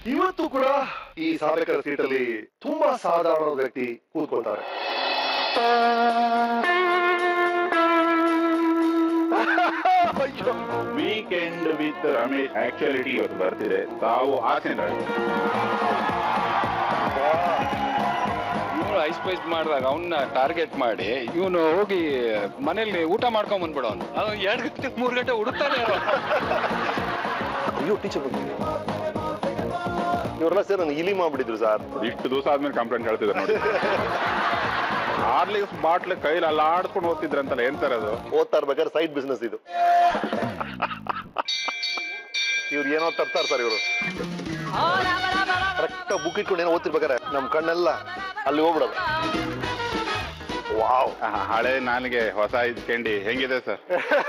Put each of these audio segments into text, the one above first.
ಇವತ್ತು ಕೂಡ ಈ ಸಾಧಕರ ಸೀಟಲ್ಲಿ ತುಂಬಾ ಸಾಧಾರಣ ವ್ಯಕ್ತಿ ಕೂತ್ಕೊಳ್ತಾರೆ ಅಯ್ಯೋ ವೀಕೆಂಡ್ ವಿತ್ ರಮೇಶ್ ಆಕ್ಚುಲಿಟಿ ಇವತ್ತು ಬರ್ತಿದೆ ತಾವು ಆಸೆನ ಇವನು ಐಸ್ ಪೈಸ್ ಮಾಡಿದಾಗ ಅವನ್ನ ಟಾರ್ಗೆಟ್ ಮಾಡಿ ಇವನು ಹೋಗಿ ಮನೇಲಿ ಊಟ ಮಾಡ್ಕೊಂಡ್ ಬಂದ್ಬಿಡ ಅವನು ಅದು ಎರಡು ಗಂಟೆ ಮೂರು ಗಂಟೆ ಹುಡುಕ್ತಾನೆ ಇರೋ ಅಯ್ಯೋ ಟೀಚರ್ ಇವರೆಲ್ಲ ಸೇರಿ ನನಗೆ ಇಲಿ ಮಾಡ್ಬಿಟ್ಟಿದ್ರು ಸರ್ ಇಷ್ಟು ದಿವಸ ಆದ್ಮೇಲೆ ಕಂಪ್ಲೇಂಟ್ ಹೇಳ್ತಿದ್ದಾರೆ ನೋಡಿ ಹಾರ್ಲಿಕ್ಸ್ ಬಾಟ್ಲ್ ಕೈಲಿ ಅಲ್ಲಾಡ್ಸ್ಕೊಂಡು ಹೋಗ್ತಿದ್ರಂತಲ್ಲ ಏನ್ ಸರ್ ಅದು ಓದ್ತಾ ಇರ್ಬೇಕಾದ್ರೆ ಸೈಡ್ ಬಿಸ್ನೆಸ್ ಇದು ಇವ್ರು ಏನೋ ತರ್ತಾರೆ ಸರ್ ಇವರು ಕರೆಕ್ಟ್ ಬುಕ್ ಇಟ್ಕೊಂಡು ಏನೋ ಓದ್ತಿರ್ಬೇಕಾರೆ ನಮ್ ಕಣ್ಣೆಲ್ಲ ಅಲ್ಲಿ ಹೋಗ್ಬಿಡೋದು ವಾವ್ ಆ, ಹಳೆ ನಾಲಿಗೆ ಹೊಸ ಇದ್ಕಂಡಿ ಹೆಂಗಿದೆ ಸರ್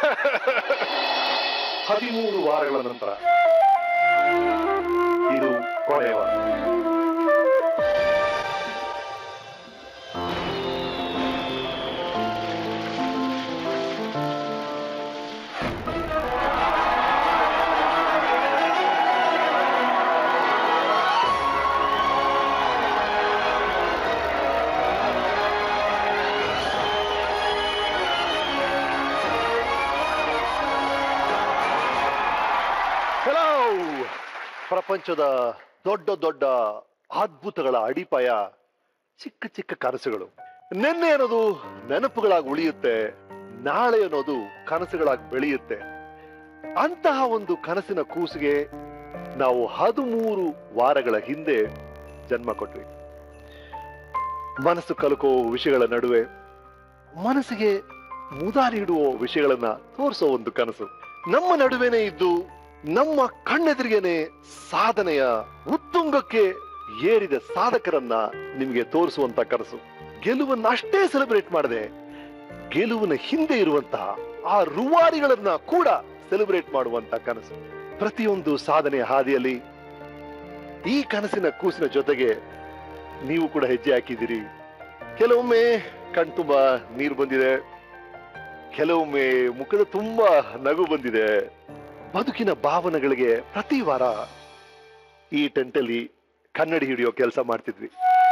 ಹದಿಮೂರು ವಾರಗಳ ನಂತರ ಇದು ಕೊನೆಯ ವಾರ ಹಲೋ ಪ್ರಪಂಚದ ದೊಡ್ಡ ದೊಡ್ಡ ಅದ್ಭುತಗಳ ಅಡಿಪಾಯ ಚಿಕ್ಕ ಚಿಕ್ಕ ಕನಸುಗಳು ನಿನ್ನೆ ಅನ್ನೋದು ನೆನಪುಗಳಾಗಿ ಉಳಿಯುತ್ತೆ ನಾಳೆ ಅನ್ನೋದು ಕನಸುಗಳಾಗಿ ಬೆಳೆಯುತ್ತೆ ಅಂತಹ ಒಂದು ಕನಸಿನ ಕೂಸಿಗೆ ನಾವು ಹದಿಮೂರು ವಾರಗಳ ಹಿಂದೆ ಜನ್ಮ ಕೊಟ್ವಿ ಮನಸ್ಸು ಕಲಕೋ ವಿಷಯಗಳ ನಡುವೆ ಮನಸ್ಸಿಗೆ ಮುದ ನೀಡುವ ವಿಷಯಗಳನ್ನ ತೋರಿಸೋ ಒಂದು ಕನಸು ನಮ್ಮ ನಡುವೆನೆ ಇದ್ದು ನಮ್ಮ ಕಣ್ಣೆದುರಿಗೇನೆ ಸಾಧನೆಯ ಉತ್ತುಂಗಕ್ಕೆ ಏರಿದ ಸಾಧಕರನ್ನ ನಿಮಗೆ ತೋರಿಸುವಂತ ಕನಸು ಗೆಲುವನ್ನ ಅಷ್ಟೇ ಸೆಲೆಬ್ರೇಟ್ ಮಾಡದೆ ಗೆಲುವಿನ ಹಿಂದೆ ಇರುವಂತಹ ಆ ರುವಾರಿಗಳನ್ನ ಕೂಡ ಸೆಲೆಬ್ರೇಟ್ ಮಾಡುವಂತ ಕನಸು ಪ್ರತಿಯೊಂದು ಸಾಧನೆಯ ಹಾದಿಯಲ್ಲಿ ಈ ಕನಸಿನ ಕೂಸಿನ ಜೊತೆಗೆ ನೀವು ಕೂಡ ಹೆಜ್ಜೆ ಹಾಕಿದ್ದೀರಿ ಕೆಲವೊಮ್ಮೆ ಕಣ್ತುಂಬ ನೀರು ಬಂದಿದೆ ಕೆಲವೊಮ್ಮೆ ಮುಖದ ತುಂಬಾ ನಗು ಬಂದಿದೆ ಬದುಕಿನ ಭಾವನೆಗಳಿಗೆ ಪ್ರತಿ ವಾರ ಈ ಟೆಂಟಲ್ಲಿ ಕನ್ನಡಿ ಹಿಡಿಯೋ ಕೆಲಸ ಮಾಡ್ತಿದ್ವಿ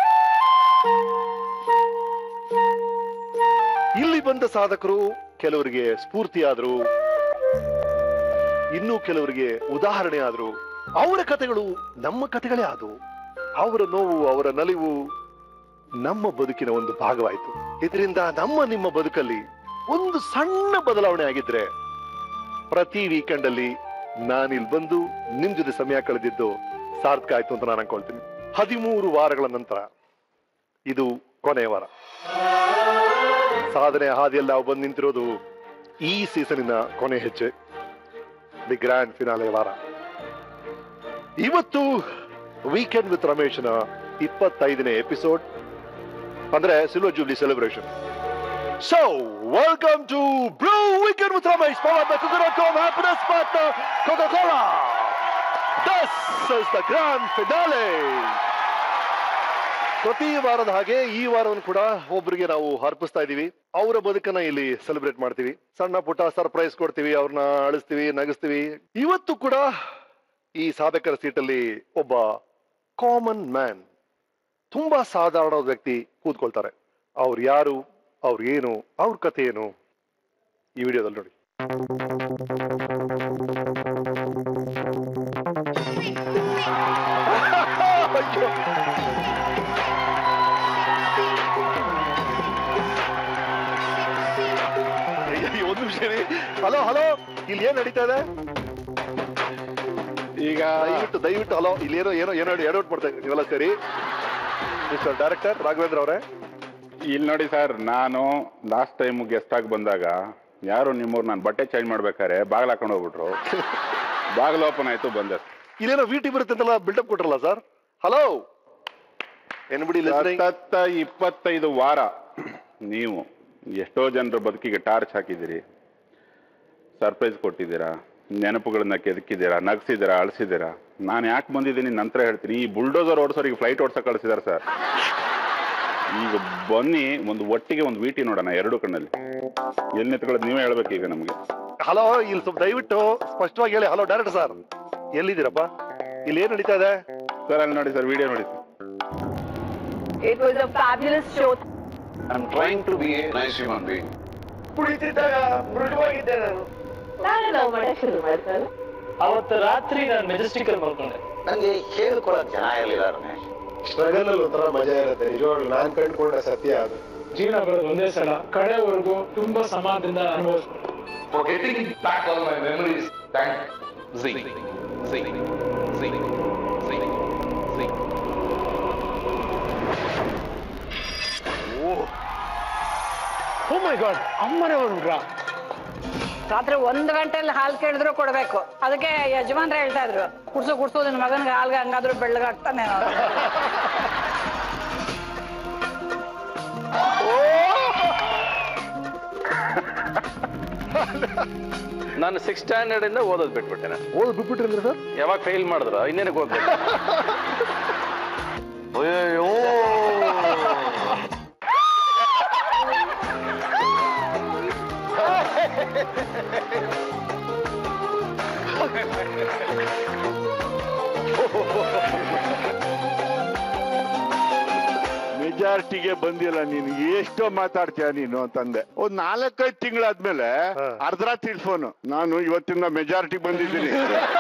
ಇಲ್ಲಿ ಬಂದ ಸಾಧಕರು ಕೆಲವರಿಗೆ ಸ್ಫೂರ್ತಿಯಾದ್ರು ಇನ್ನೂ ಕೆಲವರಿಗೆ ಉದಾಹರಣೆ ಆದ್ರು ಅವರ ಕಥೆಗಳು ನಮ್ಮ ಕಥೆಗಳೇ ಆದವು ಅವರ ನೋವು ಅವರ ನಲಿವು ನಮ್ಮ ಬದುಕಿನ ಒಂದು ಭಾಗವಾಯಿತು ಇದರಿಂದ ನಮ್ಮ ನಿಮ್ಮ ಬದುಕಲ್ಲಿ ಒಂದು ಸಣ್ಣ ಬದಲಾವಣೆ ಆಗಿದ್ರೆ ಪ್ರತಿ ವೀಕೆಂಡ್ ಅಲ್ಲಿ ನಾನಿಲ್ಲಿ ಬಂದು ನಿಮ್ ಜೊತೆ ಸಮಯ ಕಳೆದಿದ್ದು ಸಾರ್ಥಕ ಆಯ್ತು ಅಂತ ನಾನು ಅನ್ಕೊಳ್ತೀನಿ ಹದಿಮೂರು ವಾರಗಳ ನಂತರ ಇದು ಕೊನೆಯ ವಾರ ಸಾಧನೆ ಹಾದಿಯಲ್ಲಿ ನಾವು ಬಂದು ನಿಂತಿರೋದು ಈ ಸೀಸನಿನ ಕೊನೆ ಹೆಜ್ಜೆ ದಿ ಗ್ರ್ಯಾಂಡ್ ಫಿನಾಲೆ ವಾರ ಇವತ್ತು ವೀಕೆಂಡ್ ವಿತ್ ರಮೇಶನ ಇಪ್ಪತ್ತೈದನೇ ಎಪಿಸೋಡ್ ಅಂದ್ರೆ silver jubilee celebration so welcome to blue weekend with Ramesh power by ಕುಕರಕಾಮ್ happiness partner Coca Cola this is the grand finale ಪ್ರತಿ ವಾರದ ಹಾಗೆ ಈ ವಾರವನ್ನು ಕೂಡ ಒಬ್ಬರಿಗೆ ನಾವು ಅರ್ಪಿಸ್ತಾ ಇದೀವಿ ಅವರ ಬದುಕನ್ನ ಇಲ್ಲಿ ಸೆಲೆಬ್ರೇಟ್ ಮಾಡ್ತೀವಿ ಸಣ್ಣ ಪುಟ್ಟ ಸರ್ಪ್ರೈಸ್ ಕೊಡ್ತೀವಿ ಅವ್ರನ್ನ ಅಳಿಸ್ತೀವಿ ನಗಿಸ್ತೀವಿ ಇವತ್ತು ಕೂಡ ಈ ಸಾಧಕರ ಸೀಟಲ್ಲಿ ಒಬ್ಬ ಕಾಮನ್ ಮ್ಯಾನ್ ತುಂಬಾ ಸಾಧಾರಣ ವ್ಯಕ್ತಿ ಕೂತ್ಕೊಳ್ತಾರೆ ಅವ್ರು ಯಾರು ಅವ್ರು ಏನು ಅವ್ರ ಕಥೆ ಏನು ಈ ವಿಡಿಯೋದಲ್ಲಿ ನೋಡಿ ಅಯ್ಯೋ. ಅಯ್ಯೋ, ಒಂದು ನಿಮಿಷ ಹಲೋ ಹಲೋ ಇಲ್ಲಿ ಏನ್ ನಡೀತಾ ಇದೆ ಈಗ ದಯವಿಟ್ಟು ದಯವಿಟ್ಟು ಹಲೋ ಇಲ್ಲಿ ಏನೋ ಏನೋ ಏನೋ ಎಡವಟ್ ಮಾಡ್ತಾ ಇದ್ದೀವಿ ನೀವೆಲ್ಲ ಸೇರಿ ಮಿಸ್ಟರ್ ಡೈರೆಕ್ಟರ್ ರಾಘವೇಂದ್ರ ಅವರೇ ಇಲ್ಲಿ ನೋಡಿ ಸರ್ ನಾನು ಲಾಸ್ಟ್ ಟೈಮ್ ಗೆಸ್ಟ್ ಆಗಿ ಬಂದಾಗ ಯಾರು ನಿಮ್ಮವ್ರು ನಾನು ಬಟ್ಟೆ ಚೇಂಜ್ ಮಾಡ್ಬೇಕಾರೆ ಬಾಗಿಲು ಹಾಕೊಂಡು ಹೋಗ್ಬಿಟ್ರು ಬಾಗಿಲು ಓಪನ್ ಆಯ್ತು ಬಂದೆ ಇಲ್ಲೇನೋ ವಿ ಟಿ ಬರುತ್ತೆ ಅಂತೆಲ್ಲ ಬಿಲ್ಡಪ್ ಕೊಟ್ರಲ್ಲ ಸರ್ ಹಲೋ ಎನ್ಬಿಡಿ ಸತತ ಇಪ್ಪತ್ತೈದು ವಾರ ನೀವು ಎಷ್ಟೋ ಜನರ ಬದುಕಿಗೆ ಟಾರ್ಚ್ ಹಾಕಿದ್ದೀರಿ ಸರ್ಪ್ರೈಸ್ ಕೊಟ್ಟಿದ್ದೀರಾ ನೆನಪುಗಳನ್ನ ಕೆದಕಿದ್ದೀರಾ ನಗ್ಸಿದ್ದೀರಾ ಅಳಿಸಿದ್ದೀರಾ ನಾನು ಯಾಕೆ ಬಂದಿದ್ದೀನಿ ನಂತರ ಹೇಳ್ತೀನಿ ಈ ಬುಲ್ಡೋಸರ್ ಓಡಿಸೋರಿಗೆ ಫ್ಲೈಟ್ ಓಡ್ಸಕ್ಕೆ ಕಳಿಸಿದಾರೆ ಸರ್ ಈಗ ಬನ್ನಿ ಒಂದು ಒಟ್ಟಿಗೆ ಒಂದು ವೀಟಿ ನೋಡೋಣ ಎರಡು ಕಣ್ಣಲ್ಲಿ ಎಲ್ಲಿ ನಿಂತ್ಕೊಳ್ಳೋದು ನೀವೇ ಹೇಳ್ಬೇಕು ಈಗ ನಮಗೆ ಹಲೋ ಇಲ್ಲಿ ಸ್ವಲ್ಪ ದಯವಿಟ್ಟು ಸ್ಪಷ್ಟವಾಗಿ ಹೇಳಿ ಹಲೋ ಡೈರೆಕ್ಟರ್ ಸರ್ ಎಲ್ಲಿದ್ದೀರಪ್ಪ ಇಲ್ಲಿ ಏನ್ ನಡೀತಾ ಇದೆ ಸರ್ ಅಲ್ಲಿ ನೋಡಿ ಸರ್ ವಿಡಿಯೋ ನೋಡಿ sir It was a fabulous show. I'm trying to be a nice human being. ಕುಳಿತಿದ್ದಾಗ ಮೃದುವಾಗಿದ್ದೆ ನಾನು ನಾನು ಲವ್ ಮಾಡಕ್ ಶುರು ಮಾಡ್ತಾರೆ ಅವತ್ತು ರಾತ್ರಿ ನಾನು ಮೆಜೆಸ್ಟಿಕ್ ಅಲ್ಲಿ ಮಲ್ಕೊಂಡೆ ನನಗೆ ಹೇಳ್ಕೊಳಕ್ ಜನ ಇರಲಿಲ್ಲ ರಮೇಶ್ ಸ್ಟ್ರಗಲ್ ಅಲ್ಲಿ ಒಂಥರ ಮಜಾ ಇರುತ್ತೆ ನಿಜವಾಗ್ಲು ನಾನ್ ಕಂಡುಕೊಂಡ ಸತ್ಯ ಅದು ಜೀವನ ಬರೋದು ಒಂದೇ ಸಲ ಕಡೆವರೆಗೂ ತುಂಬಾ ಸಮಾಧಾನದಿಂದ ಅನುಭವಿಸ್ಬೇಕು For getting back all my memories, thank Z. Z. Z. Z. Z. Oh my God ಅಮ್ಮನೇ ಬಂದ್ಬಿಟ್ರಾ ರಾತ್ರಿ ಒಂದ್ ಗಂಟೆಲಿ ಹಾಲು ಕೇಳಿದ್ರು ಕೊಡ್ಬೇಕು ಅದಕ್ಕೆ ಯಜಮಾನ್ರ ಹೇಳ್ತಾ ಇದ್ರು ಕುಡ್ಸು ಕುಡ್ಸು ನಿನ್ ಮಗನ್ಗೆ ಹಾಲ್ಗೆ ಹಂಗಾದ್ರೂ ಬೆಳ್ಳಗಾಗ್ತಾನೆ ನಾನು ಸಿಕ್ಸ್ ಸ್ಟ್ಯಾಂಡರ್ಡ್ ಇಂದ ಓದೋದು ಬಿಟ್ಬಿಟ್ಟೆ ನಾನು ಓದ್ ಬಿಟ್ಬಿಟ್ರಿ ಸರ್ ಯಾವಾಗ ಫೇಲ್ ಮಾಡಿದ್ರ ಇನ್ನೇನಕ್ಕೆ ಓದ್ಬೇಕು ಅಯ್ಯೋ ಮೆಜಾರಿಟಿಗೆ ಬಂದಿಲ್ಲ ನೀನು ಎಷ್ಟೋ ಮಾತಾಡ್ತೀಯ ನೀನು ಅಂತಂದೆ ಒಂದ್ ನಾಲ್ಕೈದು ತಿಂಗಳಾದ್ಮೇಲೆ ಅರ್ಧರಾತ್ರಿ ಫೋನ್ ನಾನು ಇವತ್ತಿಂದ ಮೆಜಾರಿಟಿ ಬಂದಿದ್ದೀನಿ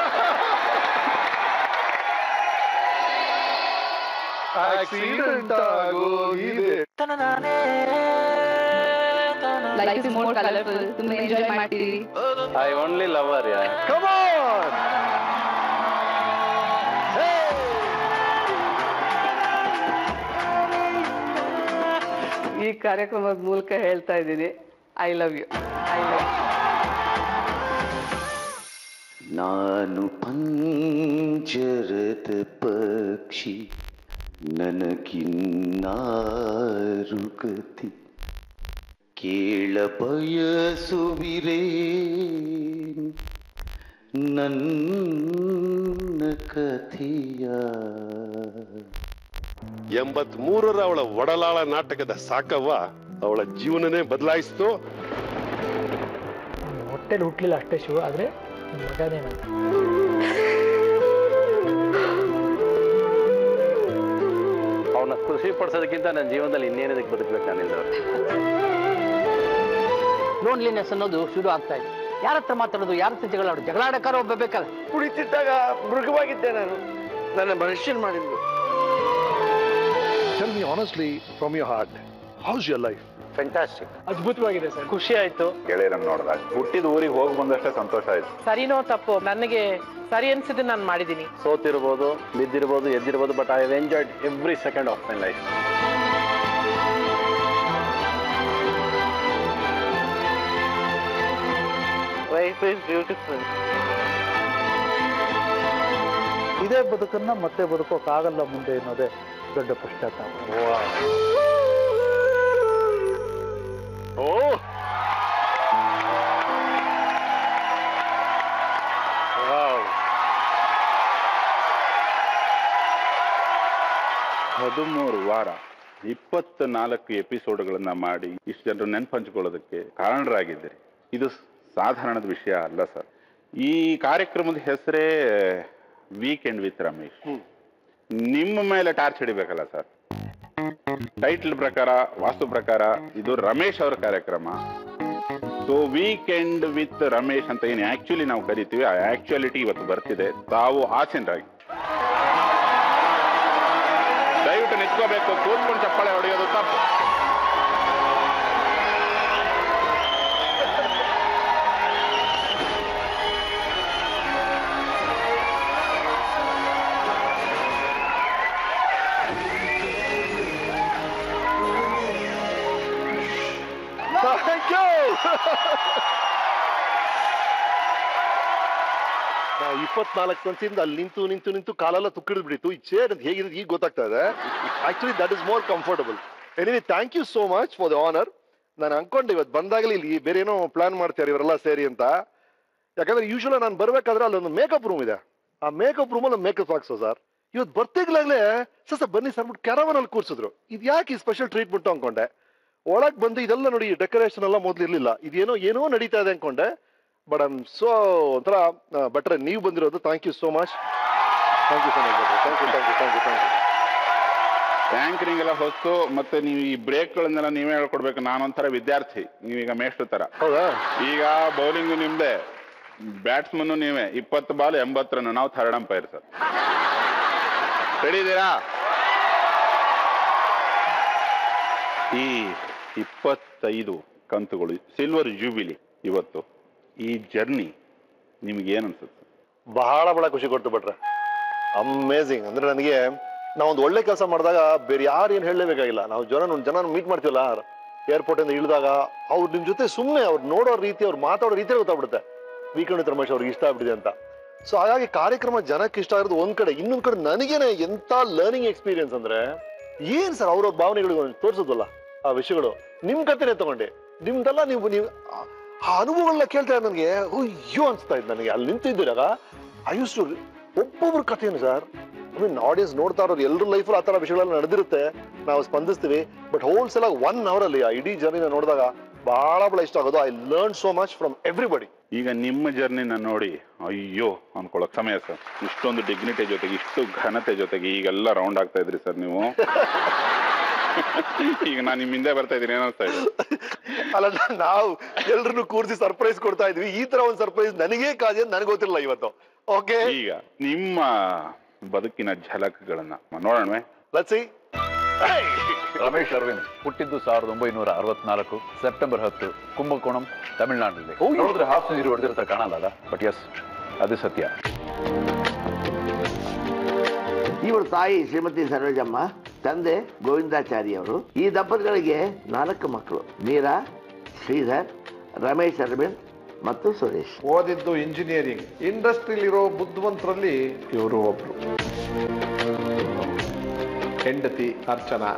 ಆಕ್ಸಿಡೆಂಟ್ ಆಗೋಗಿದೆ ಲೈಫ್ ಇಸ್ ಮೋರ್ ಕಲರ್ಫುಲ್ ತುಂಬಾ ಎಂಜಾಯ್ ಮಾಡ್ತೀರಿ I only lover ya Come on! ಈ ಕಾರ್ಯಕ್ರಮದ ಮೂಲಕ ಹೇಳ್ತಾ ಇದ್ದೀನಿ I love you I love ನಾನು ಪಂಜರದ ಪಕ್ಷಿ ನನಗಿನ್ನಾರು ಗತಿ ಕೇಳ ಬಯಸುವಿರೇ ನನ್ನ ಕಥೆಯ ಎಂಬತ್ ಮೂರರ ಅವಳ ಒಡಲಾಳ ನಾಟಕದ ಸಾಕವ್ವ ಅವಳ ಜೀವನನೇ ಬದಲಾಯಿಸ್ತು ಹೊಟ್ಟೆಲಿ ಹುಟ್ಲಿಲ್ಲ ಅಷ್ಟೇ ಶಿವ ಆದ್ರೆ ಮಗನೇ ನಾನು ಅವನ್ನ ಖುಷಿ ಪಡಿಸೋದಕ್ಕಿಂತ ನನ್ನ ಜೀವನದಲ್ಲಿ ಇನ್ನೇನದಕ್ಕೆ ಬದುಕಬೇಕು ನಾನಿಲ್ಲ ಲೋನ್ಲಿನೆಸ್ ಅನ್ನೋದು ಶುರು ಆಗ್ತಾ ಇದೆ ಯಾರ ಹತ್ರ ಮಾತಾಡೋದು ಯಾರ ಹತ್ರ ಜಗಳ ಆಡೋದು ಜಗಳ ಆಡಕ್ಕಾರ ಒಬ್ಬ ಬೇಕಲ್ಲ ಕುಳಿತಿದ್ದಾಗ ಮೃಗವಾಗಿದ್ದೆ ನಾನು ನನ್ನ ಮನುಷ್ಯನ್ ಮಾಡಿದ್ಲು Tell me honestly, from your heart, how's your life? Fantastic ಅದ್ಭುತವಾಗಿದೆ ಸರ್ ಖುಷಿ ಆಯ್ತು ಗೆಳೆಯರನ್ನ ನೋಡಿದಾಗ ಹುಟ್ಟಿದ ಊರಿಗೆ ಹೋಗಿ ಬಂದಷ್ಟೇ ಸಂತೋಷ ಆಯ್ತು ಸರಿನೋ ತಪ್ಪು ನನಗೆ ಸರಿ ಅನ್ಸಿದ್ದು ನಾನು ಮಾಡಿದ್ದೀನಿ ಸೋತಿರ್ಬೋದು ಬಿದ್ದಿರ್ಬೋದು ಎದ್ದಿರ್ಬೋದು but I have enjoyed every second of my life life is beautiful ಇದೇ ಬದುಕನ್ನ ಮತ್ತೆ ಬದುಕೋಕ್ಕಾಗಲ್ಲ ಮುಂದೆ ಅನ್ನೋದೇ ದೊಡ್ಡ ಪಶ್ಚಾತ್ತಾಪ ಓ ಹದಿಮೂರು ವಾರ ಇಪ್ಪತ್ತ ನಾಲ್ಕು ಎಪಿಸೋಡ್ಗಳನ್ನ ಮಾಡಿ ಇಷ್ಟು ಜನರು ನೆನ್ಪು ಹಂಚ್ಕೊಳ್ಳೋದಕ್ಕೆ ಕಾರಣರಾಗಿದ್ದೀರಿ ಇದು ಸಾಧಾರಣದ ವಿಷಯ ಅಲ್ಲ ಸರ್ ಈ ಕಾರ್ಯಕ್ರಮದ ಹೆಸರೇ ವೀಕೆಂಡ್ ವಿತ್ ರಮೇಶ್ ನಿಮ್ಮ ಮೇಲೆ ಟಾರ್ಚ್ ಹಿಡಿಬೇಕಲ್ಲ ಸರ್ ಟೈಟ್ಲ್ ಪ್ರಕಾರ ವಾಸ್ತು ಪ್ರಕಾರ ಇದು ರಮೇಶ್ ಅವರ ಕಾರ್ಯಕ್ರಮ ಸೊ ವೀಕೆಂಡ್ ವಿತ್ ರಮೇಶ್ ಅಂತ ಏನು ಆಕ್ಚುಲಿ ನಾವು ಕರಿತೀವಿ ಆ ಆಕ್ಚುಯಾಲಿಟಿ ಇವತ್ತು ಬರ್ತಿದೆ ತಾವು ಆಸೀನರಾಗಿ ದಯವಿಟ್ಟು ನಿಂತ್ಕೋಬೇಕು ಕೂತ್ಕೊಂಡು ಚಪ್ಪಾಳೆ ಹೊಡೆಯೋದು ತಪ್ಪು Thank you! ನಾವು ಇಪ್ಪತ್ನಾಲ್ಕು ಸಂಚಿಂದ ಅಲ್ಲಿ ನಿಂತು ನಿಂತು ನಿಂತು ಕಾಲೆಲ್ಲ ತುಕ್ಕಿಡ್ ಬಿಡಿತ್ತು ಈ ಚೇರ್ ಅಂತ ಹೇಗಿದೆ ಈಗ ಗೊತ್ತಾಗ್ತಾ ಇದೆ actually that is more comfortable anyway thank you so much for the honour ನಾನು ಅನ್ಕೊಂಡೆ ಇವತ್ತು ಬಂದಾಗಲೇ ಇಲ್ಲಿ ಬೇರೆ ಏನೋ ಪ್ಲಾನ್ ಮಾಡ್ತಾರೆ ಇವರೆಲ್ಲ ಸೇರಿ ಅಂತ ಯಾಕಂದ್ರೆ ಯೂಶುವಲ್ ನಾನು ಬರ್ಬೇಕಾದ್ರೆ ಅಲ್ಲೊಂದು ಮೇಕಪ್ ರೂಮ್ ಇದೆ ಆ ಮೇಕಪ್ ರೂಮಲ್ಲಿ ಒಂದು ಮೇಕಪ್ ಹಾಕ್ಸೋ ಸರ್ ಇವತ್ತು ಬರ್ತಿಗ್ಲಾಗ್ಲೇ ಸರ್ ಬನ್ನಿ ಸರ್ ಬಿಟ್ಟು ಕ್ಯಾರವನ್ ಅಲ್ಲಿ ಕೂರ್ಸಿದ್ರು ಇದು ಯಾಕೆ ಈ ಸ್ಪೆಷಲ್ ಟ್ರೀಟ್ಮೆಂಟ್ ಅನ್ಕೊಂಡೆ ಒಳಗ್ ಬಂದು ಇದೆಲ್ಲ ನೋಡಿ ಡೆಕೋರೇಷನ್ ಎಲ್ಲ ಮೊದ್ಲು ಇರ್ಲಿಲ್ಲ ಇದೇನೋ ಏನೋ ನಡೀತಾ ಇದೆ ಅನ್ಕೊಂಡೆ ಬಟ್ ಐಮ್ ಸೋ ಒಂಥರ ಬೆಟರ್ ನೀವು ಬಂದಿರೋದು thank you so much thank you so much thank you thank you thank you thank you ಟ್ಯಾಂಕರಿಂಗ್ ಎಲ್ಲ ಹೊಸ್ತು ಮತ್ತೆ ನೀವು ಈ ಬ್ರೇಕ್ಗಳನ್ನೆಲ್ಲ ನೀವೇ ಹೇಳ್ಕೊಡ್ಬೇಕು ನಾನೊಂಥರ ವಿದ್ಯಾರ್ಥಿ ನೀವೀಗ ಮೇಷ್ಟ್ರ ತರ ಹೌದಾ ಈಗ ಬೌಲಿಂಗು ನಿಮ್ದೆ ಬ್ಯಾಟ್ಸ್ಮನ್ ನೀವೇ ಇಪ್ಪತ್ತು ಬಾಲ್ ಎಂಬತ್ತು ರನ್ ನಾವು ಥರ್ಡ್ ಅಂಪೈರ್ ಸರ್ ರೆಡಿ ಇದ್ದೀರಾ ಈ ಇಪ್ಪತ್ತೈದು ಕಂತುಗಳು ಸಿಲ್ವರ್ ಜೂಬಿಲಿ ಇವತ್ತು ಈ ಜರ್ನಿ ನಿಮ್ಗೆ ಏನ್ ಅನ್ಸುತ್ತೆ ಬಹಳ ಬಹಳ ಖುಷಿ ಕೊಟ್ಟು ಬಿಟ್ರೆ ಅಮೇಝಿಂಗ್ ಅಂದ್ರೆ ನನಗೆ ನಾವೊಂದು ಒಳ್ಳೆ ಕೆಲಸ ಮಾಡಿದಾಗ ಬೇರೆ ಯಾರು ಏನು ಹೇಳಲೇಬೇಕಾಗಿಲ್ಲ ನಾವು ಜನ ಜನ ಮೀಟ್ ಮಾಡ್ತೀವಲ್ಲ ಏರ್ಪೋರ್ಟ್ ಇಂದ ಇಳಿದಾಗ ಅವ್ರು ನಿಮ್ ಜೊತೆ ಸುಮ್ಮನೆ ಅವ್ರು ನೋಡೋ ರೀತಿ ಅವ್ರು ಮಾತಾಡೋ ರೀತಿ ಗೊತ್ತಾಗ್ಬಿಡುತ್ತೆ ವೀಕೆಂಡ್ ವಿತ್ ರಮೇಶ್ ಅವ್ರಿಗೆ ಇಷ್ಟ ಆಗ್ಬಿಟ್ಟಿದೆ ಅಂತ ಸೊ ಹಾಗಾಗಿ ಕಾರ್ಯಕ್ರಮ ಜನಕ್ಕೆ ಇಷ್ಟ ಆಗಿರೋದು ಒಂದ್ ಕಡೆ ಇನ್ನೊಂದ್ ಕಡೆ ನನಗೇನೆ ಎಂತ ಲರ್ನಿಂಗ್ ಎಕ್ಸ್ಪೀರಿಯನ್ಸ್ ಅಂದ್ರೆ ಏನ್ ಸರ್ ಅವ್ರವ್ರ ಭಾವನೆಗಳು ತೋರಿಸೋದಲ್ಲ ಆ ವಿಷಯಗಳು ನಿಮ್ ಕತೆನೆ ತಗೊಂಡೆ ನಿಮ್ದೆಲ್ಲ ನೀವು ನೀವು ಆ- ಆ ಅನುಭವಗಳನ್ನ ಕೇಳ್ತಾ ಇದ್ದ ನನಗೆ ಅಯ್ಯೋ ಅನ್ಸ್ತಾ ಇತ್ತು ನನಗೆ ಅಲ್ಲಿ ನಿಂತಿದ್ದಾಗ ಐ ಯೂಸ್ ಟು ಒಬ್ಬೊಬ್ರ ಕಥೆಯನ್ನು ಸರ್ ಐ ಮೀನ್ ಆಡಿಯನ್ಸ್ ನೋಡ್ತಾ ಇರೋರು ಎಲ್ಲರ ಲೈಫಲ್ಲಿ ಆ ಥರ ವಿಷಯಗಳೆಲ್ಲ ನಡೆದಿರುತ್ತೆ ನಾವು ಸ್ಪಂದಿಸ್ತೀವಿ ಬಟ್ ಹೋಲ್ ಸಲ ಒನ್ ಅವರ್ ಅಲ್ಲಿ ಆ ಇಡೀ ಜರ್ನಿನ ನೋಡಿದಾಗ ಬಹಳ ಬಹಳ ಇಷ್ಟ ಆಗೋದು I learn so much from everybody ಈಗ ನಿಮ್ಮ ಜರ್ನಿನ ನೋಡಿ ಅಯ್ಯೋ ಅನ್ಕೊಳಕ್ ಸಮಯ ಸರ್ ಇಷ್ಟೊಂದು ಡಿಗ್ನಿಟಿ ಜೊತೆಗೆ ಇಷ್ಟು ಘನತೆ ಜೊತೆಗೆ ಈಗೆಲ್ಲ ರೌಂಡ್ ಆಗ್ತಾ ಇದ್ರಿ ಸರ್ ನೀವು ಈಗ ನಾನು ನಿಮ್ಮ ಹಿಂದೆ ಬರ್ತಾ ಇದ್ದೀನಿ ಏನಿಸ್ತಾ ಇದೆ ಅಲ್ಲ ನಾವು ಎಲ್ರನ್ನು ಕೂರಿಸಿ ಸರ್ಪ್ರೈಸ್ ಕೊಡ್ತಾ ಇದ್ವಿ ಈ ತರ ಒಂದು ಸರ್ಪ್ರೈಸ್ ನನಗೇ ಕಾದಿ ಅಂತ ನನಗೆ ಗೊತ್ತಿರಲಿಲ್ಲ ಇವತ್ತು ಓಕೆ ಈಗ ನಿಮ್ಮ ಬದುಕಿನ ಝಲಕ್ಗಳನ್ನ ನೋಡೋಣವೇ ಲಚ್ಚಿ ರಮೇಶ್ ಅರವಿಂದ್ ಹುಟ್ಟಿದ್ದು ಸಾವಿರದ ಒಂಬೈನೂರ ಅರವತ್ನಾಲ್ಕು ಸೆಪ್ಟೆಂಬರ್ ಹತ್ತು ಕುಂಭಕೋಣಂ ತಮಿಳುನಾಡಿನಲ್ಲಿ ನೋಡಿದ್ರೆ ಹಾಫ್ ನೀರು ಹೊಡೆದಿರ್ತಾ ಕಾಣಲ್ಲ ಬಟ್ ಎಸ್ ಅದು ಸತ್ಯ ಇವರ ತಾಯಿ ಶ್ರೀಮತಿ ಸರೋಜಮ್ಮ ತಂದೆ ಗೋವಿಂದಾಚಾರಿ ಅವರು ಈ ದಂಪತಿಗಳಿಗೆ ನಾಲ್ಕು ಮಕ್ಕಳು ಮೀರಾ ಶ್ರೀಧರ್ ರಮೇಶ್ ಅರವಿಂದ್ ಮತ್ತು ಸುರೇಶ್ ಓದಿದ್ದು ಇಂಜಿನಿಯರಿಂಗ್ ಇಂಡಸ್ಟ್ರಿಲಿರೋ ಬುದ್ಧಿವಂತರಲ್ಲಿ ಇವರು ಒಬ್ರು ಹೆಂಡತಿ ಅರ್ಚನಾ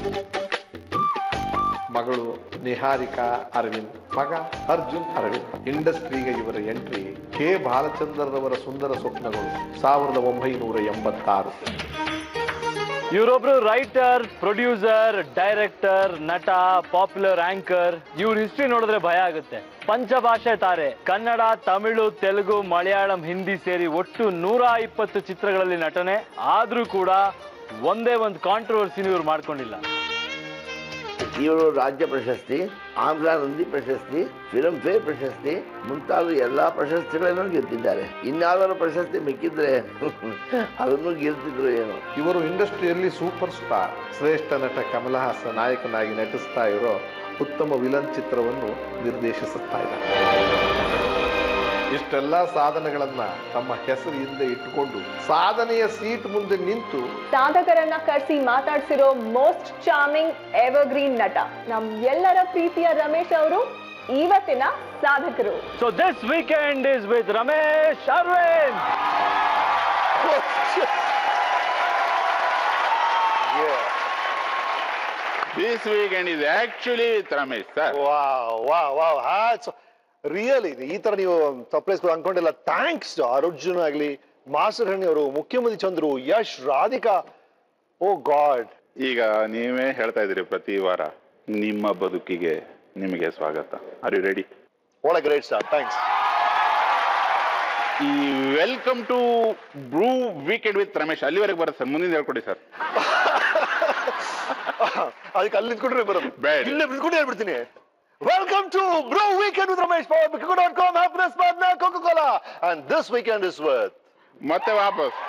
ಮಗಳು ನಿಹಾರಿಕಾ ಅರವಿಂದ್ ಮಗ ಅರ್ಜುನ್ ಅರವಿಂದ್ ಇಂಡಸ್ಟ್ರಿಗೆ ಇವರ ಎಂಟ್ರಿ ಕೆ ಬಾಲಚಂದ್ರರವರ ಸುಂದರ ಸ್ವಪ್ನಗಳು ಸಾವಿರದ ಒಂಬೈನೂರ ಎಂಬತ್ತಾರು ಇವರೊಬ್ರು ರೈಟರ್ ಪ್ರೊಡ್ಯೂಸರ್ ಡೈರೆಕ್ಟರ್ ನಟ ಪಾಪ್ಯುಲರ್ ಆಂಕರ್ ಇವ್ರ ಹಿಸ್ಟ್ರಿ ನೋಡಿದ್ರೆ ಭಯ ಆಗುತ್ತೆ ಪಂಚಭಾಷೆ ತಾರೆ ಕನ್ನಡ ತಮಿಳು ತೆಲುಗು ಮಲಯಾಳಂ ಹಿಂದಿ ಸೇರಿ ಒಟ್ಟು ನೂರ ಇಪ್ಪತ್ತು ಚಿತ್ರಗಳಲ್ಲಿ ನಟನೆ ಆದ್ರೂ ಕೂಡ ಒಂದೇ ಒಂದು ಕಾಂಟ್ರವರ್ಸಿನ ಇವ್ರು ಮಾಡ್ಕೊಂಡಿಲ್ಲ ಇವರು ರಾಜ್ಯ ಪ್ರಶಸ್ತಿ ಆಂಧ್ರ ನಂದಿ ಪ್ರಶಸ್ತಿ ಫಿಲ್ಮ್ ಫೇರ್ ಪ್ರಶಸ್ತಿ ಮುಂತಾದ ಎಲ್ಲಾ ಪ್ರಶಸ್ತಿಗಳನ್ನು ಗೆದ್ದಿದ್ದಾರೆ ಇನ್ಯಾವುದಾದ್ರು ಪ್ರಶಸ್ತಿ ಮಿಕ್ಕಿದ್ರೆ ಅದನ್ನು ಗೆಲ್ತಿದ್ರು ಏನೋ ಇವರು ಇಂಡಸ್ಟ್ರಿಯಲ್ಲಿ ಸೂಪರ್ ಸ್ಟಾರ್ ಶ್ರೇಷ್ಠ ನಟ ಕಮಲ ಹಾಸನ್ ನಾಯಕನಾಗಿ ನಟಿಸ್ತಾ ಇರೋ ಉತ್ತಮ ವಿಲನ್ ಚಿತ್ರವನ್ನು ನಿರ್ದೇಶಿಸುತ್ತಾ ಇದ್ದಾರೆ ಇಷ್ಟೆಲ್ಲ ಸಾಧನೆಗಳನ್ನ ತಮ್ಮ ಹೆಸರು ಹಿಂದೆ ಇಟ್ಟುಕೊಂಡು ಸಾಧನೆಯ ಸೀಟ್ ಮುಂದೆ ನಿಂತು ಸಾಧಕರನ್ನ ಕರೆಸಿ ಮಾತಾಡ್ಸಿರೋ ಮೋಸ್ಟ್ ಚಾರ್ಮಿಂಗ್ ಎವರ್ಗ್ರೀನ್ ನಟ ನಮ್ ಎಲ್ಲರ ಪ್ರೀತಿಯ ರಮೇಶ್ ಅವರು ಇವತ್ತಿನ ಸಾಧಕರು so this weekend is with Ramesh Aravind this weekend is actually with Ramesh sir ವಾ ವಾ ವಾ ಹ್ಯಾಟ್ಸ್ ರಿಯಲಿ ಈ ತರ ನೀವು ಸರ್ಪ್ರೈಸ್ ಅನ್ಕೊಂಡಿಲ್ಲ ಥ್ಯಾಂಕ್ಸ್ ಅರ್ಜುನ್ ಆಗ್ಲಿ ಮಾಸ್ಟರ್ ಹಣ್ಣಿ ಅವರು ಮುಖ್ಯಮಂತ್ರಿ ಚಂದ್ರು ಯಶ್ ರಾಧಿಕಾ ಓ ಗಾಡ್ ಈಗ ನೀವೇ ಹೇಳ್ತಾ ಇದ್ದೀರಿ ಪ್ರತಿ ವಾರ ನಿಮ್ಮ ಬದುಕಿಗೆ ನಿಮಗೆ ಸ್ವಾಗತ ಆರ್ ಯು ರೆಡಿ ಒಳ್ಳೆ ಗ್ರೇಟ್ ಸ್ಟಾರ್ ಥ್ಯಾಂಕ್ಸ್ ಈ welcome to Bru weekend with Ramesh ಅಲ್ಲಿವರೆಗೆ ಬರುತ್ತೆ ಸರ್ ಮುಂದಿನ ಹೇಳ್ಕೊಡಿ ಸರ್ ಅದಕ್ಕೆ ಅಲ್ಲಿ ನಿಂತ್ಕೊಂಡ್ರೆ ಬರೋದು ಬೇಡ. ಇಲ್ಲೇ ನಿಂತ್ಕೊಂಡು ಹೇಳ್ಬಿಡ್ತೀನಿ welcome to Bru weekend with Ramesh power ಬಿಕೋ dot com happiness partner Coca Cola and this weekend is with ಮತ್ತೆ ವಾಪಸ್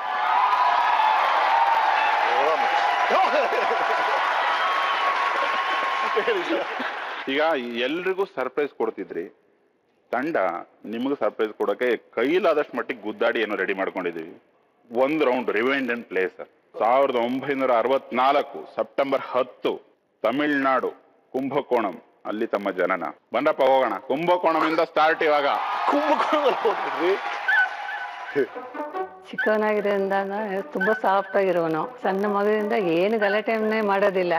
ಈಗ ಎಲ್ರಿಗೂ ಸರ್ಪ್ರೈಸ್ ಕೊಡ್ತಿದ್ರಿ ತಂಡ ನಿಮಗೆ ಸರ್ಪ್ರೈಸ್ ಕೊಡೋಕೆ ಕೈಲಾದಷ್ಟು ಮಟ್ಟಿಗೆ ಗುದ್ದಾಡಿ ಏನೋ ರೆಡಿ ಮಾಡ್ಕೊಂಡಿದೀವಿ ಒಂದು round rewind and play sir ಸಾವಿರದ ಒಂಬೈನೂರ ಅರವತ್ನಾಲ್ಕು ಸೆಪ್ಟೆಂಬರ್ ಹತ್ತು ತಮಿಳ್ನಾಡು ಕುಂಭಕೋಣಂ ಅಲ್ಲಿ ತಮ್ಮ ಜನನ ಬಂದಪ್ಪ ಹೋಗೋಣ ಕುಂಭಕೋಣಮಿಂದ ಸ್ಟಾರ್ಟ್ ಇವಾಗ ಕುಂಭಕೋಣ ಹೋಗ್ಬಿಟ್ರಿ ಚಿಕ್ಕವನಾಗಿರೋದ್ರಿಂದ ತುಂಬಾ ಸಾಫ್ಟ್ ಆಗಿರೋನು ಸಣ್ಣ ಮಗುವಿಂದ ಏನು ಗಲಾಟೆಯನ್ನೇ ಮಾಡೋದಿಲ್ಲ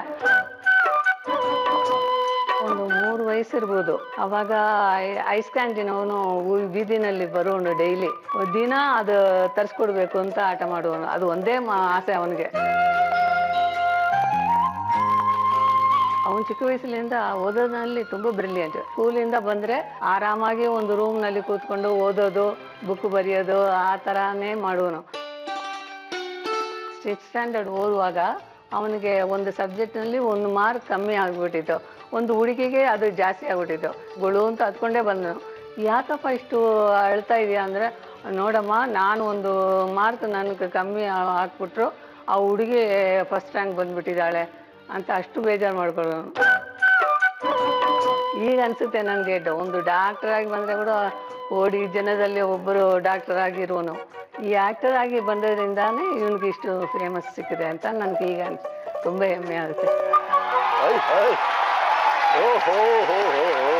ಒಂದು ಮೂರು ವಯಸ್ಸಿರ್ಬೋದು ಅವಾಗ ಐ- ಐಸ್ ಕ್ಯಾಂಟೀನ್ ಅವನು ಬೀದಿನಲ್ಲಿ ಬರೋನು ಡೈಲಿ ದಿನ ಅದು ತರಿಸ್ಕೊಡ್ಬೇಕು ಅಂತ ಆಟ ಮಾಡುವನು ಅದು ಒಂದೇ ಮ- ಆಸೆ ಅವನಿಗೆ ಅವನು ಚಿಕ್ಕ ವಯಸ್ಸಿನಿಂದ ಓದೋದ್ರಲ್ಲಿ ತುಂಬಾ ಬ್ರಿಲಿಯಂಟ್ ಸ್ಕೂಲಿಂದ ಬಂದ್ರೆ ಆರಾಮಾಗಿ ಒಂದು ರೂಮ್ನಲ್ಲಿ ಕೂತ್ಕೊಂಡು ಓದೋದು ಬುಕ್ ಬರೆಯೋದು ಆ ಥರನೇ ಮಾಡುವನು ಸಿಕ್ಸ್ ಸ್ಟ್ಯಾಂಡರ್ಡ್ ಓದುವಾಗ ಅವನಿಗೆ ಒಂದು ಸಬ್ಜೆಕ್ಟ್ನಲ್ಲಿ ಒಂದು ಮಾರ್ಕ್ ಕಮ್ಮಿ ಆಗಿಬಿಟ್ಟಿತ್ತು ಒಂದು ಹುಡುಗಿಗೆ ಅದು ಜಾಸ್ತಿ ಆಗ್ಬಿಟ್ಟಿತ್ತು ಗುಳು ಅಂತ ಹತ್ಕೊಂಡೇ ಬಂದನು ಯಾಕಪ್ಪ ಇಷ್ಟು ಅಳ್ತಾ ಇದೆಯಾ ಅಂದರೆ ನೋಡಮ್ಮ ನಾನು ಒಂದು ಮಾರ್ಕ್ ನನಗೆ ಕಮ್ಮಿ ಆ- ಹಾಕ್ಬಿಟ್ರು ಆ ಹುಡುಗಿ ಫಸ್ಟ್ ರ್ಯಾಂಕ್ ಬಂದ್ಬಿಟ್ಟಿದ್ದಾಳೆ ಅಂತ ಅಷ್ಟು ಬೇಜಾರು ಮಾಡ್ಕೊಳ್ಳೋನು ಈಗ ಅನ್ಸುತ್ತೆ ನನಗೆ ಒಂದು ಡಾಕ್ಟರ್ ಆಗಿ ಬಂದರೆ ಕೂಡ ಓಡಿ ಜನದಲ್ಲಿ ಒಬ್ಬರು ಡಾಕ್ಟರ್ ಆಗಿರೋನು ಈ ಆಕ್ಟರ್ ಆಗಿ ಬಂದದ್ರಿಂದಾನೇ ಇವನಿಗೆ ಇಷ್ಟು ಫೇಮಸ್ ಸಿಕ್ಕಿದೆ ಅಂತ ನನಗೆ ಈಗ ಅನ್ಸ್ ತುಂಬ ಹೆಮ್ಮೆ ಆಗುತ್ತೆ ಹೈ, ಹೈ. ಓ ಹೋ ಹೋ ಹೋ ಹೋ.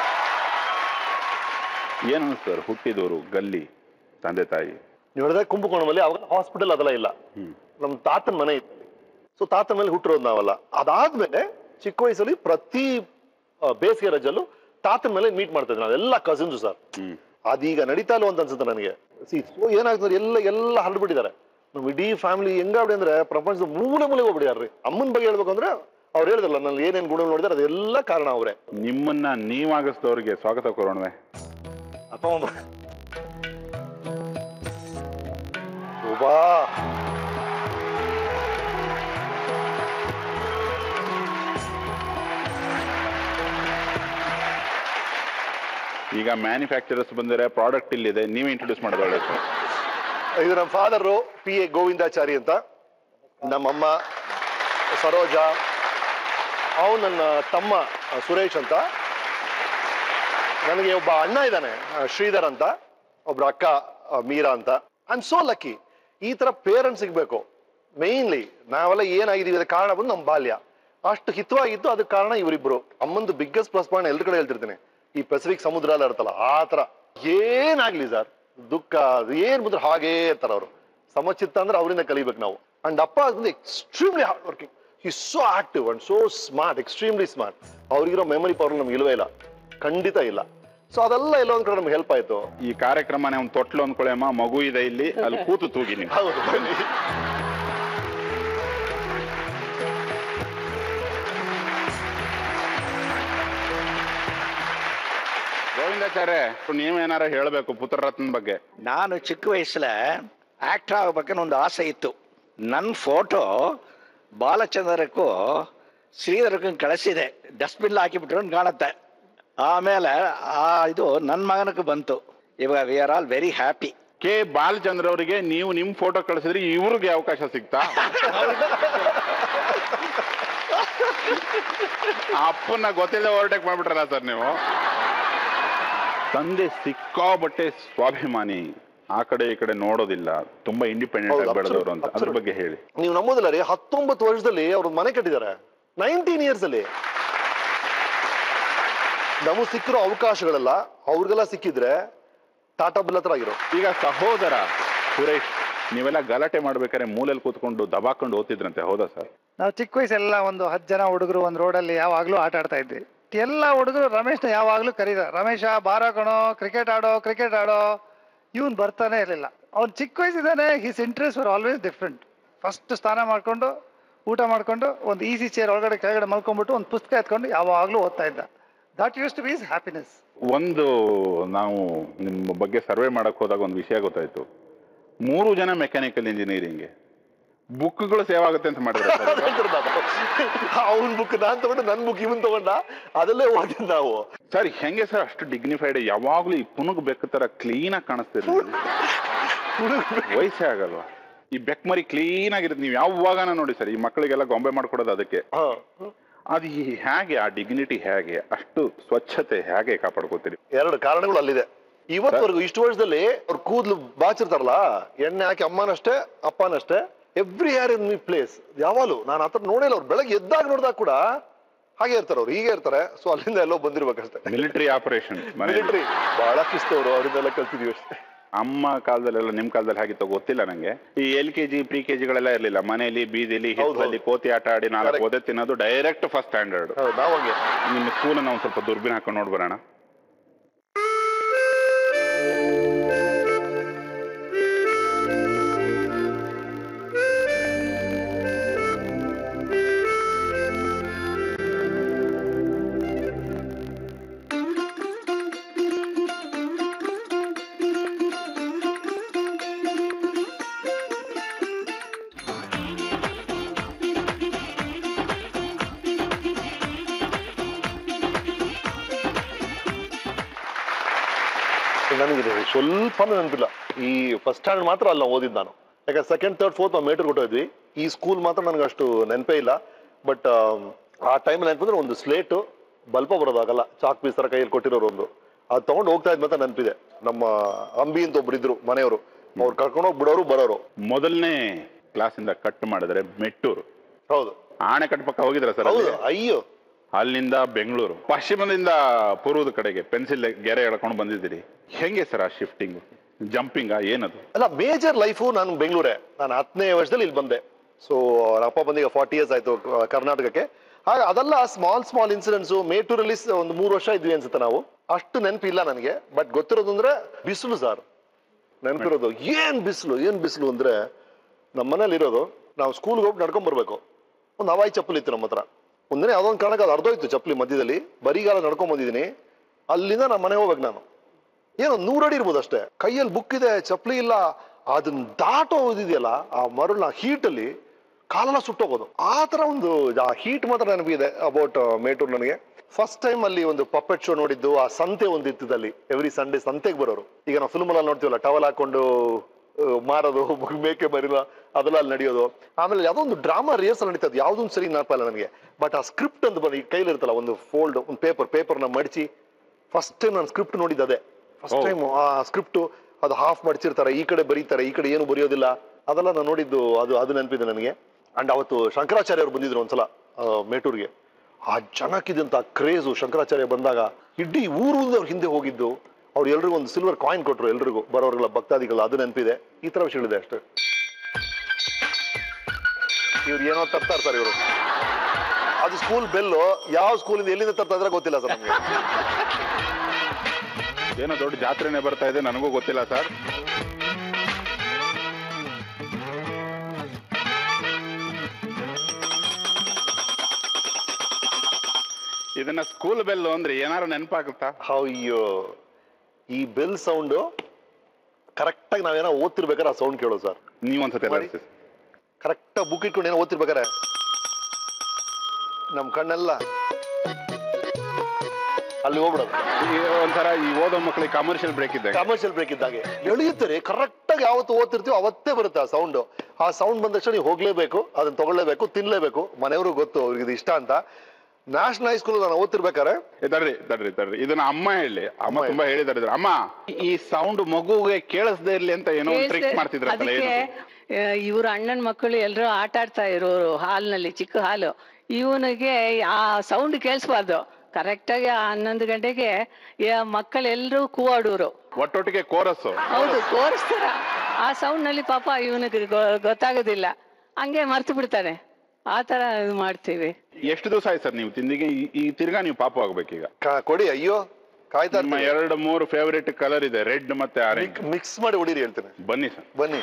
ಏನು ಸರ್ ಹುಟ್ಟಿದವರು ಗಲ್ಲಿ ತಂದೆ ತಾಯಿ ನೀವು ಹೇಳಿದ್ರೆ ಕುಂಭಕೋಣದಲ್ಲಿ ಅವಾಗ ಹಾಸ್ಪಿಟಲ್ ಅದೆಲ್ಲ ಇಲ್ಲ ನಮ್ ತಾತನ ಮನೆ ಇತ್ತು ಸೊ ತಾತನ ಮೇಲೆ ಹುಟ್ಟಿರೋದು ನಾವಲ್ಲ ಅದಾದ್ಮೇಲೆ ಚಿಕ್ಕ ವಯಸ್ಸಲ್ಲಿ ಪ್ರತಿ ಆ, ಬೇಸಿಗೆ ರಜಲ್ಲೂ ತಾತನ ಮೇಲೆ ಮೀಟ್ ಮಾಡ್ತಾ ಇದ್ವಿ ನಾವೆಲ್ಲ ಕಸಿನ್ಸ್ ಸರ್ ಅದೀಗ ನಡೀತಾ ಇಲ್ಲ ಅಂತ ಅನ್ಸುತ್ತೆ ನನಗೆ ಸಿ ಸೊ ಏನಾಗ್ತದೆ ಎಲ್ಲ ಎಲ್ಲ ಹರಡ್ಬಿಟ್ಟಿದ್ದಾರೆ ನಮ್ ಇಡೀ ಫ್ಯಾಮಿಲಿ ಹೆಂಗಾಗ್ಬಿಡಿ ಅಂದ್ರೆ ಪ್ರಪಂಚದ ಮೂಲೆ ಮೂಲೆಗೆ ಹೋಗ್ಬಿಡಿದಾರ್ರಿ ಅಮ್ಮನ ಬಗ್ಗೆ ಹೇಳ್ಬೇಕು ಅಂದ್ರೆ ಅವ್ರು ಹೇಳಿದ್ರಲ್ಲ ನಾನು ಏನೇನ್ ಗುಣ ನೋಡಿದಾರೆ ಅದೆಲ್ಲ ಕಾರಣ ಅವರೇ ನಿಮ್ಮನ್ನ ನೀವಾಗಿಸಿದವ್ರಿಗೆ ಸ್ವಾಗತ ಕೋರೋಣವೆ ಅಪ್ಪ ಅಮ್ಮ ಶೋಭಾ ಈಗ ಮ್ಯಾನುಫ್ಯಾಕ್ಚರರ್ಸ್ ಬಂದಿರೋ ಪ್ರಾಡಕ್ಟ್ ಇಲ್ಲಿದೆ ನೀವೇ ಇಂಟ್ರೊಡ್ಯೂಸ್ ಮಾಡೋದು ಒಳ್ಳೆ ಸರ್ ಇದು ನಮ್ಮ ಫಾದರು ಪಿ ಎ ಗೋವಿಂದಾಚಾರಿ ಅಂತ ನಮ್ಮಮ್ಮ ಸರೋಜ ಅವನು ನನ್ನ ತಮ್ಮ ಆ, ಸುರೇಶ್ ಅಂತ ನನಗೆ ಒಬ್ಬ ಅಣ್ಣ ಇದ್ದಾನೆ ಆ, ಶ್ರೀಧರ್ ಅಂತ ಒಬ್ರು ಅಕ್ಕ ಆ, ಮೀರಾ ಅಂತ ಐ ಆಮ್ ಸೋ ಲಕ್ಕಿ ಈ ತರ ಪೇರೆಂಟ್ಸ್ ಸಿಗ್ಬೇಕು ಮೇನ್ಲಿ ನಾವೆಲ್ಲ ಏನಾಗಿದೀವಿ ಅದಕ್ಕೆ ಕಾರಣ ಬಂದು ನಮ್ಮ ಬಾಲ್ಯ ಅಷ್ಟು ಹಿತವಾಗಿತ್ತು ಅದಕ್ಕೆ ಕಾರಣ ಇವರಿಬ್ರು ಅಮ್ಮಂದು ಬಿಗ್ಗೆಸ್ಟ್ ಪ್ಲಸ್ ಪಾಯಿಂಟ್ ಎಲ್ರ ಕಡೆ ಹೇಳ್ತಿರ್ತೀನಿ ಈ ಪೆಸಿಫಿಕ್ ಸಮುದ್ರ ಎಲ್ಲ ಇರುತ್ತಲ್ಲ ಆ ತರ ಏನಾಗ್ಲಿ ಸರ್ ದುಃಖ ಅದು ಏನ್ ಬಂದ್ರು ಹಾಗೇ ಇರ್ತಾರೆ ಅವರು ಸಮಚಿತ್ತ ಅಂದ್ರೆ ಅವರಿಂದ ಕಲಿಬೇಕು ನಾವು ಅಂಡ್ ಅಪ್ಪ ಬಂದು ಎಕ್ಸ್ಟ್ರೀಮ್ಲಿ ಹಾರ್ಡ್ ವರ್ಕಿಂಗ್ ಈ so active and so smart extremely smart ಅವ್ರಿಗಿರೋ ಮೆಮರಿ ಪವರ್ ನಮ್ಗೆ ಇಲ್ವೇ ಇಲ್ಲ ಖಂಡಿತ ಇಲ್ಲ ಸೊ ಅದೆಲ್ಲ ಎಲ್ಲ ಒಂದ್ ಕಡೆ ನಮ್ಗೆ ಹೆಲ್ಪ್ ಆಯ್ತು ಈ ಕಾರ್ಯಕ್ರಮನೇ ಒಂದು ತೊಟ್ಲು ಅಂದ್ಕೊಳ್ಳೇಮ್ಮ ಮಗು ಇದೆ ಇಲ್ಲಿ ಅಲ್ಲಿ ಕೂತು ತೂಗಿ ನೀವು ಹೌದು ಬನ್ನಿ ಗೋವಿಂದಾಚಾರ್ಯ ನೀವೇನಾರ ಹೇಳಬೇಕು ಪುತ್ರರತ್ನ ಬಗ್ಗೆ ನಾನು ಚಿಕ್ಕ ವಯಸ್ಸಲ್ಲ ಆಕ್ಟರ್ ಆಗ್ಬೇಕನ್ನೋ ಒಂದು ಆಸೆ ಇತ್ತು ನನ್ನ ಫೋಟೋ ಬಾಲಚಂದ್ರಕ್ಕೂ ಶ್ರೀಧರಕ್ಕೂ ಕಳಿಸಿದೆ ಡಸ್ಟ್ಬಿನ್ ಹಾಕಿಬಿಟ್ರು ಅಂತ ಕಾಣುತ್ತೆ ಆಮೇಲೆ ಆ ಇದು ನನ್ನ ಮಗನಕ್ಕೂ ಬಂತು ಇವಾಗ we are all very happy K Balachandra ಅವರಿಗೆ ನೀವು ನಿಮ್ ಫೋಟೋ ಕಳಿಸಿದ್ರೆ ಇವ್ರಿಗೆ ಅವಕಾಶ ಸಿಗ್ತಾ ಆ ಅಪ್ಪನ್ನ ಗೊತ್ತಿಲ್ಲದೆ ಓವರ್ಟೇಕ್ ಮಾಡ್ಬಿಟ್ರಲ್ಲ ಸರ್ ನೀವು ತಂದೆ ಸಿಕ್ಕಾಬಟ್ಟೆ ಸ್ವಾಭಿಮಾನಿ ಆ ಕಡೆ ಈ ಕಡೆ ನೋಡೋದಿಲ್ಲ ತುಂಬಾ ಇಂಡಿಪೆಂಡೆಂಟ್ ಹೌದು, ಆಗಿ ಬೆಳೆದವರು ಅಂತ absolute, ಅದ್ರ absolute. ಬಗ್ಗೆ ಹೇಳಿ ನೀವು ನಂಬೋದಿಲ್ಲ ರೀ ಹತ್ತೊಂಬತ್ತು ವರ್ಷದಲ್ಲಿ ಅವ್ರ ಮನೆ ಕಟ್ಟಿದ್ದಾರೆ ನೈನ್ಟೀನ್ ಇಯರ್ಸ್ ಅಲ್ಲಿ ನಮಗ್ ಸಿಕ್ಕಿರೋ ಅವಕಾಶಗಳೆಲ್ಲ ಅವ್ರಿಗೆಲ್ಲ ಸಿಕ್ಕಿದ್ರೆ ಟಾಟಾ ಬಿಲ್ ಹತ್ರ ಆಗಿರೋ ಈಗ ಸಹೋದರ ಸುರೇಶ್ ನೀವೆಲ್ಲ ಗಲಾಟೆ ಮಾಡ್ಬೇಕಾದ್ರೆ ಮೂಲೆಯಲ್ಲಿ ಕೂತ್ಕೊಂಡು ದಬಾಕೊಂಡು ಓದ್ತಿದ್ರಂತೆ ಹೌದಾ ಸರ್ ನಾವು ಚಿಕ್ಕ ವಯಸ್ಸೆಲ್ಲ ಒಂದು ಹತ್ತು ಜನ ಹುಡುಗರು ಒಂದು ರೋಡಲ್ಲಿ ಯಾವಾಗಲೂ ಆಟ ಆಡ್ತಾ ಇದ್ವಿ ಎಲ್ಲ ಹುಡುಗರು ರಮೇಶ್ನ ಯಾವಾಗಲೂ ಕರೀದ ರಮೇಶ ಬಾರ ಕಣೋ ಕ್ರಿಕೆಟ್ ಆಡೋ ಕ್ರಿಕೆಟ್ ಆಡೋ ಇವನ್ ಬರ್ತಾನೆ ಇರಲಿಲ್ಲ ಅವ್ನು ಚಿಕ್ಕ ವಯಸ್ಸಿದ್ದಾನೆ his interest were always different first ಸ್ನಾನ ಮಾಡ್ಕೊಂಡು ಊಟ ಮಾಡ್ಕೊಂಡು ಒಂದು ಈಸಿ ಚೇರ್ ಒಳಗಡೆ ಕೆಳಗಡೆ ಮಲ್ಕೊಂಡ್ಬಿಟ್ಟು ಒಂದು ಪುಸ್ತಕ ಎತ್ಕೊಂಡು ಯಾವಾಗಲೂ ಓದ್ತಾ ಇದ್ದ that used to be is happiness ಒಂದು ನಾವು ನಿಮ್ಮ ಬಗ್ಗೆ ಸರ್ವೆ ಮಾಡಕ್ ಹೋದಾಗ ಒಂದು ವಿಷಯ ಗೊತ್ತಾಯ್ತು ಮೂರು ಜನ ಮೆಕ್ಯಾನಿಕಲ್ ಇಂಜಿನಿಯರಿಂಗ್ ಬುಕ್ಗಳು ಸೇವ್ ಆಗುತ್ತೆ ಅಂತ ಮಾಡಿದ್ರೆ ಅವನ್ ಬುಕ್ ನಾನ್ ತಗೊಂಡು ನನ್ ಬುಕ್ ಇವನ್ ತಗೊಂಡ ಅದಲ್ಲೇ ಓದಿದ್ ನಾವು ಸರ್ ಹೆಂಗೆ ಸರ್ ಅಷ್ಟು ಡಿಗ್ನಿಫೈಡ್ ಯಾವಾಗ್ಲೂ ಈ ಪುನುಗ್ ಬೆಕ್ಕ ತರ ಕ್ಲೀನ್ ಆಗಿ ಕಾಣಿಸ್ತೀರಿ ವಯಸ್ಸೇ ಆಗಲ್ವಾ ಈ ಬೆಕ್ ಮರಿ ಕ್ಲೀನ್ ಆಗಿರುತ್ತೆ ನೀವು ಯಾವಾಗನ ನೋಡಿ ಸರ್ ಈ ಮಕ್ಕಳಿಗೆಲ್ಲ ಗೊಂಬೆ ಮಾಡ್ಕೊಡೋದು ಅದಕ್ಕೆ ಅದು ಈ ಹೇಗೆ ಆ ಡಿಗ್ನಿಟಿ ಹೇಗೆ ಅಷ್ಟು ಸ್ವಚ್ಛತೆ ಹೇಗೆ ಕಾಪಾಡ್ಕೋತೀರಿ ಎರಡು ಕಾರಣಗಳು ಅಲ್ಲಿದೆ ಇವತ್ತವರೆಗೂ ಇಷ್ಟು ವರ್ಷದಲ್ಲಿ ಅವ್ರ ಕೂದಲು ಬಾಚಿರ್ತಾರಲ್ಲ ಎಣ್ಣೆ ಹಾಕಿ ಅಮ್ಮನಷ್ಟೇ ಅಪ್ಪನಷ್ಟೇ every hair in me place ಯಾವಾಗಲೂ ನಾನು ಆತರ ನೋಡಿಲ್ಲ ಅವ್ರು ಬೆಳಗ್ಗೆ ಎದ್ದಾಗ ನೋಡಿದಾಗ ಕೂಡ ಹಾಗೆ ಇರ್ತಾರೆ ಅವ್ರು ಹೀಗೆ ಇರ್ತಾರೆ ಸೊ ಅಲ್ಲಿಂದ ಎಲ್ಲೋ ಬಂದಿರ್ಬೇಕಷ್ಟೇ ಮಿಲಿಟರಿ ಆಪರೇಷನ್ ಮಿಲಿಟರಿ ಬಹಳ ಶಿಸ್ತವ್ರು ಅವರಿಂದೆಲ್ಲ ಕಲ್ತಿದೀವಿ ಅಷ್ಟೇ ಅಮ್ಮ ಕಾಲದಲ್ಲೆಲ್ಲ ನಿಮ್ ಕಾಲದಲ್ಲಿ ಹಾಗಿತ್ತು ಗೊತ್ತಿಲ್ಲ ನಂಗೆ ಈ L K G pre K ಜಿಗಳೆಲ್ಲ ಇರ್ಲಿಲ್ಲ ಮನೆಯಲ್ಲಿ ಬೀದಿಲಿ ಹಿತ್ತಲಲ್ಲಿ ಕೋತಿ ಆಟ ಆಡಿ ನಾಲ್ಕು ಓದೇ ತಿನ್ನೋದು ಡೈರೆಕ್ಟ್ ಫಸ್ಟ್ ಸ್ಟ್ಯಾಂಡರ್ಡ್ ನಾವು ಹಂಗೆ ನಿಮ್ಮ ಸ್ಕೂಲ್ ನಾವು ಸ್ವಲ್ಪ ದುರ್ಬಿನ್ ಹಾಕೊಂಡು ನೋಡ್ಬರೋಣ ನನಗೆ ಸ್ವಲ್ಪ ನೆನಪಿಲ್ಲ ಈ ಫಸ್ಟ್ ಸ್ಟ್ಯಾಂಡರ್ಡ್ ಮಾತ್ರ ಅಲ್ಲ ಓದಿದ್ದು ನಾನು ಯಾಕಂದ್ರೆ ಸೆಕೆಂಡ್ ಥರ್ಡ್ ಫೋರ್ತ್ ನಾವು ಮೇಟ್ರ್ ಕೊಟ್ಟಿದ್ವಿ ಈ ಸ್ಕೂಲ್ ಮಾತ್ರ ನನಗೆ ಅಷ್ಟು ನೆನಪೇ ಇಲ್ಲ ಬಟ್ ಆ ಟೈಮ್ ನೆನಪಿದ್ರೆ ಒಂದು ಸ್ಲೇಟು ಬಲ್ಪ ಬರೋದಾಗಲ್ಲ ಚಾಕ್ ಪೀಸ್ ಥರ ಕೈಯಲ್ಲಿ ಕೊಟ್ಟಿರೋರು ಒಂದು ಅದು ತಗೊಂಡು ಹೋಗ್ತಾ ಇದ್ ಮಾತ್ರ ನೆನಪಿದೆ ನಮ್ಮ ಅಂಬಿ ಅಂತ ಒಬ್ರು ಇದ್ರು ಮನೆಯವರು ಅವ್ರು ಕರ್ಕೊಂಡೋಗಿ ಬಿಡೋರು ಬರೋರು ಮೊದಲನೇ ಕ್ಲಾಸಿಂದ ಕಟ್ ಮಾಡಿದ್ರೆ ಮೆಟ್ಟೂರು ಹೌದು ಆಣೆಕಟ್ಟು ಪಕ್ಕ ಹೋಗಿದ್ರ ಸರ್ ಹೌದು ಅಯ್ಯೋ ಅಲ್ಲಿಂದ ಬೆಂಗಳೂರು ಪಶ್ಚಿಮದಿಂದ ಪೂರ್ವದ ಕಡೆಗೆ ಪೆನ್ಸಿಲ್ ಗೆರೆ ಎಳ್ಕೊಂಡು ಬಂದಿದ್ದೀರಿ ಹೆಂಗೆ ಸರ್ ಆ ಶಿಫ್ಟಿಂಗ್ ಜಂಪಿಂಗ ಏನದು ಅಲ್ಲ ಮೇಜರ್ ಲೈಫು ನಾನು ಬೆಂಗಳೂರೇ ನಾನು ಹತ್ತನೇ ವರ್ಷದಲ್ಲಿ ಇಲ್ಲಿ ಬಂದೆ ಸೊ ಅಪ್ಪ ಬಂದೀಗ ಫಾರ್ಟಿ ಇಯರ್ಸ್ ಆಯ್ತು ಕ- ಕರ್ನಾಟಕಕ್ಕೆ ಹಾಗೆ ಅದೆಲ್ಲ ಸ್ಮಾಲ್ ಸ್ಮಾಲ್ ಇನ್ಸಿಡೆಂಟ್ಸು ಮೇಟೂರಲ್ಲಿ ಸ- ಒಂದು ಮೂರು ವರ್ಷ ಇದ್ವಿ ಅನ್ಸುತ್ತೆ ನಾವು ಅಷ್ಟು ನೆನಪಿಲ್ಲ ನನಗೆ ಬಟ್ ಗೊತ್ತಿರೋದು ಅಂದ್ರೆ ಬಿಸಿಲು ಸರ್ ನೆನಪಿರೋದು ಏನ್ ಬಿಸಿಲು ಏನ್ ಬಿಸಿಲು ಅಂದ್ರೆ ನಮ್ಮ ಮನೇಲಿ ಇರೋದು ನಾವು ಸ್ಕೂಲ್ಗೆ ಹೋಗಿ ನಡ್ಕೊಂಡ್ ಬರ್ಬೇಕು ಒಂದು ಹವಾಯಿ ಚಪ್ಪಲಿ ಇತ್ತು ನಮ್ಮ ಹತ್ರ ಒಂದಿನ ಯಾವ್ದೋ ಒಂದು ಕಾರಣಕ್ಕೆ ಅದು ಅರ್ಧೋಯ್ತು ಚಪ್ಪಲಿ ಮಧ್ಯದಲ್ಲಿ ಬರಿಗಾಲ ನಡ್ಕೊಂಡ್ ಬಂದಿದ್ದೀನಿ ಅಲ್ಲಿಂದ ನಮ್ಮ ಮನೆ ಹೋಗ್ಬೇಕು ನಾನು ಏನೋ ನೂರಡಿ ಇರ್ಬೋದು ಅಷ್ಟೇ ಕೈಯಲ್ಲಿ ಬುಕ್ ಇದೆ ಚಪ್ಪಲಿ ಇಲ್ಲ ಅದನ್ನ ದಾಟೋ ಇದೆಯಲ್ಲ ಆ ಮರಳ heat ಅಲ್ಲಿ ಕಾಲೆಲ್ಲ ಸುಟ್ಟೋಗೋದು ಆ ತರ ಒಂದು ಆ ಹೀಟ್ ಮಾತ್ರ ನೆನಪಿದೆ ಅಬೌಟ್ ಮೇಟೂರ್ ನನಗೆ ಫಸ್ಟ್ ಟೈಮ್ ಅಲ್ಲಿ ಒಂದು ಪಪ್ಪೆಟ್ ಶೋ ನೋಡಿದ್ದು ಆ ಸಂತೆ ಒಂದು ಇತ್ತದಲ್ಲಿ ಎವ್ರಿ ಸಂಡೇ ಸಂತೆಗೆ ಬರೋರು ಈಗ ನಾವು ಫಿಲ್ಮ್ ಅಲ್ಲಿ ನೋಡ್ತೀವಲ್ಲ ಟವಲ್ ಹಾಕೊಂಡು ಆ, ಮಾರೋದು ಮೇಕೆ ಮರಿಲ ಅದೆಲ್ಲ ಅಲ್ಲಿ ನಡೆಯೋದು ಆಮೇಲೆ ಯಾವ್ದೋ ಒಂದು ಡ್ರಾಮಾ ರಿಹರ್ಸಲ್ ನಡೀತದೆ ಯಾವ್ದೊಂದು ಸರಿ ನೆನಪಲ್ಲ ನನಗೆ ಬಟ್ ಆ ಸ್ಕ್ರಿಪ್ಟ್ ಅಂತ ಬಂದು ಈ ಕೈಲಿ ಇರ್ತಲ್ಲ ಒಂದು ಫೋಲ್ಡ್ ಒಂದು ಪೇಪರ್ ಪೇಪರ್ನ ಮಡಿಚಿ ಫಸ್ಟ್ ಟೈಮ್ ನಾನು ಸ್ಕ್ರಿಪ್ಟ್ ನೋಡಿದ್ದು ಅದೇ ಫಸ್ಟ್ ಟೈಮ್ ಆ ಸ್ಕ್ರಿಪ್ಟ್ ಅದು ಹಾಫ್ ಮಡಿಚಿರ್ತಾರೆ ಈ ಕಡೆ ಬರೀತಾರೆ ಈ ಕಡೆ ಏನು ಬರೆಯೋದಿಲ್ಲ ಅದೆಲ್ಲ ನಾನು ನೋಡಿದ್ದು ಅದು ಅದು ನೆನಪಿದೆ ನನಗೆ ಅಂಡ್ ಅವತ್ತು ಶಂಕರಾಚಾರ್ಯ ಅವರು ಬಂದಿದ್ರು ಒಂದ್ಸಲ ಆ, ಮೇಟೂರ್ಗೆ ಆ ಜನಕ್ಕಿದಂತ ಕ್ರೇಜು ಶಂಕರಾಚಾರ್ಯ ಬಂದಾಗ ಇಡೀ ಊರು ಅವ್ರ ಹಿಂದೆ ಹೋಗಿದ್ದು ಅವ್ರು ಎಲ್ರಿಗೂ ಒಂದು ಸಿಲ್ವರ್ ಕಾಯಿನ್ ಕೊಟ್ರು ಎಲ್ರಿಗೂ ಬರೋರ್ಗೆಲ್ಲ ಭಕ್ತಾದಿಗಳು ಅದು ನೆನಪಿದೆ ಈ ತರ ವಿಷಯಗಳಿದೆ ಅಷ್ಟೇ ಇವ್ರು ಏನೋ ತರ್ತಾರೆ ಸರ್ ಇವರು ಅದು ಸ್ಕೂಲ್ ಬೆಲ್ಲು ಯಾವ ಸ್ಕೂಲಿಂದ ಎಲ್ಲಿಂದ ತರ್ತಾ ಇದ್ರೆ ಗೊತ್ತಿಲ್ಲ ಸರ್ ನಮ್ಗೆ ಏನೋ ದೊಡ್ಡ ಜಾತ್ರೆನೇ ಬರ್ತಾ ಇದೆ ನನಗೂ ಗೊತ್ತಿಲ್ಲ ಸರ್ ಇದನ್ನ ಸ್ಕೂಲ್ ಬೆಲ್ ಅಂದ್ರೆ ಏನಾರು ನೆನಪಾಗುತ್ತಾ ಅಯ್ಯೋ ಈ ಬೆಲ್ ಸೌಂಡ್ ಕರೆಕ್ಟ್ ಆಗಿ ನಾವೇನೋ ಓದ್ತಿರ್ಬೇಕಾದ್ರೆ ಆ ಸೌಂಡ್ ಕೇಳೋದು ಸರ್ ನೀವೊಂದ್ಸತಿ ಎಲ್ಲ ಕರೆಕ್ಟ್ ಆಗಿ ಬುಕ್ ಇಟ್ಕೊಂಡು ಏನೋ ಓದ್ತಿರ್ಬೇಕಾರೆ ನಮ್ ಕಣ್ಣೆಲ್ಲ ಅಲ್ಲಿ ಹೋಗ್ಬಿಡೋದು ಈ ಒಂಥರ ಈ ಓದೋ ಮಕ್ಕಳಿಗೆ ಕಮರ್ಷಿಯಲ್ ಬ್ರೇಕ್ ಇದೆ ಕಮರ್ಷಿಯಲ್ ಬ್ರೇಕ್ ಇದ್ದಾಗೆ ಎಳೆಯುತ್ತಾರೆ ಕರೆಕ್ಟ್ ಆಗಿ ಯಾವತ್ತು ಓದ್ತಿರ್ತೀವೋ ಅವತ್ತೇ ಬರುತ್ತೆ ಆ ಸೌಂಡ್ ಆ ಸೌಂಡ್ ಬಂದ ತಕ್ಷಣ ನೀವು ಹೋಗ್ಲೇಬೇಕು ಅದನ್ನ ತಗೊಳ್ಳೇಬೇಕು ತಿನ್ಲೇಬೇಕು ಮನೆಯವರು ಗೊತ್ತು ಅವ್ರಿಗೆ ಇದು ಇಷ್ಟ ಅಂತ ನ್ಯಾಷನಲ್ ಹೈಸ್ಕೂಲ್ ನಾನು ಓದ್ತಿರ್ಬೇಕಾರೆ ಏ, ತಡ್ರಿ ತಡ್ರಿ ತಡ್ರಿ ಇದನ್ನ ಅಮ್ಮ ಹೇಳಿ ಅಮ್ಮ ತುಂಬಾ ಹೇಳಿದಾರೆ ಇದ್ರ. ಅಮ್ಮ ಈ ಸೌಂಡ್ ಮಗುಗೆ ಕೇಳಿಸದೇ ಇರ್ಲಿ ಅಂತ ಏನೋ ಒಂದು ಟ್ರಿಕ್ ಮಾಡ್ತಿದ್ರಂತಲ್ಲ ಅದಕ್ಕೆ ಏನು ಇವ್ರ ಅಣ್ಣನ ಮಕ್ಕಳು ಎಲ್ಲರೂ ಆಟ ಆಡ್ತಾ ಇರೋರು ಹಾಲ್ನಲ್ಲಿ ಚಿಕ್ಕ ಹಾಲು ಇವನಿಗೆ ಆ ಸೌಂಡ್ ಕೇಳಿಸ್ಬಾರ್ದು ಕರೆಕ್ಟಾಗಿ ಹನ್ನೊಂದು ಗಂಟೆಗೆ ಮಕ್ಕಳೆಲ್ಲರೂ ಕೂವಾಡೋರು ಒಟ್ಟೊಟ್ಟಿಗೆ ಕೋರಸ್ ಹೌದು ಕೋರಿಸ್ತಾರ ಆ ಸೌಂಡ್ ನಲ್ಲಿ ಪಾಪ ಇವನಿಗೆ ಗೊತ್ತಾಗೋದಿಲ್ಲ ಹಂಗೆ ಮರ್ತು ಬಿಡ್ತಾನೆ ಆ ತರ ಇದು ಮಾಡ್ತೀವಿ ಎಷ್ಟು ದಿವಸ ಆಯ್ತು ಸರ್ ನೀವು ತಿಂದಿಗೆ ಈ- ಈ ತಿರ್ಗಾ ನೀವು ಪಾಪ ಆಗ್ಬೇಕೀಗ ಕೊಡಿ ಅಯ್ಯೋ ಕಾಯ್ತಾ ನಿಮ್ಮ ಎರಡು ಮೂರು ಫೇವರೇಟ್ ಕಲರ್ ಇದೆ ರೆಡ್ ಮತ್ತೆ ಆರೆಂಜ್ ಮಿಕ್ಸ್ ಮಾಡಿ ಹೊಡೀರಿ ಹೇಳ್ತೇನೆ ಬನ್ನಿ ಸರ್ ಬನ್ನಿ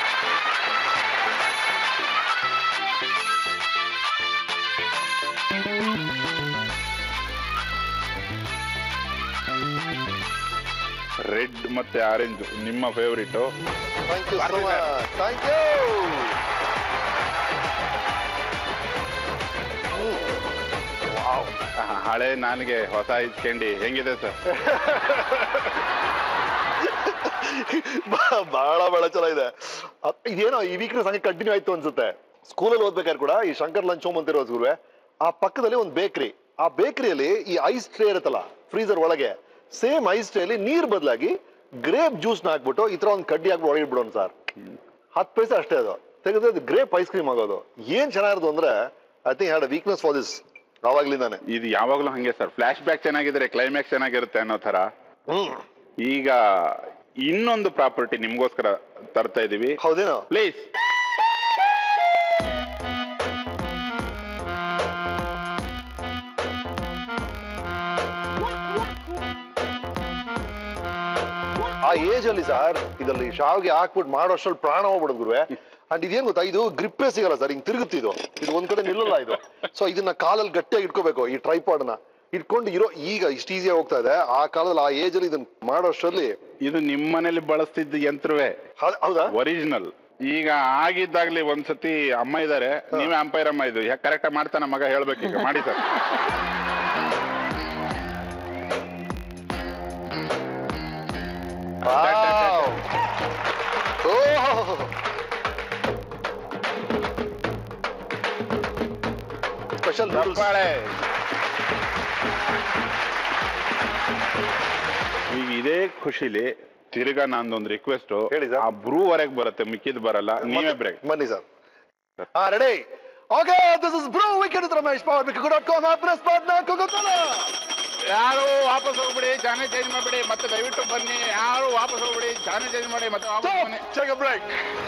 ರೆಡ್ ಮತ್ತೆ ಆರೆಂಜ್ ನಿಮ್ಮ favourite thank you so much thank you ಹಳೆ ನನಗೆ ಹೊಸ ಇಸ್ಕೊಂಡಿ ಹೆಂಗಿದೆ ಸರ್ ಬಾ- ಬಹಳ ಬಹಳ ಚೆನ್ನಾಗಿದೆ ಅದ್- ಇದೇನೋ ಈ ವೀಕ್ನೆಸ್ ಹಂಗೆ ಕಂಟಿನ್ಯೂ ಆಯ್ತು ಅನ್ಸುತ್ತೆ ಸ್ಕೂಲಲ್ಲಿ ಓದ್ಬೇಕಾದ್ರೆ ಕೂಡ ಈ ಶಂಕರ್ ಲಂಚ್ ಹೋಮ್ ಅಂತಿರೋ ಗುರುವೆ ಆ ಪಕ್ಕದಲ್ಲಿ ಒಂದು ಬೇಕರಿ ಆ ಬೇಕರಿಯಲ್ಲಿ ಈ ಐಸ್ ಟ್ರೇ ಇರುತ್ತಲ್ಲ ಫ್ರೀಸರ್ ಒಳಗೆ ಸೇಮ್ ಐಸ್ ಟ್ರೇಲಿ ನೀರ್ ಬದಲಾಗಿ ಗ್ರೇಪ್ ಜ್ಯೂಸ್ ನ ಹಾಕ್ಬಿಟ್ಟು ಈ ತರ ಒಂದು ಕಡ್ಡಿ ಹಾಕ್ಬಿಟ್ಟು ಒಳಗೆ ಬಿಡೋಣ ಸರ್ ಹತ್ತು ಪೈಸೆ ಅಷ್ಟೇ ಅದು ತೆಗೆದ್ರೆ ಅದು ಗ್ರೇಪ್ ಐಸ್ ಕ್ರೀಮ್ ಆಗೋದು ಏನ್ ಚೆನ್ನಾಗಿರೋದು ಅಂದ್ರೆ I think had weakness for this ಆವಾಗ್ಲಿಂದಾನೆ ಇದು ಯಾವಾಗ್ಲೂ ಹಂಗೆ ಸರ್ ಫ್ಲಾಶ್ ಬ್ಯಾಕ್ ಚೆನ್ನಾಗಿದ್ರೆ ಕ್ಲೈಮ್ಯಾಕ್ಸ್ ಚೆನ್ನಾಗಿರುತ್ತೆ ಅನ್ನೋ ತರ ಈಗ ಇನ್ನೊಂದು ಪ್ರಾಪರ್ಟಿ ನಿಮ್ಗೋಸ್ಕರ ತರ್ತಾ ಇದೀವಿ ಹೌದೇನೋ ಪ್ಲೀಸ್ ಆ ಏಜ್ ಅಲ್ಲಿ ಸರ್ ಇದರಲ್ಲಿ ಶಾವ್ಗೆ ಹಾಕ್ಬಿಟ್ಟು ಮಾಡೋ ಅಷ್ಟ್ರಲ್ಲಿ ಪ್ರಾಣ ಹೋಗ್ಬಿಡೋದು ಗುರುವೆ ಅಂಡ್ ಇದೇನ್ ಗೊತ್ತಾ ಇದು ಗ್ರಿಪ್ಪೇ ಸಿಗಲ್ಲ ಸರ್ ಹಿಂಗ್ ತಿರುಗುತ್ತೆ ಇದು ಇದು ಒಂದ್ ಕಡೆ ನಿಲ್ಲಲ್ಲ ಇದು ಸೊ ಇದನ್ನ ಕಾಲಲ್ಲಿ ಗಟ್ಟಿಯಾಗಿ ಇಟ್ಕೋಬೇಕು ಈ ಟ್ರೈಪಾಡ್ ನ ಇಟ್ಕೊಂಡು ಇರೋ ಈಗ ಇಷ್ಟು ಈಸಿಯಾಗಿ ಹೋಗ್ತಾ ಇದೆ ಆ ಕಾಲದಲ್ಲಿ ಆ ಏಜ್ ಅಲ್ಲಿ ಇದನ್ನ ಮಾಡೋ ಅಷ್ಟರಲ್ಲಿ ಇದು ನಿಮ್ಮ ಮನೇಲಿ ಬಳಸ್ತಿದ್ದ ಯಂತ್ರವೇ ಹೌದಾ ಒರಿಜಿನಲ್ ಈಗ ಆಗಿದ್ದಾಗ್ಲಿ ಒಂದ್ಸತಿ ಅಮ್ಮ ಇದಾರೆ ನೀವೇ ಅಂಪೈರ್ ಅಮ್ಮ ಇದು ಕರೆಕ್ಟ್ ಮಾಡ್ತಾನ ಮಗ ಹೇಳ್ಬೇಕೀಗ ಮಾಡಿ ಸರ್ ಸ್ಪೆಷಲ್ ಈಗ ಇದೇ ಖುಷಿಲಿ ತಿರ್ಗಾ ನಂದೊಂದು ರಿಕ್ವೆಸ್ಟ್ ಆ ಬ್ರೂವರೆಗೆ ಬರುತ್ತೆ ಮಿಕ್ಕಿದ್ ಬರಲ್ಲ ನೀವೇ ಬ್ರೇಕ್ ಬನ್ನಿ ಸರ್ ಹಾ ready okay this is Bru weekend Ramesh power ಬಿಕ್ dot com happiness partner Coca Cola ಯಾರು ವಾಪಸ್ ಹೋಗ್ಬಿಡಿ ಚಾನೆಲ್ ಚೇಂಜ್ ಮಾಡ್ಬಿಡಿ ಮತ್ತೆ ದಯವಿಟ್ಟು ಬನ್ನಿ ಯಾರು ವಾಪಸ್ ಹೋಗ್ಬಿಡಿ ಚಾನೆಲ್ ಚೇಂಜ್ ಮಾಡಿ ಮತ್ತೆ ವಾಪಸ್ ಬನ್ನಿ ಚೆಕ್ ಬ್ರೇಕ್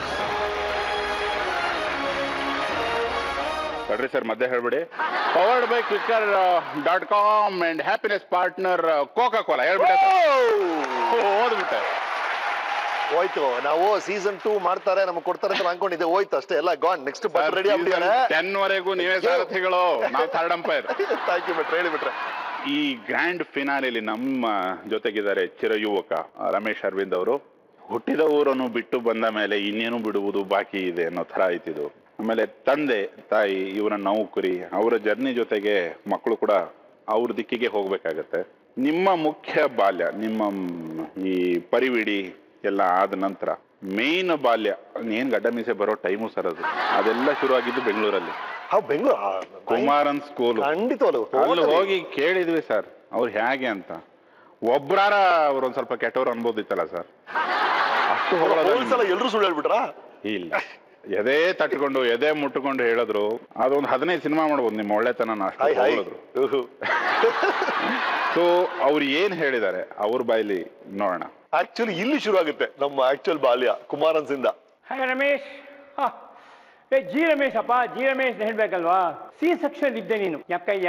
ತಡ್ರಿ ಸರ್ ಮಧ್ಯೆ ಹೇಳ್ಬಿಡಿ powered by Quikr dot com and happiness partner Coca Cola ಹೇಳ್ಬಿಟ್ಟೆ ಸರ್ ಓದ್ಬಿಟ್ಟೆ ಹೋಯ್ತು ನಾವು ಸೀಸನ್ ಟೂ ಮಾಡ್ತಾರೆ ನಮ್ಗೆ ಕೊಡ್ತಾರೆ ಅಂತ ಅನ್ಕೊಂಡಿದ್ದೆ ಹೋಯ್ತು ಅಷ್ಟೇ ಎಲ್ಲ ಗಾನ್ ನೆಕ್ಸ್ಟ್ ಬಟ್ ರೆಡಿ ಆಗ್ಬಿಟ್ಟಿದ್ದಾರೆ ಟೆನ್ ವರೆಗೂ ನೀವೇ ಸಾರಥಿಗಳು ನಾವು ಥರ್ಡ್ ಅಂಪೈರ್ ಥ್ಯಾಂಕ್ ಯು ಬಿಟ್ರೆ ಹೇಳಿ ಬಿಟ್ರೆ ಈ ಗ್ರ್ಯಾಂಡ್ ಫಿನಾಲಿಲಿ ನಮ್ಮ ಜೊತೆಗಿದ್ದಾರೆ ಚಿರಯುವಕ ರಮೇಶ್ ಅರವಿಂದ್ ಅವರು ಹುಟ್ಟಿದ ಊರನ್ನು ಬಿಟ್ಟು ಬಂದ ಮೇಲೆ ಇನ್ನೇನು ಬಿಡುವುದು ಬಾಕಿ ಇದೆ ಅನ್ನೋ ತರ ಆಯ್ತಿದು ಆಮೇಲೆ ತಂದೆ ತಾಯಿ ಇವರ ನೌಕರಿ ಅವರ ಜರ್ನಿ ಜೊತೆಗೆ ಮಕ್ಕಳು ಕೂಡ ಅವ್ರ ದಿಕ್ಕಿಗೆ ಹೋಗ್ಬೇಕಾಗತ್ತೆ ನಿಮ್ಮ ಮುಖ್ಯ ಬಾಲ್ಯ ನಿಮ್ಮ ಮ್, ಈ ಪರಿವಿಡಿ ಎಲ್ಲ ಆದ ನಂತರ ಮೇನ್ ಬಾಲ್ಯ ಏನ್ ಗಡ್ಡ ಮೀಸೆ ಬರೋ ಟೈಮು ಸರ್ ಅದು ಅದೆಲ್ಲ ಶುರುವಾಗಿದ್ದು ಬೆಂಗಳೂರಲ್ಲಿ ಬೆಂಗಳೂರು ಕುಮಾರನ್ ಸ್ಕೂಲ್ ಖಂಡಿತವಲ್ಲ ಅಲ್ಲಿ ಹೋಗಿ ಕೇಳಿದ್ವಿ ಸರ್ ಅವ್ರು ಹೇಗೆ ಅಂತ ಒಬ್ರಾರ ಅವ್ರೊಂದ್ ಸ್ವಲ್ಪ ಕೆಟ್ಟವ್ರು ಅನ್ಬೋದಿತ್ತಲ್ಲ ಸರ್ ಅಷ್ಟು ಹೊಗಳೋದು ಹೋಲ್ಸಲ ಎಲ್ರು ಸುಳ್ಳು ಹೇಳ್ಬಿಟ್ರಾ ಇಲ್ಲ ಎದೆ ತಟ್ಕೊಂಡು ಎದೆ ಮುಟ್ಕೊಂಡು ಹೇಳಿದ್ರು ಅದೊಂದು ಹದಿನೈದು ಸಿನಿಮಾ ಮಾಡ್ಬೋದು ನಿಮ್ಮ ಒಳ್ಳೆತನ ಅಷ್ಟು ಹಾಯ್ ಹಾಯ್ ಹೊಗಳಿದ್ರು ಸೊ ಅವ್ರು ಏನ್ ಹೇಳಿದ್ದಾರೆ ಅವ್ರ ಬಾಯಲ್ಲಿ ನೋಡೋಣ ಆಕ್ಚುಲಿ ಇಲ್ಲಿ ಶುರು ಆಗುತ್ತೆ ನಮ್ಮ ಆಕ್ಚುಯಲ್ ಬಾಲ್ಯ ಕುಮಾರನ್ಸಿಂದ ಹಾಯ್ ರಮೇಶ್ ಹ. ಏ ಜಿ ರಮೇಶ್ ಅಪ್ಪ ಜಿ ರಮೇಶ್ ಹೇಳ್ಬೇಕಲ್ವಾ ಸಿ ಸೆಕ್ಷನ್ ಇದ್ದೆ ನೀನು ಯಾಕಯ್ಯ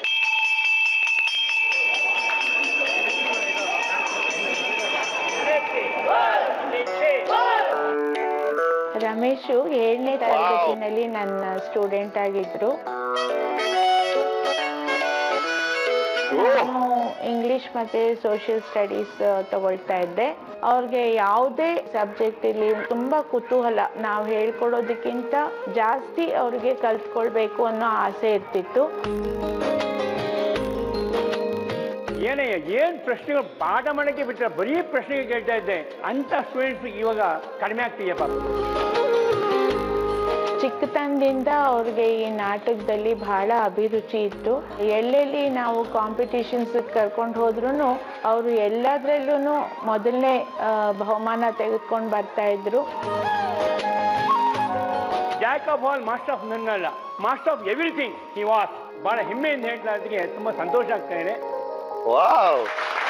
ರಮೇಶು ಏಳನೇ ತರಗತಿನಲ್ಲಿ ನನ್ನ ಸ್ಟೂಡೆಂಟ್ ಆಗಿದ್ರು ನಾನು ಇಂಗ್ಲಿಷ್ ಮತ್ತೆ ಸೋಷಿಯಲ್ ಸ್ಟಡೀಸ್ ತಗೊಳ್ತಾ ಇದ್ದೆ ಅವ್ರಿಗೆ ಯಾವುದೇ ಸಬ್ಜೆಕ್ಟ್ ಇಲ್ಲಿ ತುಂಬಾ ಕುತೂಹಲ ನಾವು ಹೇಳ್ಕೊಡೋದಕ್ಕಿಂತ ಜಾಸ್ತಿ ಅವ್ರಿಗೆ ಕಲ್ತ್ಕೊಳ್ಬೇಕು ಅನ್ನೋ ಆಸೆ ಇರ್ತಿತ್ತು ಏನಯ್ಯ ಏನ್ ಪ್ರಶ್ನೆಗಳು ಪಾಠ ಮಾಡಕ್ಕೆ ಬಿಟ್ಟರೆ ಬರೀ ಪ್ರಶ್ನೆಗೆ ಕೇಳ್ತಾ ಇದ್ದೆ ಅಂತ ಸ್ಟೂಡೆಂಟ್ಸ್ ಇವಾಗ ಕಡಿಮೆ ಆಗ್ತಿದೆಯಪ್ಪ ಚಿಕ್ಕತನದಿಂದ ಅವ್ರಿಗೆ ಈ ನಾಟಕದಲ್ಲಿ ಬಹಳ ಅಭಿರುಚಿ ಇತ್ತು ಎಲ್ಲೆಲ್ಲಿ ನಾವು ಕಾಂಪಿಟಿಷನ್ಸ್ ಕರ್ಕೊಂಡು ಹೋದ್ರು ಅವರು ಎಲ್ಲದರಲ್ಲೂ ಮೊದಲನೇ ಆ, ಬಹುಮಾನ ತೆಗೆದುಕೊಂಡು ಬರ್ತಾ ಇದ್ರು jack of all master of none ಅಲ್ಲ master of everything he was ಬಹಳ ಹೆಮ್ಮೆಯಿಂದ ಹೇಳ್ತಾ ಇದ್ದಕ್ಕೆ ತುಂಬಾ ಸಂತೋಷ ಆಗ್ತಾ ಇದೆ ವಾವ್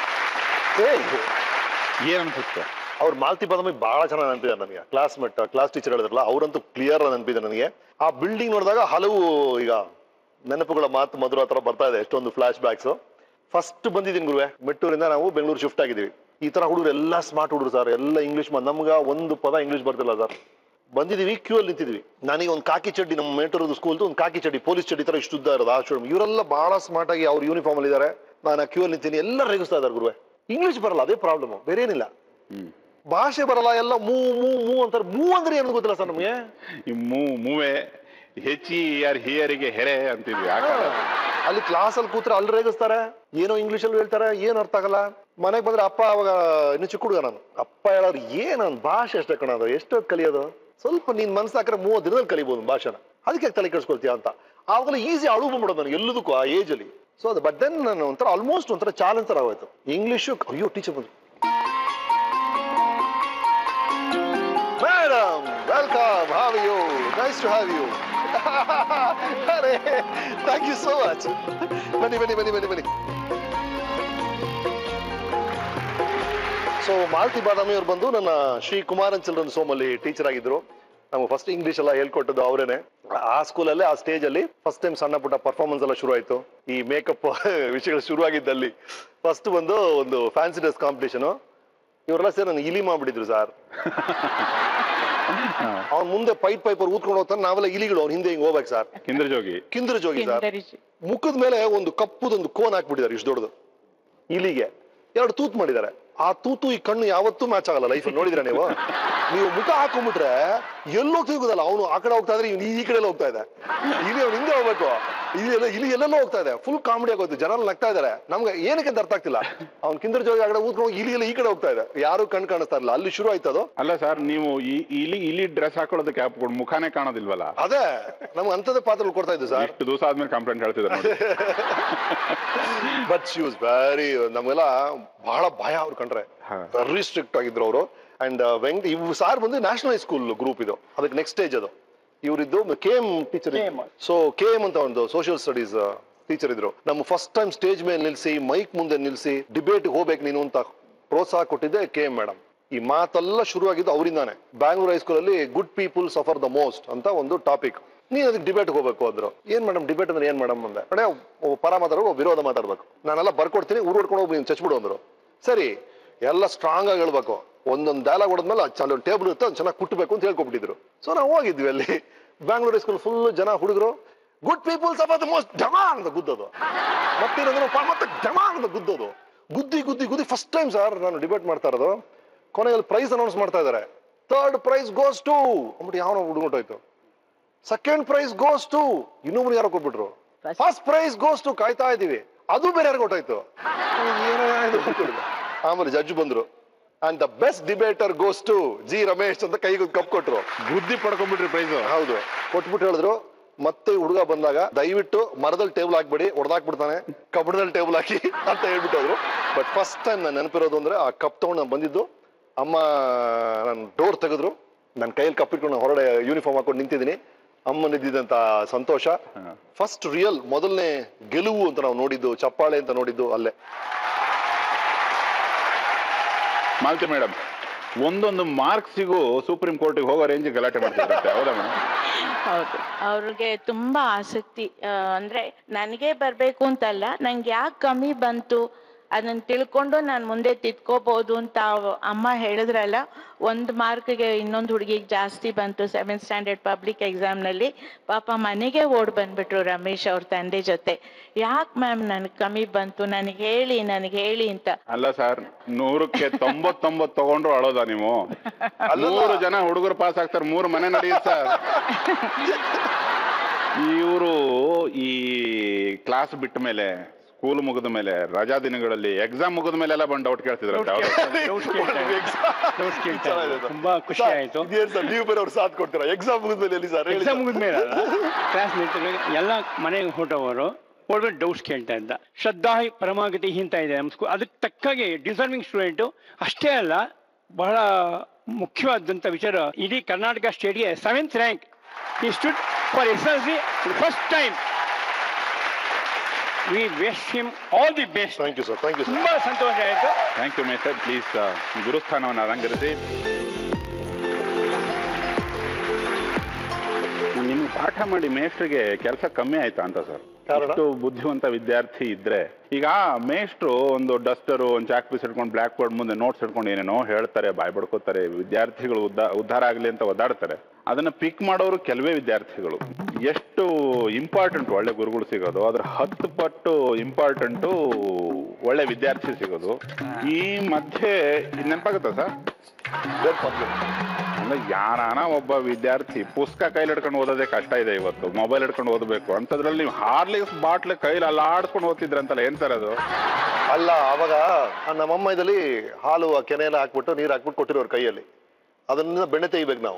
ಏನ್ ಅನ್ಸುತ್ತೆ ಅವ್ರ ಮಾಲ್ತಿ ಪದಮಿ ಬಹಳ ಚೆನ್ನಾಗಿ ನೆನಪಿದೆ ನನಗೆ ಕ್ಲಾಸ್ ಮೆಟ್ ಕ್ಲಾಸ್ ಟೀಚರ್ ಹೇಳಿದ್ರಲ್ಲ ಅವರಂತೂ ಕ್ಲಿಯರ್ ನೆನಪಿದೆ ನನಗೆ ಆ ಬಿಲ್ಡಿಂಗ್ ನೋಡಿದಾಗ ಹಲವು ಈಗ ನೆನಪುಗಳ ಮಾತು ಮಧುರ ಹತ್ರ ಬರ್ತಾ ಇದೆ ಎಷ್ಟೊಂದು ಫ್ಲಾಶ್ ಬ್ಯಾಕ್ಸ್ ಫಸ್ಟ್ ಬಂದಿದ್ದೀನಿ ಗುರುವೆ ಮೆಟ್ಟೂರಿಂದ ನಾವು ಬೆಂಗಳೂರು ಶಿಫ್ಟ್ ಆಗಿದ್ದೀವಿ ಈ ತರ ಹುಡುಗರು ಎಲ್ಲ ಸ್ಮಾರ್ಟ್ ಹುಡುಗರು ಸರ್ ಎಲ್ಲ ಇಂಗ್ಲಿಷ್ ನಮ್ಗ ಒಂದು ಪದ ಇಂಗ್ಲಿಷ್ ಬರ್ತಿಲ್ಲ ಸರ್ ಬಂದಿದೀವಿ ಕ್ಯೂ ಅಲ್ಲಿ ನಿಂತಿದ್ವಿ ನನಗೆ ಒಂದು ಕಾಕಿ ಚಡ್ಡಿ ನಮ್ಮ ಮೇಟೂರದು ಸ್ಕೂಲ್ ಒಂದು ಕಾಕಿ ಚಡ್ಡಿ ಪೊಲೀಸ್ ಚಡ್ಡಿ ತರ ಇಷ್ಟು ಉದ್ದ ಇರೋದು ಆ ಶೋರೂಮ್ ಇವರೆಲ್ಲ ಬಹಳ ಸ್ಮಾರ್ಟ್ ಆಗಿ ಅವ್ರ ಯೂನಿಫಾರ್ಮ್ ಅಲ್ಲಿ ಇದ್ದಾರೆ ನಾನು ಆ ಕ್ಯೂ ಅಲ್ಲಿ ನಿಂತೀನಿ ಎಲ್ಲ ರೇಗಿಸ್ತಾ ಇದ್ದಾರೆ ಗುರುವೆ ಇಂಗ್ಲಿಷ್ ಬರಲ್ಲ ಅದೇ ಪ್ರಾಬ್ಲಮ್ ಬೇರೆ ಏನಿಲ್ಲ ಭಾಷೆ ಬರಲ್ಲ ಎಲ್ಲ ಮೂ ಮೂ ಮೂ ಅಂತಾರೆ ಮೂ ಅಂದ್ರೆ ಏನು ಗೊತ್ತಿಲ್ಲ ಸರ್ ನಮಗೆ ಈ ಮೂ ಮೂವೆ ಹೆಚ್ಚಿ ಯಾರ್ ಹಿಯರಿಗೆ ಹೆರೆ ಅಂತಿದ್ವಿ ಆ ಕಾಲ ಅಲ್ಲಿ ಕ್ಲಾಸ್ ಅಲ್ಲಿ ಕೂತ್ರೆ ಅಲ್ಲಿ ರೇಗಿಸ್ತಾರೆ ಏನೋ ಇಂಗ್ಲಿಷ್ ಅಲ್ಲಿ ಹೇಳ್ತಾರೆ ಏನ್ ಅರ್ಥ ಆಗಲ್ಲ ಮನೆಗೆ ಬಂದ್ರೆ ಅಪ್ಪ ಅವಾಗ ಇನ್ನು ಚಿಕ್ಕ ಹುಡುಗ ನಾನು ಅಪ್ಪ ಹೇಳೋರು ಏನ್ ನನ್ ಭಾಷೆ ಅಷ್ಟೇ ಕಣೋದು ಎಷ್ಟೊತ್ತು ಕಲಿಯೋದು ಸ್ವಲ್ಪ ನೀನ್ ಮನ್ಸು ಹಾಕಿದ್ರೆ ಮೂವತ್ತು ದಿನದಲ್ಲಿ ಕಲಿಬಹುದು ಭಾಷೆನ ಅದಕ್ಕೆ ಯಾಕ್ ತಲೆ ಕೆಡಿಸ್ಕೊಳ್ತೀಯ ಅಂತ ಆವಾಗಲೇ ಈಸಿ ಅಳುವು ಬಂದ್ಬಿಡೋದು ನನಗೆ ಎಲ್ಲದಕ್ಕೂ ಆ ಏಜ್ ಅಲ್ಲಿ ಸೊ ಅದು ಬಟ್ ದೆನ್ ನಾನು ಒಂಥರ ಆಲ್ಮೋಸ್ಟ್ ಒಂಥರ ಚಾಲೆಂಜ್ ತರ ಆಗೋಯ್ತು ಇಂಗ್ಲಿಷು ಅಯ್ಯೋ ಟೀಚರ್ ಬಂದ್ರು madam welcome how you nice to have you ಅರೆ ಥ್ಯಾಂಕ್ ಯು ಸೋ ಮಚ್ ಬನ್ನಿ ಬನ್ನಿ ಬನ್ನಿ ಬನ್ನಿ ಬನ್ನಿ ಸೊ ಮಾಲತಿ ಬಾದಾಮಿ ಅವ್ರು ಬಂದು ನನ್ನ ಶ್ರೀ ಕುಮಾರನ್ ಚಿಲ್ಡ್ರನ್ಸ್ ಹೋಮ್ ಅಲ್ಲಿ ಟೀಚರ್ ಆಗಿದ್ರು ನಮ್ಗೆ ಫಸ್ಟ್ ಇಂಗ್ಲಿಷ್ ಎಲ್ಲ ಹೇಳ್ಕೊಟ್ಟದ್ದು ಅವರೇನೆ ಆ ಸ್ಕೂಲಲ್ಲೇ ಆ ಸ್ಟೇಜ್ ಅಲ್ಲಿ ಫಸ್ಟ್ ಟೈಮ್ ಸಣ್ಣ ಪುಟ್ಟ ಪರ್ಫಾರ್ಮೆನ್ಸ್ ಎಲ್ಲ ಶುರು ಆಯ್ತು ಈ ಮೇಕಪ್ ವಿಷಯಗಳು ಶುರುವಾಗಿದ್ದಲ್ಲಿ ಫಸ್ಟ್ ಬಂದು ಒಂದು ಫ್ಯಾನ್ಸಿ ಡ್ರೆಸ್ ಕಾಂಪಿಟೇಷನ್ ಇವರೆಲ್ಲ ಸೇರಿ ನನಗೆ ಇಲಿ ಮಾಡ್ಬಿಟ್ಟಿದ್ರು ಸರ್ ಅವ್ನ ಮುಂದೆ ಪೈಪ್ ಪೈಪ್ ಅವ್ರು ಊದ್ಕೊಂಡು ಹೋಗ್ತಾನೆ ನಾವೆಲ್ಲ ಇಲಿಗಳು ಅವ್ನ ಹಿಂದೆ ಹಿಂಗ್ ಹೋಗ್ಬೇಕು ಸರ್ ಕಿಂದ್ರ ಜೋಗಿ ಕಿಂದ್ರ ಜೋಗಿ ಸರ್ ಮುಖದ ಮೇಲೆ ಒಂದು ಕಪ್ಪುದೊಂದು ಕೋನ್ ಹಾಕ್ಬಿಟ್ಟಿದ್ದಾರೆ ಇಷ್ಟು ದೊಡ್ಡದು ಇಲಿಗೆ ಎರಡು ತೂತ್ ಮಾಡಿದ್ದಾರೆ ಆ ತೂತು ಈ ಕಣ್ಣು ಯಾವತ್ತೂ ಮ್ಯಾಚ್ ಆಗಲ್ಲ ಲೈಫ್ ನೋಡಿದ್ರ ನೀವು ನೀವು ಮುಖ ಹಾಕೊಂಡ್ಬಿಟ್ರೆ ಎಲ್ಲೋಗ್ತಾ ಗೊತ್ತಲ್ಲ ಅವನು ಆ ಕಡೆ ಹೋಗ್ತಾ ಇದ್ರೆ ಇವ್ನು ಈ ಕಡೆ ಹೋಗ್ತಾ ಇದೆ ಇಲ್ಲಿ ಅವ್ನು ಹಿಂದೆ ಹೋಗ್ಬೇಕು ಇಲ್ಲಿ ಇಲ್ಲಿ ಎಲ್ಲೆಲ್ಲೋ ಹೋಗ್ತಾ ಇದೆ ಫುಲ್ ಕಾಮಿಡಿ ಆಗೋಯ್ತು ಜನ ನಗ್ತಾ ಇದಾರೆ ನಮ್ಗೆ ಏನಕ್ಕೆ ಅಂತ ಅರ್ಥ ಆಗ್ತಿಲ್ಲ ಅವ್ನ್ ಕಿಂದರ್ ಜೋಗಿ ಆ ಕಡೆ ಊದ್ಕೊಂಡು ಹೋಗಿ ಇಲ್ಲಿ ಎಲ್ಲ ಈ ಕಡೆ ಹೋಗ್ತಾ ಇದೆ ಯಾರು ಕಣ್ ಕಾಣಿಸ್ತಾ ಇಲ್ಲ ಅಲ್ಲಿ ಶುರು ಆಯ್ತು ಅದು ಅಲ್ಲ ಸರ್ ನೀವು ಈ ಇಲಿ ಇಲಿ ಡ್ರೆಸ್ ಹಾಕೊಳ್ಳೋದಕ್ಕೆ ಹಾಕೊಂಡು ಮುಖಾನೇ ಕಾಣೋದಿಲ್ವಲ್ಲ ಅದೇ ನಮ್ಗೆ ಅಂತದೇ ಪಾತ್ರಗಳು ಕೊಡ್ತಾ ಇದ್ದು ಸರ್ ಇಷ್ಟು ದಿವಸ ಆದ್ಮೇಲೆ ಕಂಪ್ಲೇಂಟ್ ಹೇಳ್ತಿದ್ದಾರೆ ನೋಡಿ ಬಟ್ ಶಿ ವಾಸ್ ವೆರಿ ನಮ್ಗೆಲ್ಲ ಬಹಳ ಭಯ ಅವ್ರು ಕಂಡ್ರೆ ವೆರಿ ಸ್ಟ್ರಿಕ್ಟ್ ಆಗಿದ್ರು ಅವರು ಅಂಡ್ ವೆಂಕ್ ಇವ್ ಸಾರ್ ಬಂದು ನ್ಯಾಷನಲ್ ಹೈಸ್ಕೂಲ್ ಗ್ರೂಪ್ ಇದು ಅದಕ್ಕೆ ನೆಕ್ಸ್ಟ್ ಸ್ಟೇಜ್ ಅದು ಇವರಿದ್ದು K M teacher so K M ಅಂತ ಒಂದು ಸೋಷಿಯಲ್ ಸ್ಟಡೀಸ್ ಟೀಚರ್ ಇದ್ರು ನಮ್ಮ ಫಸ್ಟ್ ಟೈಮ್ ಸ್ಟೇಜ್ ಮೇಲೆ ನಿಲ್ಸಿ ಮೈಕ್ ಮುಂದೆ ನಿಲ್ಸಿ ಡಿಬೇಟ್ ಹೋಗ್ಬೇಕು ನೀನು ಅಂತ ಪ್ರೋತ್ಸಾಹ ಕೊಟ್ಟಿದ್ದೆ ಕೆ ಎಂ ಮೇಡಮ್ ಈ ಮಾತೆಲ್ಲ ಶುರುವಾಗಿದ್ದು ಅವರಿಂದಾನೆ ಬ್ಯಾಂಗ್ಳೂರ್ ಹೈಸ್ಕೂಲ್ ಅಲ್ಲಿ good people suffer the most ಅಂತ ಒಂದು ಟಾಪಿಕ್ ನೀನ್ ಅದಕ್ಕೆ ಡಿಬೇಟ್ ಹೋಗ್ಬೇಕು ಅಂದ್ರು ಏನ್ ಮೇಡಮ್ ಡಿಬೇಟ್ ಅಂದ್ರೆ ಏನ್ ಮೇಡಮ್ ಅಂದೆ ಕಡೆ ಒಬ್ಬ ಪರ ಮಾತಾಡೋ ಒಬ್ಬ ವಿರೋಧ ಮಾತಾಡ್ಬೇಕು ನಾನೆಲ್ಲ ಬರ್ಕೊಡ್ತೀನಿ ಊರ್ ಹೊಡ್ಕೊಂಡು ಹೋಗಿ ನೀನು ಚಚ್ಬಿಡು ಅಂದ್ರು ಸರಿ ಎಲ್ಲ ಸ್ಟ್ರಾಂಗ್ ಆಗಿ ಹೇಳ್ಬೇಕು ಒಂದೊಂದು ಡೈಲಾಗ್ ಹೊಡೆದ್ಮೇಲೆ ಅಲ್ಲಿ ಒಂದು ಟೇಬಲ್ ಇರುತ್ತೆ ಅದು ಚೆನ್ನಾಗಿ ಕುಟ್ಟಬೇಕು ಅಂತ ಹೇಳ್ಕೊಬಿಟ್ಟಿದ್ರು ಸೊ ನಾವು ಹೋಗಿದ್ವಿ ಅಲ್ಲಿ ಬ್ಯಾಂಗ್ಳೂರ್ ಸ್ಕೂಲ್ ಫುಲ್ ಜನ ಹುಡುಗರು good peoples about the most ಡಮಾನ್ ಅಂತ ಗುದ್ದೋದು ಮತ್ತೇನಂದ್ರೆ ಪ- ಮತ್ತೆ ಡಮಾನ್ ಅಂತ ಗುದ್ದೋದು ಗುದ್ದಿ ಗುದ್ದಿ ಗುದ್ದಿ ಫಸ್ಟ್ ಟೈಮ್ ಸರ್ ನಾನು ಡಿಬೇಟ್ ಮಾಡ್ತಾ ಇರೋದು ಕೊನೆಯಲ್ಲಿ ಪ್ರೈಸ್ ಅನೌನ್ಸ್ ಮಾಡ್ತಾ ಇದ್ದಾರೆ ಥರ್ಡ್ ಪ್ರೈಸ್ ಗೋಸ್ ಟು ಅಂದ್ಬಿಟ್ಟು ಯಾವ ಹುಡುಗಟ್ಟೋಯ್ತು ಸೆಕೆಂಡ್ ಪ್ರೈಸ್ ಗೋಸ್ ಟು ಇನ್ನೊಬ್ರು ಯಾರೋ ಕೊಟ್ಬಿಟ್ರು ಫಸ್ಟ್ ಪ್ರೈಸ್ ಗೋಸ್ ಟು ಕಾಯ್ತಾ ಇದೀವಿ ಅದು ಬೇರೆ ಯಾರು ಕೊಟ್ಟಾಯ್ತು ಏನೋ ಇದು ಅನ್ಕೊಂಡಿದ್ದೆ. ಆಮೇಲೆ ಜಡ್ಜ್ ಬಂದ್ರು and the best debater goes to G Ramesh ಅಂತ ಕೈಗೆ ಕಪ್ ಕೊಟ್ರು ಬುದ್ಧಿ ಪಡ್ಕೊಂಡ್ಬಿಟ್ರಿ ಪ್ರೈಸ್ ಹೌದು ಕೊಟ್ಬಿಟ್ಟು ಹೇಳಿದ್ರು ಮತ್ತೆ ಈ ಹುಡುಗ ಬಂದಾಗ ದಯವಿಟ್ಟು ಮರದಲ್ಲಿ ಟೇಬಲ್ ಹಾಕ್ಬಿಡಿ ಹೊಡೆದಾಕ್ಬಿಡ್ತಾನೆ ಕಬ್ಬಣದಲ್ಲಿ ಟೇಬಲ್ ಹಾಕಿ ಅಂತ ಹೇಳ್ಬಿಟ್ಟು ಹೋದ್ರು ಬಟ್ ಫಸ್ಟ್ ಟೈಮ್ ನಾನು ನೆನಪಿರೋದು ಅಂದ್ರೆ ಆ ಕಪ್ ತಗೊಂಡು ನಾನು ಬಂದಿದ್ದು ಅಮ್ಮ ನನ್ನ ಡೋರ್ ತೆಗೆದ್ರು ನನ್ನ ಕೈಯಲ್ಲಿ ಕಪ್ ಇಟ್ಕೊಂಡು ನಾನು ಹೊರಗಡೆ ಯೂನಿಫಾರ್ಮ್ ಹಾಕೊಂಡು ನಿಂತಿದ್ದೀನಿ ಅಮ್ಮ ನಿದ್ದಿದ್ದಂತ ಸಂತೋಷ ಫಸ್ಟ್ ರಿಯಲ್ ಮೊದಲನೇ ಗೆಲುವು ಅಂತ ನಾವು ನೋಡಿದ್ದು ಚಪ್ಪಾಳೆ ಅಂತ ನೋಡಿದ್ದು ಅಲ್ಲೇ ಮಾಲತಿ ಮೇಡಮ್ ಒಂದೊಂದು ಮಾರ್ಕ್ಸಿಗೂ ಸುಪ್ರೀಂ ಕೋರ್ಟಿಗೆ ಹೋಗೋ ರೇಂಜಿಗೆ ಗಲಾಟೆ ಮಾಡ್ತಿದ್ರಂತೆ ಹೌದಾ ಮೇಡಮ್ ಹೌದು ಅವ್ರಿಗೆ ತುಂಬಾ ಆಸಕ್ತಿ ಆ, ಅಂದ್ರೆ ನನಗೆ ಬರ್ಬೇಕು ಅಂತಲ್ಲ ನಂಗೆ ಯಾಕೆ ಕಮ್ಮಿ ಬಂತು ಅದನ್ನ ತಿಳ್ಕೊಂಡು ನಾನು ಮುಂದೆ ತಿದ್ಕೋಬಹುದು ಅಂತ ಅವ್- ಅಮ್ಮ ಹೇಳಿದ್ರಲ್ಲ ಒಂದು ಮಾರ್ಕ್ಗೆ ಇನ್ನೊಂದು ಹುಡುಗಿಗೆ ಜಾಸ್ತಿ ಬಂತು ಸೆವೆಂತ್ ಸ್ಟ್ಯಾಂಡರ್ಡ್ ಪಬ್ಲಿಕ್ ಎಕ್ಸಾಮ್ನಲ್ಲಿ ಪಾಪ ಮನೆಗೆ ಓಡ್ ಬಂದ್ಬಿಟ್ರು ರಮೇಶ್ ಅವ್ರ ತಂದೆ ಜೊತೆ ಯಾಕೆ ಮ್ಯಾಮ್ ನನಗೆ ಕಮ್ಮಿ ಬಂತು ನನಗೆ ಹೇಳಿ ನನಗೆ ಹೇಳಿ ಅಂತ ಅಲ್ಲ ಸರ್ ನೂರಕ್ಕೆ ತೊಂಬತ್ತೊಂಬತ್ತು ತಗೊಂಡ್ರು ಅಳೋದ ನೀವು ಮೂರು ಜನ ಹುಡುಗರು ಪಾಸ್ ಆಗ್ತಾರೆ ಮೂರು ಮನೆ ನಡೆಯುತ್ತೆ ಸರ್ ಇವರು ಈ ಕ್ಲಾಸ್ ಬಿಟ್ಟ ಮೇಲೆ ಸ್ಕೂಲ್ ಮುಗಿದ ಮೇಲೆ ರಜಾ ದಿನಗಳಲ್ಲಿ ಎಕ್ಸಾಮ್ ಮುಗಿದ ಮೇಲೆ ಎಲ್ಲ ಬಂದು ಡೌಟ್ ಕೇಳ್ತಿದ್ರಂತೆ ತುಂಬಾ ಖುಷಿ ಆಯ್ತು ನೀವು ಬೇರೆ ಅವ್ರು ಸಾಥ್ ಕೊಡ್ತೀರಾ ಎಕ್ಸಾಮ್ ಮುಗಿದ್ಮೇಲೆ ಎಲ್ಲಿ ಸರ್ ಎಕ್ಸಾಮ್ ಮುಗಿದ್ಮೇಲೆ ಕ್ಲಾಸ್ ಎಲ್ಲ ಮನೆಗೆ ಹೊರಟವರು ಹೊರಡ್ಬಿಟ್ಟು ಡೌಟ್ಸ್ ಕೇಳ್ತಾ ಇದ್ದ ಶ್ರದ್ಧಾ ಪರಮಾಗತಿ ಹಿಂತ ಇದೆ ನಮ್ಮ ಸ್ಕೂಲ್ ಅದಕ್ಕೆ ತಕ್ಕಾಗಿ ಡಿಸರ್ವಿಂಗ್ ಸ್ಟೂಡೆಂಟು ಅಷ್ಟೇ ಅಲ್ಲ ಬಹಳ ಮುಖ್ಯವಾದಂಥ ವಿಚಾರ ಇಡೀ ಕರ್ನಾಟಕ ಸ್ಟೇಟ್ಗೆ ಸೆವೆಂತ್ ರ್ಯಾಂಕ್ ಈ stood for S L C first time we wish him all the best thank you sir thank you ತುಂಬಾ ಸಂತೋಷ ಆಯಿತು ಥ್ಯಾಂಕ್ ಯು ಮೇಸರ್ ಪ್ಲೀಸ್ ಗುರುಸ್ಥಾನವನ್ನು ಅಲಂಕರಿಸಿ ನಿಮ್ಗೆ ಪಾಠ ಮಾಡಿ ಮೇಷ್ಟ್ರಿಗೆ ಕೆಲಸ ಕಮ್ಮಿ ಆಯ್ತಾ ಅಂತ ಸರ್ ಇಷ್ಟು ಬುದ್ಧಿವಂತ ವಿದ್ಯಾರ್ಥಿ ಇದ್ರೆ ಈಗ ಮೇಷ್ಟ್ರು ಒಂದು ಡಸ್ಟರು ಒಂದು ಚಾಕ್ ಪೀಸ್ ಹಿಡ್ಕೊಂಡು ಬ್ಲಾಕ್ ಬೋರ್ಡ್ ಮುಂದೆ ನೋಟ್ಸ್ ಹಿಡ್ಕೊಂಡು ಏನೇನೋ ಹೇಳ್ತಾರೆ ಬಾಯ್ ಬಡ್ಕೋತಾರೆ ವಿದ್ಯಾರ್ಥಿಗಳು ಉದ್ದ ಉದ್ಧಾರ ಆಗಲಿ ಅಂತ ಒದ್ದಾಡ್ತಾರೆ ಅದನ್ನ ಪಿಕ್ ಮಾಡೋರು ಕೆಲವೇ ವಿದ್ಯಾರ್ಥಿಗಳು ಎಷ್ಟು ಇಂಪಾರ್ಟೆಂಟ್ ಒಳ್ಳೆ ಗುರುಗಳು ಸಿಗೋದು ಅದ್ರ ಹತ್ತು ಪಟ್ಟು ಇಂಪಾರ್ಟೆಂಟು ಒಳ್ಳೆ ವಿದ್ಯಾರ್ಥಿ ಸಿಗೋದು ಈ ಮಧ್ಯೆ ಇದ್ ನೆನಪಾಗುತ್ತಾ ಸರ್ ಅಂದ್ರೆ ಯಾರಾನ ಒಬ್ಬ ವಿದ್ಯಾರ್ಥಿ ಪುಸ್ತಕ ಕೈಲಿ ಹಿಡ್ಕೊಂಡು ಓದೋದೇ ಕಷ್ಟ ಇದೆ ಇವತ್ತು ಮೊಬೈಲ್ ಹಿಡ್ಕೊಂಡು ಓದಬೇಕು ಅಂತದ್ರಲ್ಲಿ ನೀವು ಹಾರ್ಲಿಕ್ಸ್ ಬಾಟ್ಲ್ ಕೈಲಿ ಅಲ್ಲಾಡ್ಸ್ಕೊಂಡು ಓದ್ತಿದ್ರಂತಲ್ಲ ಏನ್ ಸರ್ ಅದು ಅಲ್ಲ ಅವಾಗ ನಮ್ಮಮ್ಮ ಇದಲ್ಲಿ ಹಾಲು ಆ ಕೆನೆ ಎಲ್ಲ ಹಾಕ್ಬಿಟ್ಟು ನೀರು ಹಾಕ್ಬಿಟ್ಟು ಕೊಟ್ಟಿರೋರು ಕೈಯಲ್ಲಿ ಅದನ್ನ ಬೆಣ್ಣೆ ತೆಗಿಬೇಕು ನಾವು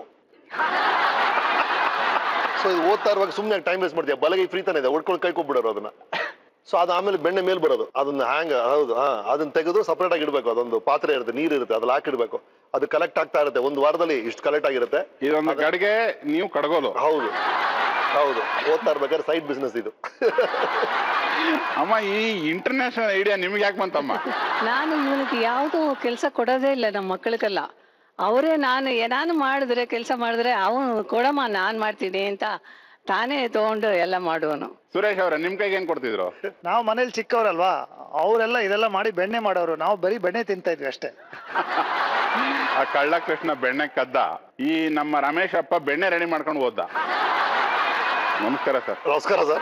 ಸೊ ಇದು ಓದ್ತಾ ಇರುವಾಗ ಸುಮ್ಮನೆ ಟೈಮ್ ವೇಸ್ಟ್ ಮಾಡ್ತೀಯ ಬಲಗೈ ಫ್ರೀ ತಾನೆ ಇದೆ ಹೊಡ್ಕೊಂಡು ಕೈ ಕೊಟ್ಬಿಡೋರು ಅದನ್ನ ಸೊ ಅದು ಆಮೇಲೆ ಬೆಣ್ಣೆ ಮೇಲ್ ಬರೋದು ಅದನ್ನ ಹ್ಯಾಂಗ್ ಹೌದು ಹಾ ಅದನ್ನ ತೆಗೆದು ಸಪರೇಟ್ ಆಗಿ ಇಡಬೇಕು ಅದೊಂದು ಪಾತ್ರೆ ಇರುತ್ತೆ ನೀರು ಇರುತ್ತೆ ಅದ್ರಲ್ಲಿ ಹಾಕಿಡ್ಬೇಕು ಅದು ಕಲೆಕ್ಟ್ ಆಗ್ತಾ ಇರುತ್ತೆ ಒಂದು ವಾರದಲ್ಲಿ ಇಷ್ಟು ಕಲೆಕ್ಟ್ ಆಗಿರುತ್ತೆ ಇದೊಂದು ಕಡೆಗೆ ನೀವು ಕಡ್ಗೋಲು ಹೌದು ಹೌದು ಓದ್ತಾ ಇರ್ಬೇಕಾದ್ರೆ ಸೈಡ್ ಬಿಸ್ನೆಸ್ ಇದು ಅಮ್ಮ ಈ ಇಂಟರ್ನ್ಯಾಷನಲ್ ಐಡಿಯಾ ನಿಮ್ಗೆ ಯಾಕೆ ಬಂತಮ್ಮ ನಾನು ಇವನಿಗೆ ಯಾವುದು ಕೆಲಸ ಕೊಡೋದೇ ಇಲ್ಲ ನಮ್ಮ ಮಕ್ಕಳಿಗೆಲ್ಲ ಅವರೇ ನಾನು ಏನಾನು ಮಾಡಿದ್ರೆ ಕೆಲಸ ಮಾಡಿದ್ರೆ ಅವನು ಕೊಡಮ್ಮ ನಾನು ಮಾಡ್ತೀನಿ ಅಂತ ತಾನೇ ತಗೊಂಡು ಎಲ್ಲ ಮಾಡುವನು ಸುರೇಶ್ ಅವ್ರೆ ನಿಮ್ ಕೈಗೆ ಏನ್ ಕೊಡ್ತಿದ್ರು ನಾವು ಮನೇಲಿ ಚಿಕ್ಕವರಲ್ವಾ ಅವರೆಲ್ಲ ಇದೆಲ್ಲ ಮಾಡಿ ಬೆಣ್ಣೆ ಮಾಡೋರು ನಾವು ಬರೀ ಬೆಣ್ಣೆ ತಿಂತಾ ಇದ್ವಿ ಅಷ್ಟೇ ಆ ಕಳ್ಳ ಕೃಷ್ಣ ಬೆಣ್ಣೆ ಕದ್ದ ಈ ನಮ್ಮ ರಮೇಶ್ ಅಪ್ಪ ಬೆಣ್ಣೆ ರೆಡಿ ಮಾಡ್ಕೊಂಡು ಓದ್ದ ನಮಸ್ಕಾರ ಸರ್ ನಮಸ್ಕಾರ ಸರ್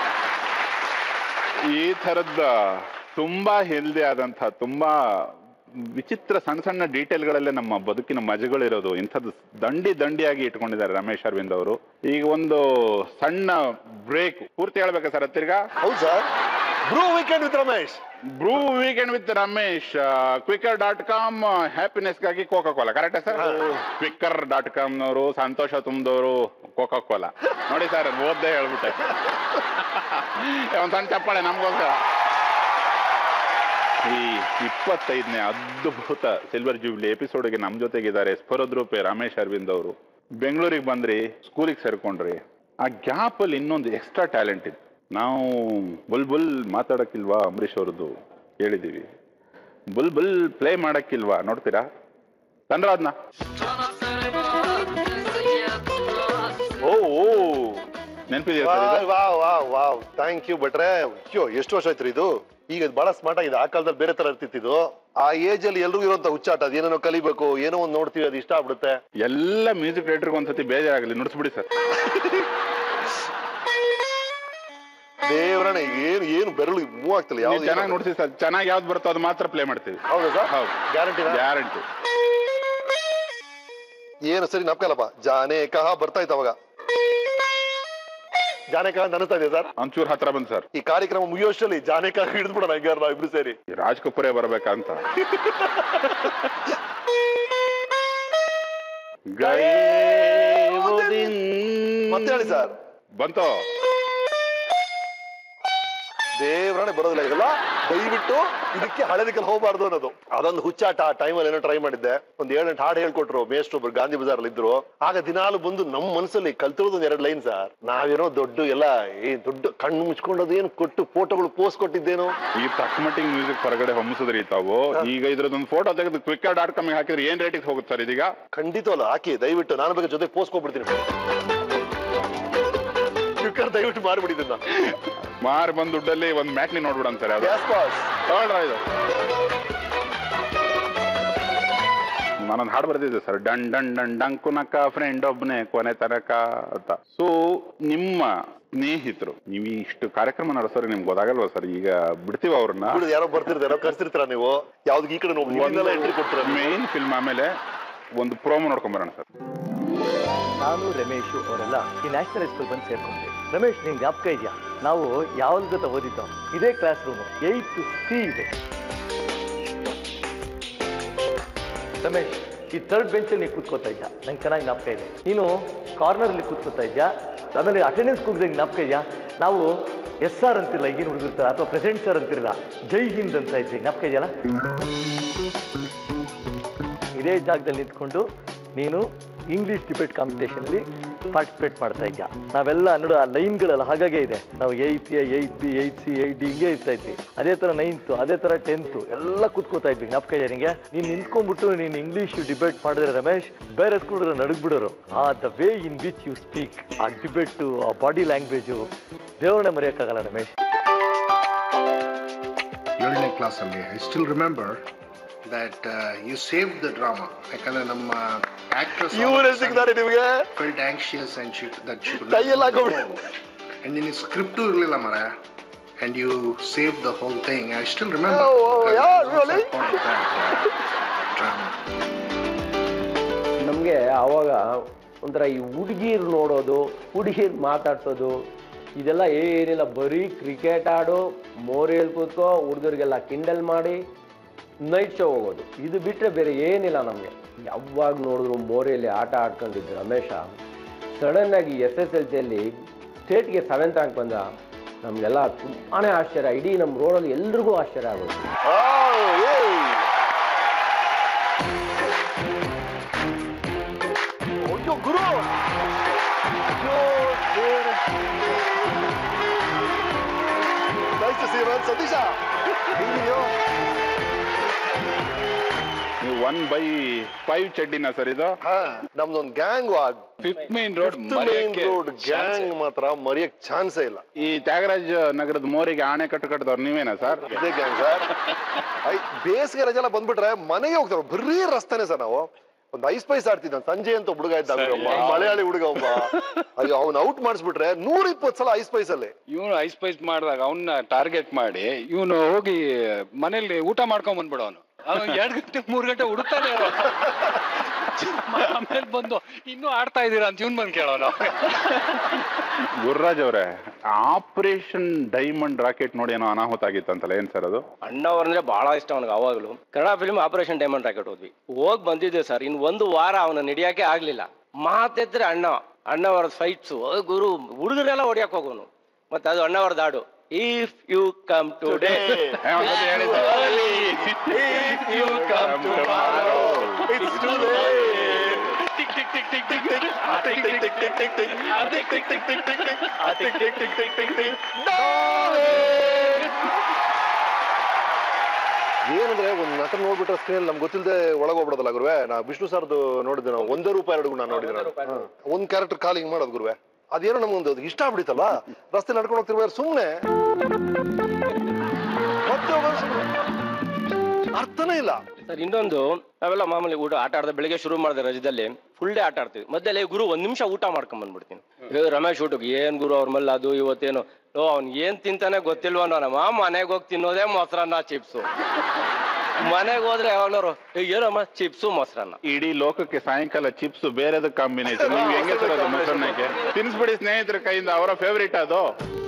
ಈ ಥರದ ತುಂಬಾ ಹೆಲ್ದಿ ಆದಂಥ ತುಂಬಾ ವಿಚಿತ್ರ ಸಣ್ಣ ಸಣ್ಣ ಡೀಟೇಲ್ಗಳಲ್ಲೇ ನಮ್ಮ ಬದುಕಿನ ಮಜಗಳಿರೋದು ಇಂಥದ್ದು ದಂಡಿ ದಂಡಿಯಾಗಿ ಇಟ್ಕೊಂಡಿದ್ದಾರೆ ರಮೇಶ್ ಅರವಿಂದ್ ಅವರು ಈಗ ಒಂದು ಸಣ್ಣ ಬ್ರೇಕ್ ಪೂರ್ತಿ ಹೇಳ್ಬೇಕಾ ಸರ್ ತಿರ್ಗಾ ಹೌದು sir Bru weekend with Ramesh Bru weekend with Ramesh Quikr dot com ಹ್ಯಾಪಿನೆಸ್ಗಾಗಿ ಕೋಕಾ ಕೋಲಾ ಕರೆಕ್ಟಾ ಸರ್ ಕ್ವಿಕ್ಕರ್ ಡಾಟ್ ಕಾಮ್ನವರು ಸಂತೋಷ ತುಂಬಿದವರು ಕೋಕಾ ಕೋಲಾ ನೋಡಿ ಸರ್ ಓದ್ದೇ ಹೇಳ್ಬಿಟ್ಟೆ ಒಂದ್ ಸಣ್ಣ ಚಪ್ಪಾಳೆ ನಮ್ಗೋಸ್ಕರ ಈ ಇಪ್ಪತ್ತೈದನೇ ಅದ್ಭುತ ಸಿಲ್ವರ್ ಜೂಬ್ಲಿ ಎಪಿಸೋಡ್ಗೆ ನಮ್ ಜೊತೆಗಿದ್ದಾರೆ ಸ್ಫುರದ್ರೂಪೆ ರಮೇಶ್ ಅರವಿಂದ್ ಅವರು ಬೆಂಗಳೂರಿಗೆ ಬಂದ್ರಿ ಸ್ಕೂಲಿಗೆ ಸೇರ್ಕೊಂಡ್ರಿ ಆ ಗ್ಯಾಪ್ ಅಲ್ಲಿ ಇನ್ನೊಂದು ಎಕ್ಸ್ಟ್ರಾ ಟ್ಯಾಲೆಂಟ್ ಇದೆ ನಾವು ಬುಲ್ ಬುಲ್ ಮಾತಾಡಕ್ಕಿಲ್ವಾ ಅಂಬರೀಷ್ ಅವ್ರದ್ದು ಹೇಳಿದೀವಿ ಬುಲ್ ಬುಲ್ ಪ್ಲೇ ಮಾಡಕ್ಕಿಲ್ವಾ ನೋಡ್ತೀರಾ ತಂದ್ರ ಅದನ್ನ ಓ ಓ ನೆನಪಿದೆಯಾ ಸರ್ ಇದು? Wow wow wow thank you ಭಟ್ರೆ ಅಯ್ಯೋ ಎಷ್ಟು ವರ್ಷ ಆಯ್ತು ಇದು ಈಗ ಇದು ಬಹಳ ಸ್ಮಾರ್ಟ್ ಆಗಿದೆ ಆ ಕಾಲದಲ್ಲಿ ಬೇರೆ ತರ ಇರ್ತಿತ್ತು ಇದು ಆ ಏಜ್ ಅಲ್ಲಿ ಎಲ್ರಿಗೂ ಇರುವಂತ ಹುಚ್ಚಾಟ ಅದೇನೇನೋ ಕಲಿಬೇಕು ಏನೋ ಒಂದ್ ನೋಡ್ತೀವಿ ಅದು ಇಷ್ಟ ಆಗ್ಬಿಡುತ್ತೆ ಎಲ್ಲ ಮ್ಯೂಸಿಕ್ ಡೈರೆಕ್ಟರ್ಗೆ ಒಂದ್ಸತಿ ಬೇಜಾರಾಗಲಿ ನುಡಿಸ್ಬಿಡಿ ಸರ್ ದೇವರಣ್ಣ ಏನು ಏನು ಬೆರಳು ಮೂವ್ ಆಗ್ತಿಲ್ಲ ನೀವು ಯಾವ್ದು ಚೆನ್ನಾಗಿ ನೋಡ್ಸಿ ಸರ್ ಚೆನ್ನಾಗಿ ಯಾವ್ದು ಬರುತ್ತೋ ಅದು ಮಾತ್ರ ಪ್ಲೇ ಮಾಡ್ತೀವಿ ಹೌದಾ ಸರ್ ಹೌದು ಗ್ಯಾರಂಟಿ ಗ್ಯಾರಂಟಿ ಏನು ಸರಿ ನಪ್ಕಲ್ಲಪ್ಪ ಜಾನೆ ಕಹ ಬರ್ತಾ ಇತ್ತು ಅವಾಗ ಜಾನೆ ಕಹ ಅಂತ ಅನಿಸ್ತಾ ಇದೆ ಸರ್ ಒಂಚೂರು ಹತ್ರ ಬಂದು ಸರ್ ಈ ಕಾರ್ಯಕ್ರಮ ಮುಗಿಯೋಷ್ಟರಲ್ಲಿ ಜಾನೆ ಕಹ ಹಿಡಿದ್ಬಿಡೋಣ ಹಂಗಾರೆ ನಾವು ಇಬ್ರು ಸೇರಿ ರಾಜ್ ಕಪೂರೇ ಬರ್ಬೇಕಂತ ಮತ್ತೆ ಹೇಳಿ ಸರ್ ಬಂತು ದೇವ್ರನೆ ಬರೋದಿಲ್ಲ ಇದೆಲ್ಲ ದಯವಿಟ್ಟು ಇದಕ್ಕೆ ಹಳೆದಕ್ಕೆಲ್ಲ ಹೋಗಬಾರ್ದು ಅನ್ನೋದು ಅದೊಂದು ಹುಚ್ಚಾಟ ಆ ಟೈಮಲ್ಲಿ ಏನೋ ಟ್ರೈ ಮಾಡಿದ್ದೆ ಒಂದ್ ಏಳೆಂಟು ಹಾಡು ಹೇಳ್ಕೊಟ್ರು ಮೇಷ್ಟ್ರು ಒಬ್ರು ಗಾಂಧಿ ಬಜಾರ್ ಅಲ್ಲಿ ಇದ್ರು ಆಗ ದಿನಾಲು ಬಂದು ನಮ್ಮ ಮನಸ್ಸಲ್ಲಿ ಕಲ್ತಿರೋದು ಒಂದ್ ಎರಡು ಲೈನ್ ಸರ್ ನಾವೇನೋ ದೊಡ್ಡ ಎಲ್ಲ ಏ ದೊಡ್ಡ ಕಣ್ಣು ಮುಚ್ಕೊಂಡೋದು ಏನು ಕೊಟ್ಟು ಫೋಟೋಗಳು ಪೋಸ್ಟ್ ಕೊಟ್ಟಿದ್ದೇನೋ ಈ ತಕ್ಮಟಿಂಗ್ ಮ್ಯೂಸಿಕ್ ಹೊರಗಡೆ ಹೊಮ್ಮಿಸಿದ್ರಿ ತಾವು ಈಗ ಇದ್ರದೊಂದು ಫೋಟೋ ತೆಗೆದು ಕ್ವಿಕ್ಕರ್ ಡಾಟ್ ಕಾಮ್ ಹಾಕಿದ್ರೆ ಏನ್ ರೇಟಿಗೆ ಹೋಗುತ್ತೆ ಸರ್ ಇದೀಗ ಖಂಡಿತವಲ್ಲ ಹಾಕಿ ದಯವಿಟ್ಟು ನಾನು ಬಗ್ಗೆ ಜೊತೆ ಪೋಸ್ಟ್ ಕೊಟ್ಬಿಡ್ತೀನಿ ಕ್ವಿಕ್ಕರ್ ದಯವಿಟ್ಟು ಮಾರ್ಬಿಡಿದ್ದನ್ನ ಮಾರ್ ಬಂದ್ ದುಡ್ಡಲ್ಲಿ ಒಂದ್ ಮ್ಯಾಟ್ನಿ ನೋಡ್ಬಿಡೋಣ ಸರ್ ಅದು Yes, boss. ತಗೊಳ್ರ ಇದು ನಾನೊಂದು ಹಾಡು ಬರ್ತಿದ್ದೆ ಸರ್ ಡನ್ ಡನ್ ಡನ್ ಡಂಕುನಕ ಫ್ರೆಂಡ್ ಒಬ್ನೇ ಕೊನೆ ತನಕ ಅಂತ ಸೊ ನಿಮ್ಮ ಸ್ನೇಹಿತರು ನೀವು ಇಷ್ಟು ಕಾರ್ಯಕ್ರಮ ನಡೆಸೋರು ನಿಮ್ಗೆ ಗೊತ್ತಾಗಲ್ವಾ ಸರ್ ಈಗ ಬಿಡ್ತೀವ ಅವ್ರನ್ನ ಬಿಡು, ಯಾರೋ ಬರ್ತಿರ್ತಾರೋ ಕರ್ಸಿರ್ತಾರ ನೀವು ಯಾವ್ದು ಈ ಕಡೆ ನೋಡಿ ಎಂಟ್ರಿ ಕೊಡ್ತೀರ ಮೇನ್ ಫಿಲ್ಮ್ ಆಮೇಲೆ ಒಂದು ಪ್ರೋಮೋ ನೋಡ್ಕೊಂಡ್ ಬರೋಣ ಸರ್ ನಾನು ರಮೇಶ್ ಅವರೆಲ್ಲ ಈ ನ್ಯಾಷನಲ್ ಸ್ಕೂಲ್ ಬಂದು ಸೇರ್ಕೊಂಡ್ವಿ ರಮೇಶ್ ನಿಂಗೆ ಜ್ಞಾಪಕ ಇದೆಯಾ ನಾವು ಯಾವ್ದು ಜೊತೆ ಓದಿದ್ದು ಇದೇ ಕ್ಲಾಸ್ ರೂಮ್ ಏಯ್ತ್ ಸಿ ಇದೆ ರಮೇಶ್ ಈ ಥರ್ಡ್ ಬೆಂಚಲ್ಲಿ ನೀನು ಕೂತ್ಕೋತಾ ಇದ್ದ ನಂಗೆ ಚೆನ್ನಾಗಿ ಜ್ಞಾಪಕ ಇದೆ ನೀನು ಕಾರ್ನರಲ್ಲಿ ಕೂತ್ಕೋತಾ ಇದ್ಯಾ ಆಮೇಲೆ ಅಟೆಂಡೆನ್ಸ್ ಕೂಗ್ದಾಗ ಜ್ಞಾಪಕ ಇದೆಯಾ ನಾವು ಎಸ್ ಆರ್ ಅಂತಿರಲ್ಲ ಈಗಿನ ಹುಡುಗಿರ್ತಾರೆ ಅಥವಾ ಪ್ರೆಸೆಂಟ್ ಸರ್ ಅಂತಿರಲ್ಲ ಜೈ ಹಿಂದ್ ಅಂತ ಇದ್ದೆ ಜ್ಞಾಪಕ ಇದೆಯಲ್ಲ ಇದೇ ಜಾಗದಲ್ಲಿ ನಿಂತ್ಕೊಂಡು ನೀನು ಇಂಗ್ಲಿಷ್ ಡಿಬೇಟ್ ಕಾಂಪಿಟೇಷನಲ್ಲಿ ಪಾರ್ಟಿಸಿಪೇಟ್ ಮಾಡ್ತಾ ಇದ್ಯಾ ನಾವೆಲ್ಲ ನೋಡು ಆ ಲೈನ್ಗಳೆಲ್ಲ ಹಾಗಾಗೆ ಇದೆ ನಾವು eight A eight B eight C eight D ಹಿಂಗೆ ಇರ್ತಾ ಇದ್ವಿ ಅದೇ ಥರ ನೈನ್ತು ಅದೇ ಥರ ಟೆಂತು ಎಲ್ಲ ಕೂತ್ಕೋತಾ ಇದ್ವಿ ಜ್ಞಾಪಕ ಇದೆ ನಿಂಗೆ ನೀನು ನಿಂತ್ಕೊಂಡ್ಬಿಟ್ಟು ನೀನು ಇಂಗ್ಲೀಷ್ ಡಿಬೇಟ್ ಮಾಡಿದ್ರೆ ರಮೇಶ್ ಬೇರೆ ಸ್ಕೂಲ್ ನಡುಗ್ಬಿಡೋರು ಆ the way in which you speak ಆ ಡಿಬೇಟು ಆ ಬಾಡಿ ಲ್ಯಾಂಗ್ವೇಜು ದೇವರನ್ನ ಮರೆಯೋಕ್ಕಾಗಲ್ಲ ರಮೇಶ್ ಏಳನೇ ಕ್ಲಾಸಲ್ಲಿ I still remember that you save the drama ಯಾಕಂದ್ರೆ ನಮ್ಮ ಆಕ್ಟ್ರೆಸ್ ಇವ್ರೇ ಸಿಗ್ತಾರೆ ನಿಮ್ಗೆ felt anxious and shit that shit ಕೈ ಎಲ್ಲ ಹಾಕೊಂಡ್ಬಿಡು. ಅಂಡ್ ನಿನಗೆ ಸ್ಕ್ರಿಪ್ಟು ಇರಲಿಲ್ಲ ಮರ and you save the whole thing I still remember Oh, oh, yeah, really? Drama ನಮಗೆ ಆವಾಗ ಒಂಥರ ಈ ಹುಡುಗಿರು ನೋಡೋದು ಹುಡುಗಿರು ಮಾತಾಡ್ಸೋದು ಇದೆಲ್ಲ ಏನಿಲ್ಲ ಬರೀ ಕ್ರಿಕೆಟ್ ಆಡು ಮೋರಿಯಲ್ಲಿ ಕೂತ್ಕೋ ಹುಡುಗರಿಗೆಲ್ಲ ಕಿಂಡಲ್ ಮಾಡಿ ನೈಟ್ ಶೋ ಹೋಗೋದು ಇದು ಬಿಟ್ಟರೆ ಬೇರೆ ಏನಿಲ್ಲ ನಮಗೆ ಯಾವಾಗ ನೋಡಿದ್ರು ಮೋರಿಯಲ್ಲಿ ಆಟ ಆಡ್ಕೊಂಡಿದ್ದು ರಮೇಶ ಸಡನ್ನಾಗಿ ಎಸ್ ಎಸ್ ಎಲ್ ಸಿಯಲ್ಲಿ ಸ್ಟೇಟ್ಗೆ ಸೆವೆಂತ್ ರ್ಯಾಂಕ್ ಬಂದ ನಮಗೆಲ್ಲ ತುಂಬಾ ಆಶ್ಚರ್ಯ ಇಡೀ ನಮ್ಮ ರೋಡಲ್ಲಿ ಎಲ್ರಿಗೂ ಆಶ್ಚರ್ಯ ಆಗೋದು ಅಯ್ಯೋ ಗುರು ಅಯ್ಯೋ ದೇವ್ರೆ. Nice to see you, man. Satisha ಹೆಂಗಿದ್ಯೋ ನೀವು ಒನ್ ಬೈ ಫೈವ್ ಚಡ್ಡಿನ ಸರ್ ಇದು ನಮ್ದೊಂದು gang fifth main road road gang ಮಾತ್ರ ಮರೆಯಕ್ ಚಾನ್ಸೇ ಇಲ್ಲ ಈ ತ್ಯಾಗರಾಜ್ ನಗರದ ಮೋರಿಗೆ ಆಣೆ ಕಟ್ಟು ಕಟ್ಟಿದವ್ರು ನೀವೇನಾ ಸರ್ ಇದೇ ಗ್ಯಾಂಗ್ ಸರ್ ಐ ಬೇಸಿಗೆ ರಜೆ ಎಲ್ಲ ಬಂದ್ಬಿಟ್ರೆ ಮನೆಗೆ ಹೋಗ್ತಾರೆ ಬರೀ ರಸ್ತೆನೆ ಸರ್ ನಾವು ಒಂದು ಐಸ್ ಪೈಸ್ ಆಡ್ತಿದ್ದ ಸಂಜೆ ಅಂತ ಹುಡುಗ ಇದ್ದ ಒಬ್ಬ ಮಲಯಾಳಿ ಹುಡುಗ ಒಬ್ಬ ಅಯ್ಯೋ ಅವ್ನ ಔಟ್ ಮಾಡಿಸ್ಬಿಟ್ರೆ ನೂರ ಇಪ್ಪತ್ತು ಸಲ ಐಸ್ ಪೈಸ್ ಅಲ್ಲಿ ಇವನು ಐಸ್ ಪೈಸ್ ಮಾಡಿದಾಗ ಅವನ್ನ ಟಾರ್ಗೆಟ್ ಮಾಡಿ ಇವನು ಹೋಗಿ ಮನೇಲಿ ಊಟ ಮಾಡ್ಕೊಂಡ್ ಬಂದ್ಬಿಡೋನು ಅವನು ಎರಡು ಗಂಟೆ ಮೂರು ಗಂಟೆ ಹುಡುಕ್ತಾನೆ ಇರೋ ಆಮೇಲೆ ಬಂದು ಇನ್ನೂ ಆಡ್ತಾ ಇದ್ದೀರಾ ಅಂತ ಇವ್ನ್ ಬಂದು ಕೇಳೋನು ಗುರುರಾಜ್ ಅವರೇ ಆಪರೇಷನ್ ಡೈಮಂಡ್ ರಾಕೆಟ್ ನೋಡಿ ಏನೋ ಅನಾಹುತ ಆಗಿತ್ತಂತಲ್ಲ ಏನ್ ಸರ್ ಅದು ಅಣ್ಣವ್ರಂದ್ರೆ ಬಹಳ ಇಷ್ಟ ಅವನಿಗೆ ಅವಾಗಲೂ Kannada film operation diamond racket ಹೋದ್ವಿ ಹೋಗ್ ಬಂದಿದ್ದೆ ಸರ್ ಇನ್ ಒಂದು ವಾರ ಅವನ ನಡೆಯಕ್ಕೆ ಆಗ್ಲಿಲ್ಲ ಮಾತೆದ್ರೆ ಅಣ್ಣ ಅಣ್ಣವರ ಫೈಟ್ಸು ಗುರು ಹುಡುಗರೆಲ್ಲ ಹೊಡಿಯಕ್ ಹೋಗೋನು ಮತ್ತೆ ಅದು ಅಣ್ಣವರ ದಾಡು if you come today If you come tomorrow, it's too tick tick tick tick tick tick ಆ tick tick tick tick tick tick ಆ tick tick tick tick tick tick ಆ tick tick tick tick tick tick ಏನಂದ್ರೆ ಒಂದ್ ನಟ ನೋಡ್ಬಿಟ್ರೆ screen ನಮ್ಗೆ ಗೊತ್ತಿಲ್ಲದೆ ಒಳಗೆ ಹೋಗ್ಬಿಡೋದಲ್ಲ ಗುರುವೆ ನಾ ವಿಷ್ಣು ಸರ್ದು ನೋಡಿದ್ದೆ ನಾವು ಒಂದೇ ರೂಪಾಯಿ ಎರಡು ಗುಣ ನೋಡಿದ್ರೆ ನಾನು. ಹಾ. ಒಂದ್ ಕ್ಯಾರೆಕ್ಟರ್ ಕಾಲಿಂಗ್ ಮಾಡೋದು ಗುರುವೆ ಅದೇನೋ ನಮ್ಗೊಂದು ಅದು ಇಷ್ಟ ಆಗ್ಬಿಡಿತಲ್ಲ ರಸ್ತೆ ನಡ್ಕೊಂಡು ಹೋಗ್ತಿರ್ಬೇಕಾದ್ರೆ ಸುಮ್ನೆ ಮತ್ತೆ ಹೋಗೋದು ಸುಮ್ನೆ. ಅರ್ಥನೇ ಇಲ್ಲ ಸರ್ ಇನ್ನೊಂದು ನಾವೆಲ್ಲ ಮಾಮೂಲಿ ಊಟ ಆಟ ಆಡ್ದೆ ಬೆಳಿಗ್ಗೆ ಶುರು ಮಾಡಿದೆ ರಜದಲ್ಲಿ ಫುಲ್ ಡೇ ಆಟ ಆಡ್ತೀವಿ ಮಧ್ಯದಲ್ಲಿ ಗುರು ಒಂದ್ ನಿಮಿಷ ಊಟ ಮಾಡ್ಕೊಂಡ್ ಬಂದ್ಬಿಡ್ತೀನಿ ಏ, ರಮೇಶ್ ಊಟಕ್ಕೆ ಏನ್ ಗುರು ಅವ್ರ ಮಲ್ಲ ಅದು ಇವತ್ತೇನು ಓ ಅವ್ನ್ ಏನ್ ತಿಂತಾನೆ ಗೊತ್ತಿಲ್ವ ನಮ್ಮ ಮನೆಗೆ ಹೋಗಿ ತಿನ್ನೋದೇ ಮೊಸರನ್ನ ಚಿಪ್ಸು ಮನೆಗೆ ಹೋದ್ರೆ ಅವನವರು ಏನಮ್ಮ ಚಿಪ್ಸು ಮೊಸರನ್ನ ಇಡೀ ಲೋಕಕ್ಕೆ ಸಾಯಂಕಾಲ ಚಿಪ್ಸ್ ಬೇರೆದ ಕಾಂಬಿನೇಷನ್ ನಿಮ್ಗೆ ಹೆಂಗೆ ಸರ್ ಅದು ಮೊಸರನ್ನಕ್ಕೆ ತಿನ್ಸ್ಬಿಡಿ ಸ್ನೇಹಿತರ ಕೈಯಿಂದ ಅವರ ಫೇವ್ರೇಟ್ ಅದು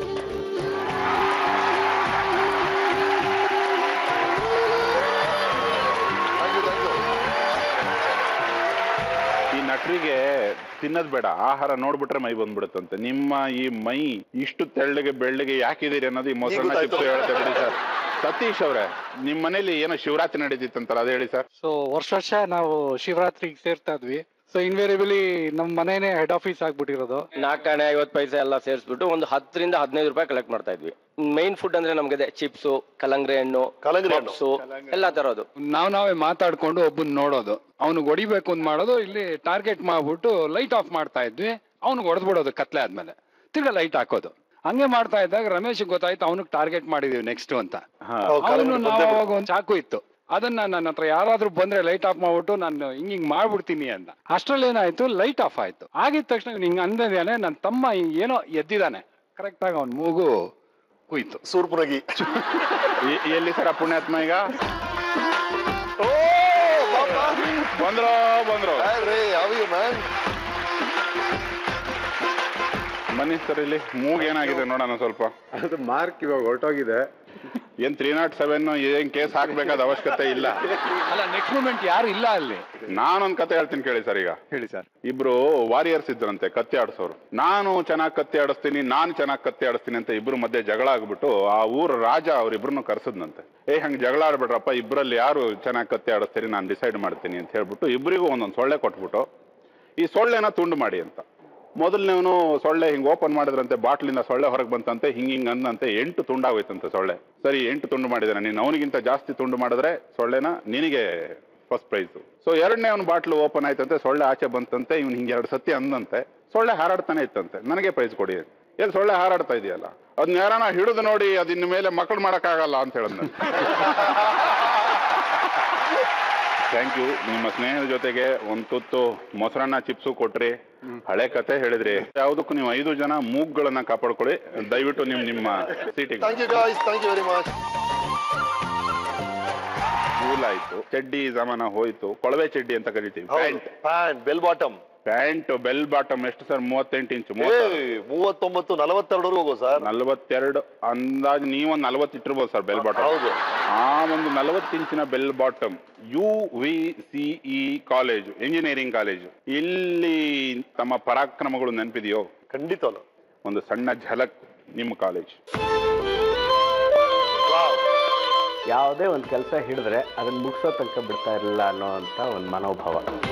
ಈ ನಟರಿಗೆ ತಿನ್ನೋದ್ ಬೇಡ ಆಹಾರ ನೋಡ್ಬಿಟ್ರೆ ಮೈ ಬಂದ್ಬಿಡುತ್ತಂತೆ ನಿಮ್ಮ ಈ ಮೈ ಇಷ್ಟು ತೆಳ್ಳಗೆ ಬೆಳ್ಳಗೆ ಯಾಕಿದ್ದೀರಿ ಅನ್ನೋದು ಈ ಮೊಸರನ್ನ ಗೊತ್ತಾಯ್ತು. ಚಿಪ್ಸ್ ಹೇಳ್ತಾ ಬಿಡಿ ಸರ್ ಸತೀಶ್ ಅವ್ರೆ ನಿಮ್ ಮನೇಲಿ ಏನೋ ಶಿವರಾತ್ರಿ ನಡೀತಿತ್ತಂತಲ್ಲ ಅದ್ ಹೇಳಿ ಸರ್ ಸೊ ವರ್ಷ ವರ್ಷ ನಾವು ಶಿವರಾತ್ರಿಗೆ ಸೇರ್ತಾ ಇದ್ವಿ ಸೊ ಇನ್ವೇರಿಯಬಲಿ ನಮ್ಮ ಮನೇನೆ ಹೆಡ್ ಆಫೀಸ್ ಆಗ್ಬಿಟ್ಟಿರೋದು ನಾಲ್ಕಾಣೆ ಐವತ್ತು ಪೈಸೆ ಎಲ್ಲ ಸೇರಿಸ್ಬಿಟ್ಟು ಒಂದು ಹತ್ತರಿಂದ ಹದಿನೈದು ರೂಪಾಯಿ ಕಲೆಕ್ಟ್ ಮಾಡ್ತಾ ಇದ್ವಿ ಮೈನ್ ಫುಡ್ ಅಂದ್ರೆ ನಮ್ಗೆ ಚಿಪ್ಸು ಕಲಂಗ್ರಿ ಹಣ್ಣು ಪಪ್ಸು ಎಲ್ಲ ತರೋದು ನಾವ್ ನಾವೇ ಮಾತಾಡ್ಕೊಂಡು ಒಬ್ಬನ್ ನೋಡೋದು ಅವ್ನಿಗೆ ಹೊಡಿಬೇಕು ಅಂತ ಮಾಡೋದು ಇಲ್ಲಿ ಟಾರ್ಗೆಟ್ ಮಾಡ್ಬಿಟ್ಟು ಲೈಟ್ ಆಫ್ ಮಾಡ್ತಾ ಇದ್ವಿ ಅವ್ನಿಗೆ ಹೊಡೆದ್ಬಿಡೋದು ಕತ್ಲೆ ಆದ್ಮೇಲೆ ತಿರ್ಗಾ ಲೈಟ್ ಹಾಕೋದು ಹಂಗೆ ಮಾಡ್ತಾ ಇದ್ದಾಗ ರಮೇಶ್ ಗೊತ್ತಾಯ್ತು ಅವ್ನಿಗೆ ಟಾರ್ಗೆಟ್ ಮಾಡಿದೀವಿ ನೆಕ್ಸ್ಟ್ ಅಂತ ಅವನು ನಾವು ಅವಾಗ ಒಂದು ಚಾಕು ಇತ್ತು ಅದನ್ನ ನನ್ನ ಹತ್ರ ಯಾರಾದ್ರೂ ಬಂದ್ರೆ ಲೈಟ್ ಆಫ್ ಮಾಡ್ಬಿಟ್ಟು ನಾನು ಹಿಂಗ್ ಹಿಂಗ್ ಮಾಡ್ಬಿಡ್ತೀನಿ ಅಂತ ಅಷ್ಟ್ರಲ್ಲಿ ಏನಾಯ್ತು ಲೈಟ್ ಆಫ್ ಆಯ್ತು ಆಗಿದ ತಕ್ಷಣ ಇವ್ನು ಹಿಂಗ್ ಅಂದಿದ್ದಾನೆ ನನ್ನ ತಮ್ಮ ಹಿಂಗ್ ಏನೋ ಎದ್ದಿದ್ದಾನೆ ಕರೆಕ್ಟ್ ಆಗಿ ಅವ್ನ ಮೂಗು ಕುಯ್ತು ಸೂರ್ಪುರಗಿ ಎ- ಎಲ್ಲಿ ಸರ್ ಆ ಪುಣ್ಯಾತ್ಮ ಈಗ ಬಂದ್ರೋ ಬಂದ್ರು ಬನ್ನಿ ಸರ್ ಇಲ್ಲಿ ಮೂಗ್ ಏನಾಗಿದೆ ನೋಡೋಣ ಸ್ವಲ್ಪ ಅದು ಮಾರ್ಕ್ ಇವಾಗ ಹೊರಟೋಗಿದೆ ಏನ್ ತ್ರೀ ನಾಟ್ ಸೆವೆನ್ ಏನ್ ಕೇಸ್ ಹಾಕ್ಬೇಕಾದ ಅವಶ್ಯಕತೆ ಇಲ್ಲ ಅಲ್ಲ ನೆಕ್ಸ್ಟ್ ಮೂಮೆಂಟ್ ಯಾರು ಇಲ್ಲ ಅಲ್ಲಿ ನಾನೊಂದ್ ಕತೆ ಹೇಳ್ತೀನಿ ಕೇಳಿ ಸರ್ ಈಗ ಹೇಳಿ ಸರ್ ಇಬ್ರು ವಾರಿಯರ್ಸ್ ಇದ್ರಂತೆ ಕತ್ತಿ ಆಡಿಸೋರು ನಾನು ಚೆನ್ನಾಗಿ ಕತ್ತಿ ಆಡಿಸ್ತೀನಿ ನಾನು ಚೆನ್ನಾಗಿ ಕತ್ತಿ ಆಡಿಸ್ತೀನಿ ಅಂತ ಇಬ್ರು ಮಧ್ಯೆ ಜಗಳ ಆಗ್ಬಿಟ್ಟು ಆ ಊರ ರಾಜ ಅವ್ರಿಬ್ರನ್ನು ಕರ್ಸದ್ನಂತೆ ಏ ಹಂಗೆ ಜಗಳ ಆಡ್ಬಿಡ್ರಪ್ಪ ಇಬ್ರಲ್ಲಿ ಯಾರು ಚೆನ್ನಾಗಿ ಕತ್ತಿ ಆಡಿಸ್ತೀರಿ ನಾನು ಡಿಸೈಡ್ ಮಾಡ್ತೀನಿ ಅಂತ ಹೇಳ್ಬಿಟ್ಟು ಇಬ್ರಿಗೂ ಒಂದೊಂದು ಸೊಳ್ಳೆ ಕೊಟ್ಬಿಟ್ಟು ಈ ಸೊಳ್ಳೆನ ತುಂಡು ಮಾಡಿ ಅಂತ ಮೊದಲನೇವನು ಸೊಳ್ಳೆ ಹಿಂಗ್ ಓಪನ್ ಮಾಡಿದ್ರಂತೆ ಬಾಟ್ಲಿಂದ ಸೊಳ್ಳೆ ಹೊರಗೆ ಬಂತಂತೆ ಹಿಂಗ್ ಹಿಂಗ್ ಅಂದಂತೆ ಎಂಟು ತುಂಡಾಗೋಯ್ತಂತೆ ಸೊಳ್ಳೆ ಸರಿ ಎಂಟು ತುಂಡು ಮಾಡಿದಾನೆ ನೀನು ಅವನಿಗಿಂತ ಜಾಸ್ತಿ ತುಂಡು ಮಾಡಿದ್ರೆ ಸೊಳ್ಳೆನ ನಿನಗೆ ಫಸ್ಟ್ ಪ್ರೈಸ್ ಸೊ ಎರಡನೇ ಅವ್ನ ಬಾಟ್ಲು ಓಪನ್ ಆಯ್ತಂತೆ ಸೊಳ್ಳೆ ಆಚೆ ಬಂತಂತೆ ಇವ್ನು ಹಿಂಗೆ ಎರಡು ಸತಿ ಅಂದಂತೆ ಸೊಳ್ಳೆ ಹಾರಾಡ್ತಾನೆ ಇತ್ತಂತೆ ನನಗೆ ಪ್ರೈಸ್ ಕೊಡಿ ಏನ್ ಸೊಳ್ಳೆ ಹಾರಾಡ್ತಾ ಇದೆಯಲ್ಲ ಅದನ್ನ ಯಾರನ ಹಿಡಿದು ನೋಡಿ ಅದಿನ್ನ ಮೇಲೆ ಮಕ್ಕಳು ಮಾಡಕ್ಕಾಗಲ್ಲ ಅಂತ ಹೇಳಿದ್ನ ಥ್ಯಾಂಕ್ ಯು ನಿಮ್ಮ ಸ್ನೇಹದ ಜೊತೆಗೆ ಒಂದ್ ತುತ್ತು ಮೊಸರನ್ನ ಚಿಪ್ಸು ಕೊಟ್ರಿ ಹಳೆ ಕತೆ ಹೇಳಿದ್ರಿ ಯಾವುದಕ್ಕೂ ನೀವು ಐದು ಜನ ಮೂಗ್ಗಳನ್ನ ಕಾಪಾಡ್ಕೊಳ್ಳಿ ದಯವಿಟ್ಟು ನಿಮ್ ನಿಮ್ಮ ಸೀಟಿಗೆ thank you guys thank you very much cool ಆಯ್ತು ಚಡ್ಡಿ ಸಾಮಾನ ಹೋಯ್ತು ಕೊಳವೆ ಚಡ್ಡಿ ಅಂತ ಕರಿತೀವಿ pant pant bell bottom pant bell bottom ಎಷ್ಟು ಸರ್ ಮೂವತ್ತೆಂಟು ಇಂಚು ಮೂವತ್ತೊಂಬತ್ತು ನಲವತ್ತೆರಡವರೆಗೂ ಹೋಗೋ ಸರ್ ನಲವತ್ತೆರಡು ಅಂದಾಜು ನೀವೊಂದು ನಲವತ್ತು ಇಟ್ಟಿರ್ಬೋದು ಸರ್ ಬೆಲ್ ಬಾಟಮ್ ಹೌದು ಆ ಒಂದು ನಲವತ್ತು ಇಂಚಿನ bell bottom U V C E college engineering college ಇಲ್ಲಿ ತಮ್ಮ ಪರಾಕ್ರಮಗಳು ನೆನಪಿದೆಯೋ ಖಂಡಿತವಲ್ಲ ಒಂದು ಸಣ್ಣ ಝಲಕ್ ನಿಮ್ಮ ಕಾಲೇಜ್ ಯಾವುದೇ ಒಂದು ಕೆಲಸ ಹಿಡಿದ್ರೆ ಅದನ್ನ ಮುಗಿಸೋ ತನಕ ಬಿಡ್ತಾ ಇರಲಿಲ್ಲ ಅನ್ನೋ ಅಂತ ಒಂದು ಮನೋಭಾವ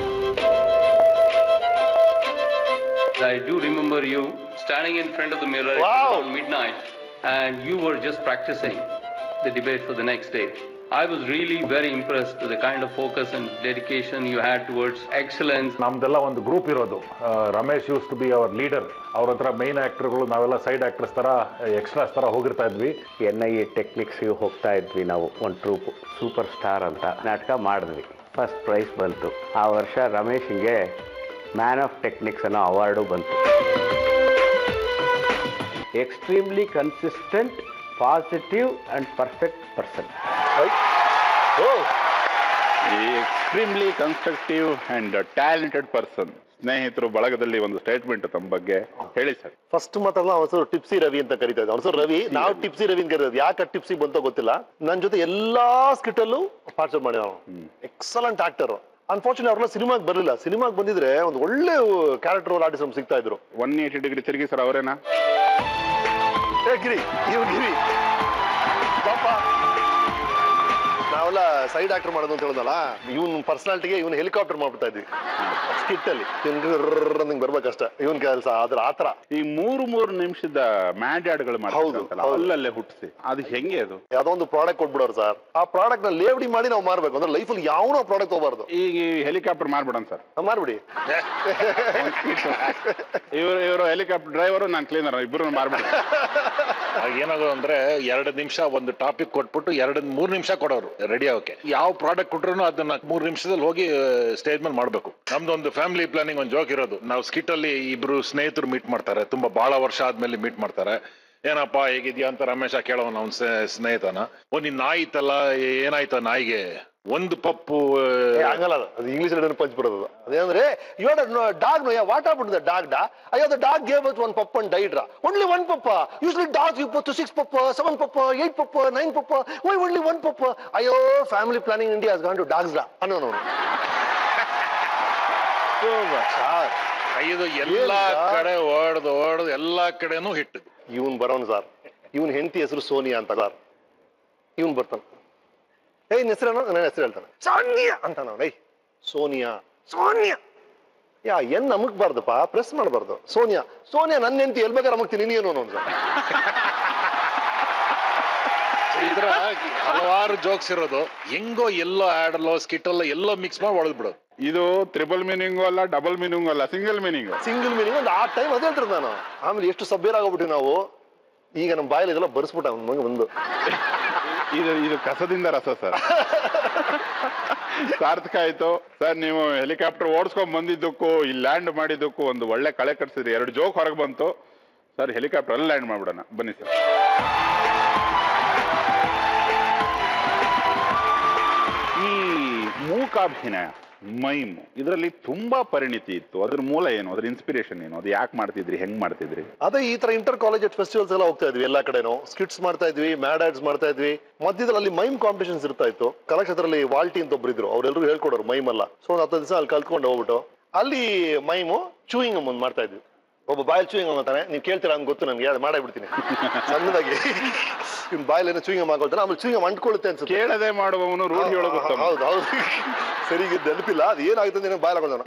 I do remember you standing in front of the mirror at around midnight and you were just practicing the debate for the next day. I was really very impressed with the kind of focus and dedication you had towards excellence. ನಮ್ದೆಲ್ಲ ಒಂದು group ಇರೋದು ಆ, Ramesh used to be our leader ಅವ್ರ ಹತ್ರ main ಆಕ್ಟರ್ಗಳು ನಾವೆಲ್ಲ side actors ತರ extras ತರ ಹೋಗಿರ್ತಾ ಇದ್ವಿ ಎನ್ ಐ ಎ ಟೆಕ್ನಿಕ್ಸ್ಗೆ ಹೋಗ್ತಾ ಇದ್ವಿ ನಾವು ಒಂದು ಟ್ರೂಪ್ ಸೂಪರ್ ಸ್ಟಾರ್ ಅಂತ ನಾಟಕ ಮಾಡಿದ್ವಿ ಫಸ್ಟ್ ಪ್ರೈಸ್ ಬಂತು ಆ ವರ್ಷ ರಮೇಶ್ಗೆ ಮ್ಯಾನ್ ಆಫ್ ಟೆಕ್ನಿಕ್ಸ್ ಅನ್ನೋ ಅವಾರ್ಡು ಬಂತು extremely consistent positive and perfect person extremely constructive and talented person ಸ್ನೇಹಿತರು ಬಳಗದಲ್ಲಿ ಒಂದು ಸ್ಟೇಟ್ಮೆಂಟ್ ತಮ್ಮ ಬಗ್ಗೆ ಹೇಳಿ ಸರ್ ಫಸ್ಟ್ ಮಾತ್ರಲ್ಲ ಅವನ ಹೆಸರು ಟಿಪ್ಸಿ ರವಿ ಅಂತ ಕರಿತಾ ಇದ್ದ ಅವನ ಹೆಸರು ರವಿ ನಾವು ಟಿಪ್ಸಿ ರವಿ ಅಂತ ಕರೀತೇವೆ ಯಾಕೆ ಟಿಪ್ಸಿ ಬಂತೋ ಗೊತ್ತಿಲ್ಲ ನನ್ನ ಜೊತೆ ಎಲ್ಲಾ ಸ್ಕಿಟ್ ಅಲ್ಲೂ ಪಾರ್ಟಿಸಿಪೇಟ್ ಮಾಡಿದ ಅವನು ಎಕ್ಸಲೆಂಟ್ ಆಕ್ಟರ್ ಅನ್ಫಾರ್ಚುನೇಟ್ ಅವ್ರನ್ನ ಸಿನಿಮಾಗೆ ಬರಲಿಲ್ಲ ಸಿನಿಮಾಗೆ ಬಂದಿದ್ರೆ ಒಂದು ಒಳ್ಳೆ ಕ್ಯಾರೆಕ್ಟರ್ ರೋಲ್ ಆರ್ಟಿಸ್ಟ್ ನಮ್ಗೆ ಸಿಗ್ತಾ ಇದ್ರು ಒನ್ ಏಯ್ಟಿ ಡಿಗ್ರಿ ತಿರುಗಿ ಸರ್ ಅವರೇನಾ ಏ ಗಿರಿ ಇವ್ ಗಿರಿ ಪಾಪ ನಾವೆಲ್ಲ ಸೈಡ್ ಆಕ್ಟರ್ ಮಾಡೋದು ಅಂತ ಹೇಳಿದಲ್ಲ ಇವನ್ ಪರ್ಸನಾಲಿಟಿಗೆ ಇವನ್ ಹೆಲಿಕಾಪ್ಟರ್ ಮಾಡ್ಬಿಡ್ತಾ ಇದ್ವಿ ಸ್ಕಿಟ್ ಅಲ್ಲಿ ಹಿಂಗ್ ಬರ್ಬೇಕಷ್ಟ ಇವನ್ ಕೆಲಸ ಅದ್ರ ಆತರ ಈ ಮೂರು ಮೂರು ನಿಮಿಷದ ಮ್ಯಾಡ್ಯಾಡ್ಗಳು ಮಾಡ್ತಾರಲ್ಲ ಅಲ್ಲಲ್ಲೇ ಹುಟ್ಟಿಸಿ ಅದು ಹೆಂಗೆ ಅದು ಯಾವ್ದೋ ಒಂದು ಪ್ರಾಡಕ್ಟ್ ಕೊಟ್ಬಿಡೋರು ಸರ್ ಆ ಪ್ರಾಡಕ್ಟ್ ನ ಲೇವಡಿ ಮಾಡಿ ನಾವು ಮಾರ್ಬೇಕು ಅಂದ್ರೆ ಲೈಫಲ್ಲಿ ಯಾವನೋ ಪ್ರಾಡಕ್ಟ್ ಹೋಗ್ಬಾರ್ದು ಈಗ ಹೆಲಿಕಾಪ್ಟರ್ ಮಾಡ್ಬಿಡೋಣ ಸರ್ ಮಾರ್ಬಿಡಿ ಇವರು ಇವರು ಹೆಲಿಕಾಪ್ಟರ್ ಡ್ರೈವರು ನಾನು ಕ್ಲೀನರ್ ಇಬ್ಬರು ಮಾರ್ಬಿಡಿ ಆಗ ಏನಾಗೋದು ಅಂದ್ರೆ ಎರಡು ನಿಮಿಷ ಒಂದು ಟಾಪಿಕ್ ಕೊಟ್ಬಿಟ್ಟು ಎರಡು ಮೂರ್ ನಿಮಿಷ ಕೊಡೋರು ರೆಡಿ ಆಗೋಕೆ ಯಾವ ಪ್ರಾಡಕ್ಟ್ ಕೊಟ್ರು ಅದನ್ನ ಮೂರ್ ನಿಮಿಷದಲ್ಲಿ ಹೋಗಿ ಸ್ಟೇಜ್ ಮೇಲೆ ಮಾಡ್ಬೇಕು ನಮ್ದು ಒಂದು ಫ್ಯಾಮಿಲಿ ಪ್ಲಾನಿಂಗ್ ಒಂದು ಜೋಕ್ ಇರೋದು ನಾವು ಸ್ಕಿಟ್ ಅಲ್ಲಿ ಇಬ್ರು ಸ್ನೇಹಿತರು ಮೀಟ್ ಮಾಡ್ತಾರೆ ತುಂಬಾ ಬಹಳ ವರ್ಷ ಆದ್ಮೇಲೆ ಮೀಟ್ ಮಾಡ್ತಾರೆ ಏನಪ್ಪಾ ಹೇಗಿದ್ಯಾ ಅಂತ ರಮೇಶ ಕೇಳೋನ ಅವ್ನ ಸ್ನೇಹಿತನ ಓ ನಿನ್ ನಾಯಿ ಇತ್ತಲ್ಲ ಏನಾಯ್ತ ನಾಯಿಗೆ ಒಂದು ಪಪ್ಪು ಏ, ಹಂಗಲ್ಲ ಅದು. ಅದು ಇಂಗ್ಲಿಷ್ ಪಂಚ್ ಬರೋದು ಅದೇಂದ್ರೆ ಯೋಡ ಡಾಗ್ ನೋಯ ವಾಟ್ ಆಫ್ ದ ಡಾಗ್ ಡಾ ಅಯ್ಯೋ the dog gave one puppy and died ರಾ only one puppy usually dog you ಪತ್ತು six puppy seven puppy eight puppy nine puppy why only one puppy ಅಯ್ಯೋ family planning India has gone to dogs ಡಾ ಅನ್ನೋ ನೋಡು sir ಇದು ಎಲ್ಲಾ ಕಡೆ ಓಡ್ದು ಓಡ್ದು ಎಲ್ಲಾ ಕಡೆನೂ ಹಿಟ್ಟು ಇವನ್ ಬರೋನ್ ಸರ್ ಇವನ್ ಹೆಂಡತಿ ಹೆಸರು ಸೋನಿಯಾ ಅಂತ ಸರ್ ಇವನ್ ಬರ್ತಾನ ಏಯ್ ನಿನ್ ಹೆಸರೇನು ನನ್ನ ಹೆಸರು ಹೇಳ್ತಾನೆ ಸೋನಿಯಾ ಅಂತ ನಾವು ಏಯ್ ಸೋನಿಯಾ ಸೋನಿಯಾ ಯಾ ಏನ್ ನಮಗ್ ಬಾರ್ದಪ್ಪ ಪ್ರೆಸ್ ಮಾಡಬಾರ್ದು ಸೋನಿಯಾ ಸೋನಿಯಾ ನನ್ನ ಹೆಂಡತಿ ಎಲ್ ಬೇಕಾದ್ರೆ ಅಮಕ್ತೀನಿ ನೀನು ಅನ್ನೋ ಸರ್ ಇದ್ರ ಹಲವಾರು ಜೋಕ್ಸ್ ಇರೋದು ಹೆಂಗೋ ಎಲ್ಲೋ ಆಡ್ ಅಲ್ಲೋ ಸ್ಕಿಟ್ ಅಲ್ಲೋ ಎಲ್ಲೋ ಮಿಕ್ಸ್ ಮಾಡಿ ಹೊಡೆದ್ ಬಿಡೋದು ಇದು ತ್ರಿಬಲ್ ಮೀನಿಂಗು ಅಲ್ಲ ಡಬಲ್ ಮೀನಿಂಗು ಅಲ್ಲ ಸಿಂಗಲ್ ಮೀನಿಂಗ್ ಸಿಂಗಲ್ ಮೀನಿಂಗ್ ಒಂದು ಆ ಟೈಮ್ ಅದೇ ಹೇಳ್ತಿರೋದು ನಾನು ಆಮೇಲೆ ಎಷ್ಟು ಸಭ್ಯರಾಗ್ಬಿಟ್ವಿ ನಾವು ಈಗ ನಮ್ಮ ಬಾಯಲ್ಲಿ ಇದೆಲ್ಲ ಬರ್ಸ್ಬಿಟ್ಟ ಅವ್ನ ಮಗ ಬಂದು ಇದು ಇದು ಕಸದಿಂದ ರಸ ಸರ್ ಸಾರ್ಥಕ ಆಯ್ತು ಸರ್ ನೀವು ಹೆಲಿಕಾಪ್ಟರ್ ಓಡಿಸ್ಕೊಂಡ್ ಬಂದಿದ್ದಕ್ಕೂ ಇಲ್ಲಿ ಲ್ಯಾಂಡ್ ಮಾಡಿದ್ದಕ್ಕೂ ಒಂದು ಒಳ್ಳೆ ಕಳೆ ಕಟ್ಸಿದ್ರಿ ಎರಡು ಜೋಕ್ ಹೊರಗೆ ಬಂತು ಸರ್ ಹೆಲಿಕಾಪ್ಟರ್ ಅಲ್ಲಿ ಲ್ಯಾಂಡ್ ಮಾಡ್ಬಿಡೋಣ ಬನ್ನಿ ಸರ್ ಈ ಮೂಕಾಭಿನಯ ಮೈಮು ಇದರಲ್ಲಿ ತುಂಬಾ ಪರಿಣಿತಿ ಇತ್ತು ಅದ್ರ ಮೂಲ ಏನು ಅದ್ರ ಇನ್ಸ್ಪಿರೇಷನ್ ಏನು ಅದು ಯಾಕೆ ಮಾಡ್ತಿದ್ರಿ ಹೆಂಗ್ ಮಾಡ್ತಿದ್ರಿ ಅದೇ ಈ ತರ ಇಂಟರ್ ಕಾಲೇಜ್ ಫೆಸ್ಟಿವಲ್ಸ್ ಎಲ್ಲ ಹೋಗ್ತಾ ಇದ್ವಿ ಎಲ್ಲಾ ಕಡೆನೂ ಸ್ಕಿಟ್ಸ್ ಮಾಡ್ತಾ ಇದ್ವಿ ಮ್ಯಾಡ್ ಆಡ್ಸ್ ಮಾಡ್ತಾ ಇದ್ವಿ ಮಧ್ಯದಲ್ಲಿ ಅಲ್ಲಿ ಮೈಮ್ ಕಾಂಪಿಟೇಷನ್ಸ್ ಇರ್ತಾ ಇತ್ತು ಕಲಾಕ್ಷೇತ್ರದಲ್ಲಿ ವಾಲ್ಟಿ ಅಂತ ಒಬ್ರು ಇದ್ರು ಅವ್ರೆಲ್ಲರೂ ಹೇಳ್ಕೊಡೋರು ಮೈಮ್ ಅಲ್ಲ ಸೊ ಒಂದು ಹತ್ತು ದಿವಸ ಅಲ್ಲಿ ಕಲ್ತ್ಕೊಂಡು ಹೋಗ್ಬಿಟ್ಟು ಅಲ್ಲಿ ಮೈಮು ಚೂಯಿಂಗ್ ಒಂದು ಮಾಡ್ತಾ ಇದ್ವಿ ಒಬ್ಬ ಬಾಯಲ್ಲಿ ಚೂಯಿಂಗ್ ಅಂತಾನೆ ನೀವು ಕೇಳ್ತೀರಾ ಹಂಗೆ ಗೊತ್ತು ನನಗೆ ಅದು ಮಾಡಾಕ್ಬಿಡ್ತೀನಿ ಸಣ್ಣದಾಗಿ ಇವ್ನ ಬಾಯಲ್ಲಿ ಏನೋ ಚೂಯಿಂಗ್ ಮಾಡ್ಕೊಳ್ತಾನೆ ಆಮೇಲೆ ಚೂಯಿಂಗ್ ಅಂಟ್ಕೊಳ್ಳುತ್ತೆ ಅನ್ಸುತ್ತೆ ಕೇಳದೆ ಮಾಡುವವನು ರೂಢಿ ಒಳಗೆ ಉತ್ತಮ. ಹೌದು ಹೌದು ಸರಿಗೆ ನೆನಪಿಲ್ಲ ಅದು ಏನಾಗುತ್ತೆ ಅಂತ ಬಾಯಲ್ಲಿ ಹಾಕೊಳ್ಳೋಣ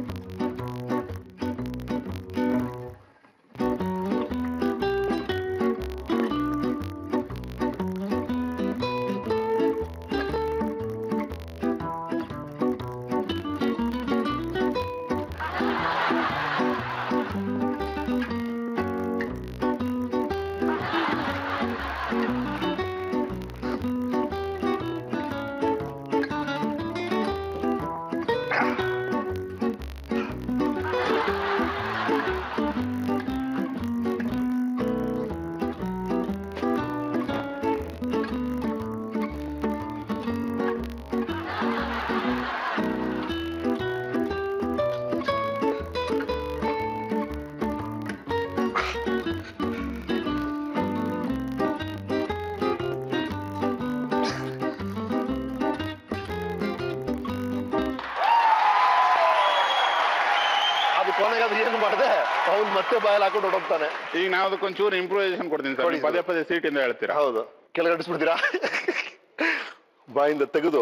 ಅದು ಕೊನೆಗೆ ಅದು ಏನು ಮಾಡಿದೆ ಅವ್ನು ಮತ್ತೆ ಬಾಯಲ್ಲಿ ಹಾಕೊಂಡು ಹೊಡೋಗ್ತಾನೆ ಈಗ ನಾವು ಅದಕ್ಕೊಂಚೂರು ಇಂಪ್ರೂವೈಸೇಷನ್ ಕೊಡ್ತೀನಿ ಸರ್ ನೀವು ಪದೇ ಪದೇ ಸೀಟಿಂದ ಹೇಳ್ತೀರಾ ಹೌದು ಕೆಳಗಡೆ ಇಡಿಸ್ಬಿಡ್ತೀರಾ ಬಾಯಿಂದ ತೆಗೆದು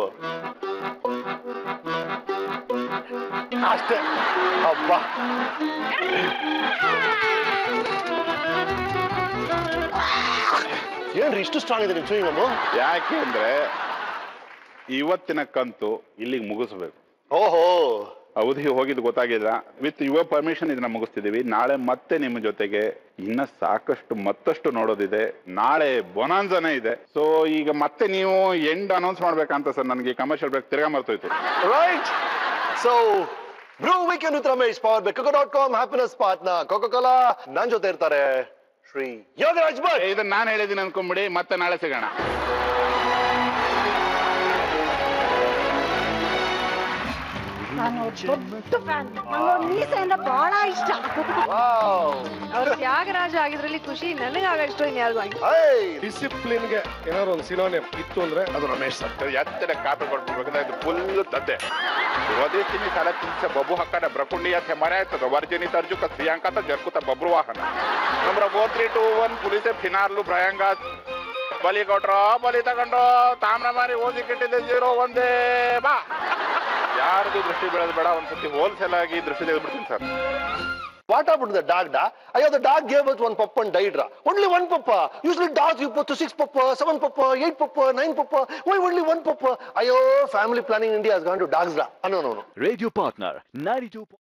ಅಷ್ಟೇ ಹಬ್ಬ ಏನ್ರಿ ಇಷ್ಟು ಸ್ಟ್ರಾಂಗ್ ಇದೆ ನಿಮ್ ಚೂಯಿಂಗ್ ಯಾಕೆ ಅಂದ್ರೆ ಇವತ್ತಿನ ಕಂತು ಇಲ್ಲಿಗೆ ಮುಗಿಸ್ಬೇಕು ಓಹೋ ಅವಧಿ ಹೋಗಿದ್ದು ಗೊತ್ತಾಗಿಲ್ಲ ವಿತ್ ಯುವ ಪರ್ಮಿಷನ್ ಇದನ್ನ ಮುಗಿಸ್ತಿದೀವಿ ನಾಳೆ ಮತ್ತೆ ನಿಮ್ಮ ಜೊತೆಗೆ ಇನ್ನ ಸಾಕಷ್ಟು ಮತ್ತಷ್ಟು ನೋಡೋದಿದೆ ನಾಳೆ ಬೊನಾನ್ಸನೇ ಇದೆ ಸೊ ಈಗ ಮತ್ತೆ ನೀವು ಎಂಡ್ ಅನೌನ್ಸ್ ಮಾಡ್ಬೇಕಂತ ಸರ್ ನನಗೆ ಕಮರ್ಷಿಯಲ್ ಬ್ರೇಕ್ ತಿರ್ಗಾ ಮರ್ತೋಯ್ತು right so Bru weekend with Ramesh power by coco dot com happiness partner Coca Cola ನನ್ ಜೊತೆ ಇರ್ತಾರೆ ಶ್ರೀ ಯೋಗರಾಜ್ ಭಟ್ ಇದನ್ನ ನಾನು ಹೇಳಿದ್ದೀನಿ ಅನ್ಕೊಂಬಿಡಿ ಮತ್ತೆ ನಾಳೆ ಸಿಗೋಣ ನಾನು ದೊಡ್ಡ ಫ್ಯಾನ್ ನಂಗೆ ಮೀಸೆ ಅಂದ್ರೆ ಬಹಳ ಇಷ್ಟ ಅವ್ರ ತ್ಯಾಗರಾಜ ಆಗಿದ್ರಲ್ಲಿ ಖುಷಿ ನನಗಾಗಷ್ಟು ಇನ್ಯಾರಿಗೂ ಆಗಿಲ್ಲ ಡಿಸಿಪ್ಲಿನ್ಗೆ ಏನಾದ್ರು ಒಂದು ಸಿನೋನಿಯಂ ಇತ್ತು ಅಂದ್ರೆ ಅದು ರಮೇಶ್ ಸರ್ ಎತ್ತರ ಕಾಪಿ ಕೊಟ್ಬಿಡ್ಬೇಕಂದ್ರೆ ಇದು ಫುಲ್ ದದ್ದೆ रोदी तिन्ही साला तिनसे बबू हक्काने ब्रकुंडिया थे मरे तो वर्जिनी तर्जु का प्रियंका तो जरकुता Babruvahan number four three two one ಪೊಲೀಸೆ ಫಿನಾರ್ಲು ಭಯಂಗ ಬಲಿ ಕೊಟ್ರು ಬಲಿ ತಗೊಂಡು ತಾಮ್ರ ಮಾರಿ ಓದಿ ಕೆಟ್ಟಿದೆ ಜೀರೋ ಒಂದೇ ಬಾ ಯಾರಿಗೂ ದೃಷ್ಟಿ ಬೀಳೋದು ಬೇಡ ಒಂದ್ಸತಿ ಹೋಲ್ಸೇಲ್ ಆಗಿ ದೃಷ್ಟಿ ತೆಗೆದ್ಬಿಡ್ತೀನಿ sir What happened to the dog, da? Ayo, the dog gave us one papa and died, ra. Only one papa. Usually dogs give birth to six papa, seven papa, eight papa, nine papa. Why only one papa? Ayo, family planning in India has gone to dogs, ra. Ah, no, no, no. Radio partner 92.